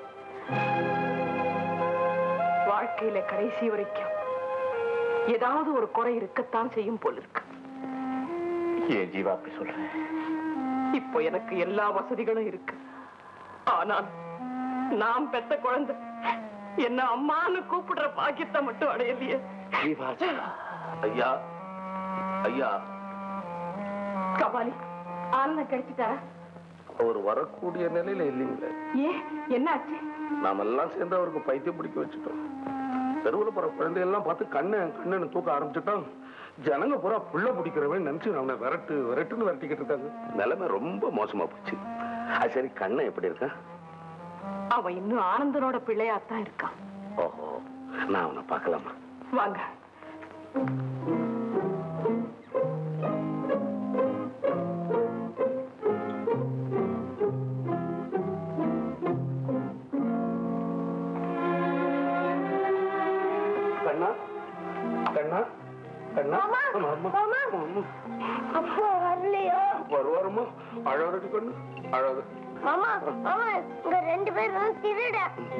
வாழ்க்கையில கடைசி வரைக்கும் ஏதாவது ஒரு குறை இருக்கத்தான் செய்யும் போல இருக்கு ஏன் ஜீவா அப்படி சொல்றேன் இப்போ எனக்கு எல்லா வசதிகளும் இருக்கு ஆனால் நான் பெத்த குழந்தை என்ன அம்மான்னு கூப்பிடுற பாக்கியத்தை மட்டும் அடையலையே ஐயா ஐயா கபாலி ஆனந்தம் கிடைச்சிட்டாரா அவர் வரக்கூடிய நிலையில இல்லைங்களே ஏன் என்னாச்சு நாம எல்லாம் சேர்ந்து அவருக்கு பைத்தியம் பிடிக்க வச்சுட்டோம் தெருவில் போற குழந்தையெல்லாம் பார்த்து கண்ணை கண்ணன்னு தூக்க ஆரம்பிச்சுட்டோம் ஜனங்க பூரா புள்ள பிடிக்கிறவன் நினைச்சு அவனை விரட்டு விரட்டுன்னு விரட்டிக்கிட்டு இருக்காங்க நிலைமை ரொம்ப மோசமா போச்சு அது சரி கண்ணை எப்படி இருக்கான் அவன் இன்னும் ஆனந்தனோட பிள்ளையாத்தான் இருக்கான் ஓஹோ நான் அவனை பார்க்கலாமா வாங்க கண்ணா கண்ணா கண்ணா ஆமா, ஆமா. அப்போ வரலையோ வருவாருமா அழகு கண்ணு அழகு மாமா மாமா இங்க ரெண்டு பேரும் திருட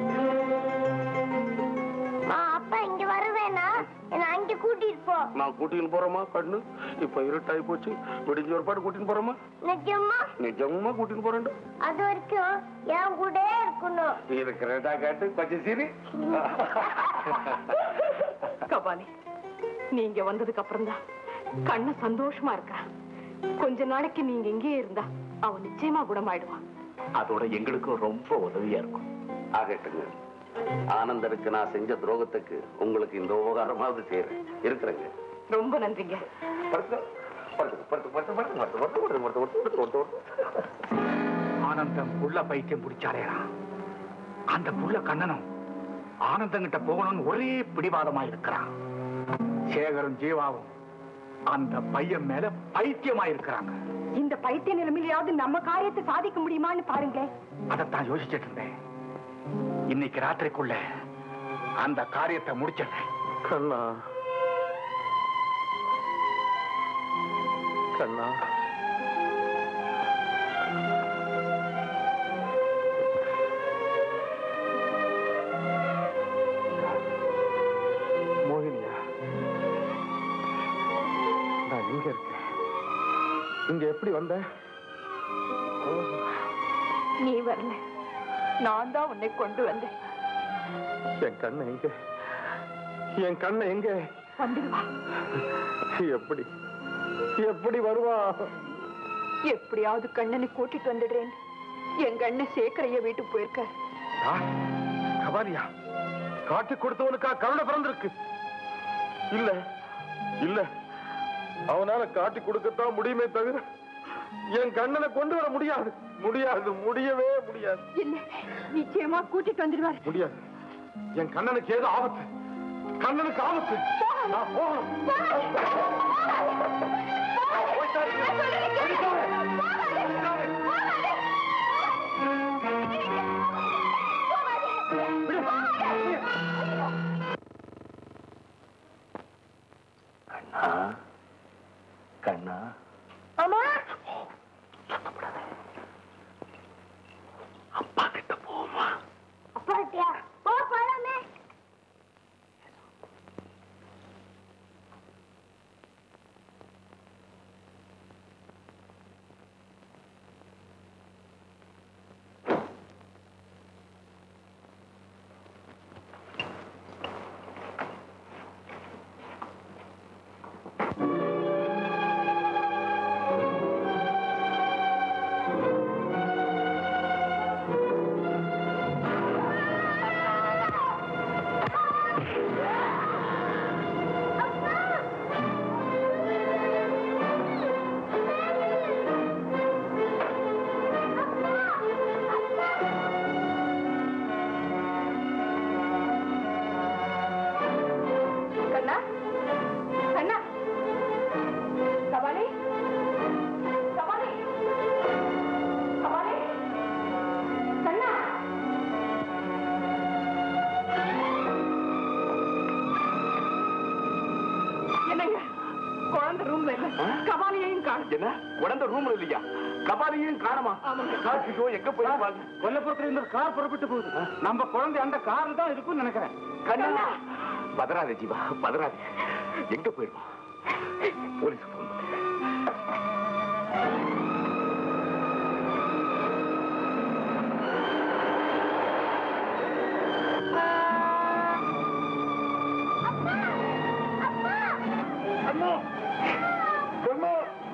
ஆ, அப்பா இங்க வருவேனா என்ன அங்க கூட்டிட்டு போ நான் கூட்டின்னு போறேமா கண்ணு இப்ப இருட்டாயி போச்சு விடிஞ்ச ஒரு பாடு கூட்டின்னு போறேமா நிஜமா நிஜமா கூட்டின்னு போறேன்டா அது வரைக்கும் என் கூட இருக்கணும் இருக்கிறதா கேட்டு கொஞ்சம் சிரி கபாலி நீங்க வந்ததுக்கு அப்புறம் தான் கண்ண சந்தோஷமா இருக்கிறான் கொஞ்ச நாளைக்கு நீங்க இங்கேயே இருந்தா அவன் நிச்சயமா குணமாயிடுவான் அதோட எங்களுக்கும் ரொம்ப உதவியா இருக்கும் ஆகட்டுங்க ஆனந்தருக்கு நான் செஞ்ச துரோகத்துக்கு உங்களுக்கு இந்த உபகாரமாவது செய்யறேன் இருக்கிறேங்க ரொம்ப நன்றிங்க படுத்து படுத்து படுத்து படுத்து படுத்து படுத்து படுத்து படுத்து படுத்து படுத்து படுத்து ஆனந்தம் புள்ள பைத்தியம் பிடிச்சாரேடா அந்த புள்ள கண்ணனும் ஆனந்தங்கிட்ட போகணும்னு ஒரே பிடிவாதமா இருக்கிறான் சேகரும் ஜீவாவும் அந்த பையன் மேல பைத்தியமா இருக்கிறாங்க இந்த பைத்திய நிலைமையிலாவது நம்ம காரியத்தை சாதிக்க முடியுமான்னு பாருங்க அதைத்தான் யோசிச்சுட்டு இருந்தேன் இன்னைக்கு ராத்திரிக்குள்ள அந்த காரியத்தை முடிச்சிடுறேன் கண்ணா கண்ணா மோகினியா நான் இங்க இருக்கேன் இங்க எப்படி வந்த நீ வரல நான் தான் உன்னை கொண்டு வந்தேன் என் கண்ணை எங்க என் கண்ணை எங்க வந்துடுவா எப்படி எப்படி வருவா எப்படியாவது கண்ணனை கூட்டிட்டு வந்துடுறேன் எங்க அண்ணன் சேகரைய வீட்டுக்கு போயிருக்க கபாலியா காட்டி கொடுத்தவனுக்கா கருணை பிறந்திருக்கு இல்ல இல்ல அவனால காட்டி கொடுக்கத்தான் முடியுமே தவிர என் கண்ணனை கொண்டு வர முடியாது முடியாது முடியவே முடியாது இல்ல நிச்சயமா கூட்டிட்டு வந்துடுவார் முடியாது என் கண்ணனுக்கு ஏதோ ஆபத்து கண்ணனுக்கு ஆபத்து நான் போகணும் கண்ணா கண்ணா அம்மா அப்பா கிட்ட போமா அப்பாட்டியா போ போலாமே ஆ குழந்தை ரூம்ல இல்ல கபாலியையும் காணும் என்ன குழந்தை ரூம்ல இல்லையா கபாலியும் காணுமா காட்டுக்கோ எங்க போயிருப்பாங்க கொல்லப்புறத்துல இருந்து ஒரு கார் புறப்பட்டு போகுது நம்ம குழந்தை அந்த கார்ல தான் இருக்கும்னு நினைக்கிறேன் கண்ணா பதறாதே ஜீவா பதறாதே எங்க போயிருக்கோம் போலீஸ் போன் அண்ணா அண்ணா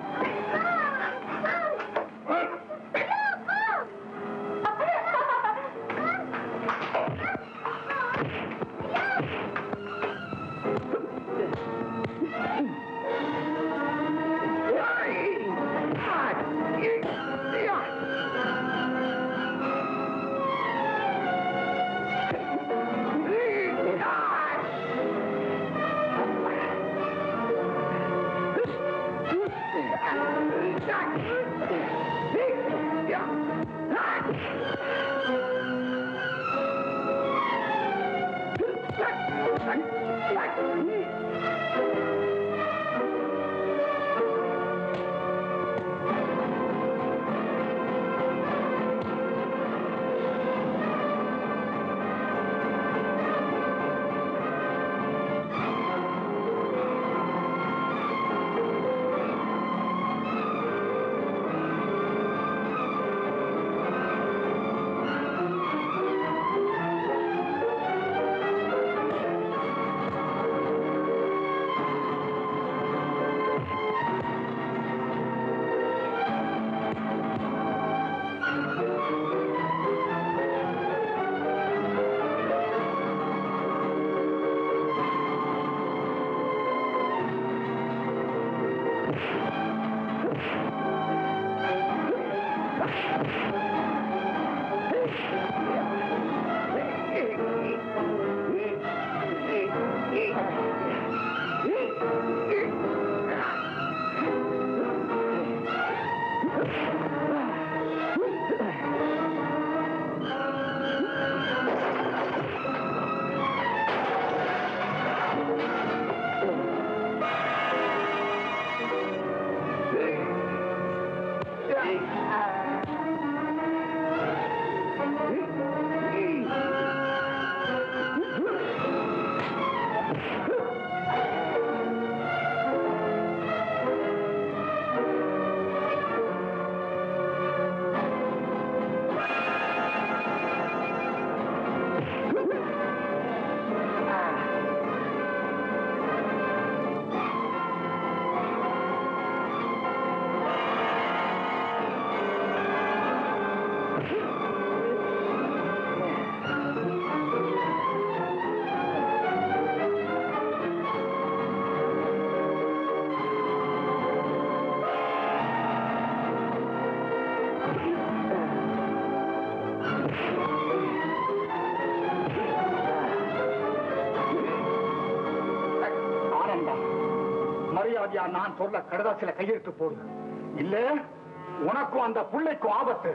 ஆனந்தம் மரியாதையா நான் சொல்ல கடுதாசில கையெழுத்து போடு இல்ல உனக்கும் அந்த புள்ளைக்கும் ஆபத்து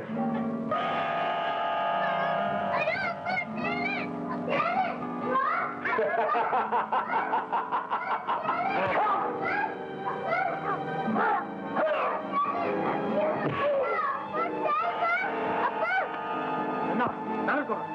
என்ன நான் சொல்றேன்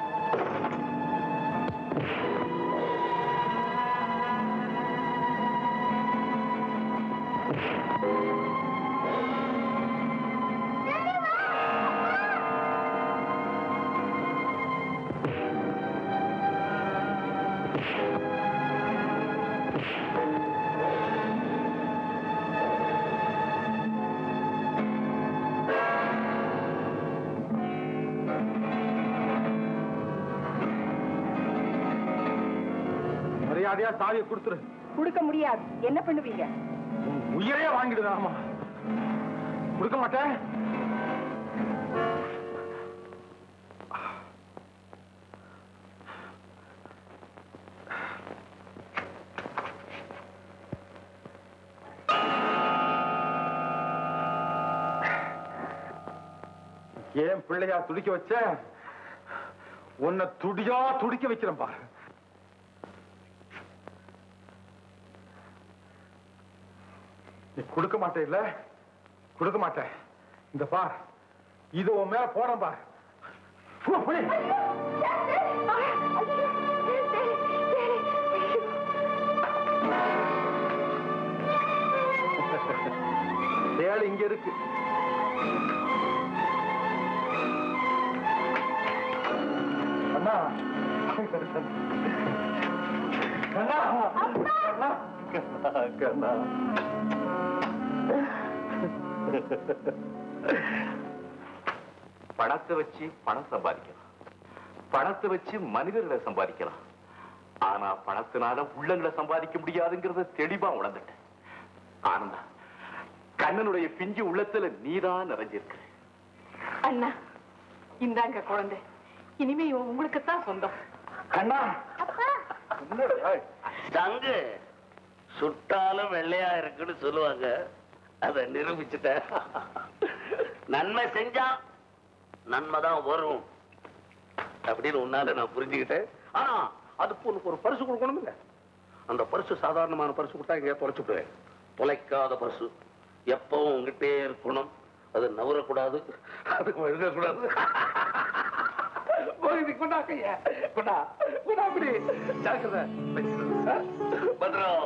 மரியாதையா சாவியை கொடுத்துரு கொடுக்க முடியாது என்ன பண்ணுவீங்க உன் உயிரையே வாங்கிடுது ஆமா கொடுக்க மாட்டேன் ஏன் பிள்ளையா துடிக்க வச்ச உன்னை துடியா துடிக்க வைக்கிறேன் பாரு நீ கொடுக்க மாட்டே இல்ல கொடுக்க மாட்டேன் இந்த பார் இது உன் மேல போறேன் பார் போ, புடி. தேள் இங்க இருக்கு அண்ணா கண்ணா கண்ணா கண்ணா பணத்தை வச்சு பணம் சம்பாதிக்கலாம் பணத்தை வச்சு மனிதர்களை சம்பாதிக்கலாம் ஆனா பணத்தினால உள்ளங்களை சம்பாதிக்க முடியாதுங்கிறத தெளிவா உணர்ந்துட்டேன் ஆனந்தா கண்ணனுடைய பிஞ்சு உள்ளத்துல நீதான் நிறைஞ்சிருக்க அண்ணா இந்தாங்க குழந்தை இனிமே இவன் உங்களுக்கு தான் சொந்தம் கண்ணா தங்கு சுட்டாலும் வெள்ளையா இருக்குன்னு சொல்லுவாங்க அதை நிரூபிச்சுட்ட நன்மை செஞ்சா நன்மை தான் வரும் அப்படின்னு உன்னால நான் புரிஞ்சுக்கிட்டேன் ஆனா அதுக்கு உனக்கு ஒரு பரிசு கொடுக்கணும் இல்ல அந்த பரிசு சாதாரணமான பரிசு கொடுத்தா எங்கேயா தொலைச்சு விடுவேன் தொலைக்காத பரிசு எப்பவும் உங்ககிட்டே இருக்கணும் அது நவரக்கூடாது அதுக்கு எழுதக்கூடாது போய் கொண்டா கைய கொண்டா கொண்டா அப்படி ஜாக்கிரதை பத்திரம்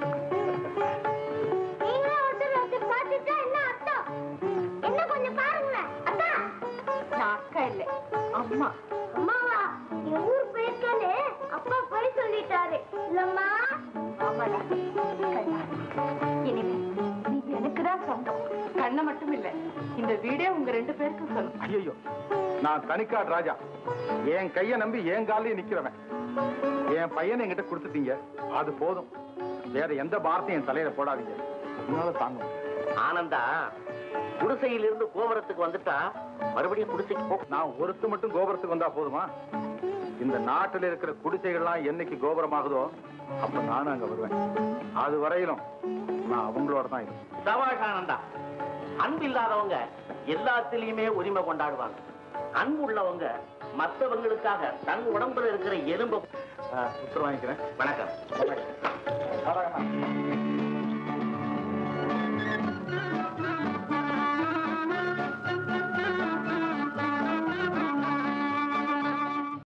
நீங்களும் ஒருத்தர் ஒருத்தர் பார்த்துட்டா என்ன அர்த்தம் என்ன கொஞ்சம் பாருங்களேன் அக்கா நான் அக்கா இல்லை அம்மா அம்மாவா என் ஊர் போயிருக்கேன்னு அப்பா போய் சொல்லிட்டாரு இல்லம்மா ஆமாடா கண்ணா இனிமே நீ எனக்கு தான் சொந்தம் கண்ணை மட்டும் இல்ல இந்த வீடே உங்க ரெண்டு பேருக்கும் சொந்தம் ஐயோ நான் தனிக்காடு ராஜா என் கைய நம்பி என் காலையும் நிக்கிறவன் என் பையனை என்கிட்ட கொடுத்துட்டீங்க அது போதும் வேற எந்த பாரத்தையும் என் தலையில போடாதீங்க உன்னால தாங்க முடியாது. ஆனந்தா குடிசையிலிருந்து கோபுரத்துக்கு வந்துட்டா மறுபடியும் குடிசைக்கு போ நான் ஒருத்து மட்டும் கோபுரத்துக்கு வந்தா போதுமா இந்த நாட்டுல இருக்கிற குடிசைகள்லாம் என்னைக்கு கோபுரமாகுதோ அப்ப நானும் அங்க வருவேன் அது வரையிலும் நான் அவங்களோட தான் இருப்பேன் சபாஷ் ஆனந்தா அன்பு இல்லாதவங்க எல்லாத்திலையுமே உரிமை கொண்டாடுவாங்க அன்பு உள்ளவங்க மற்றவங்களுக்காக தன் உடம்புல இருக்கிற எலும்பு உத்தரவு வாங்கிக்கிறேன் வணக்கம்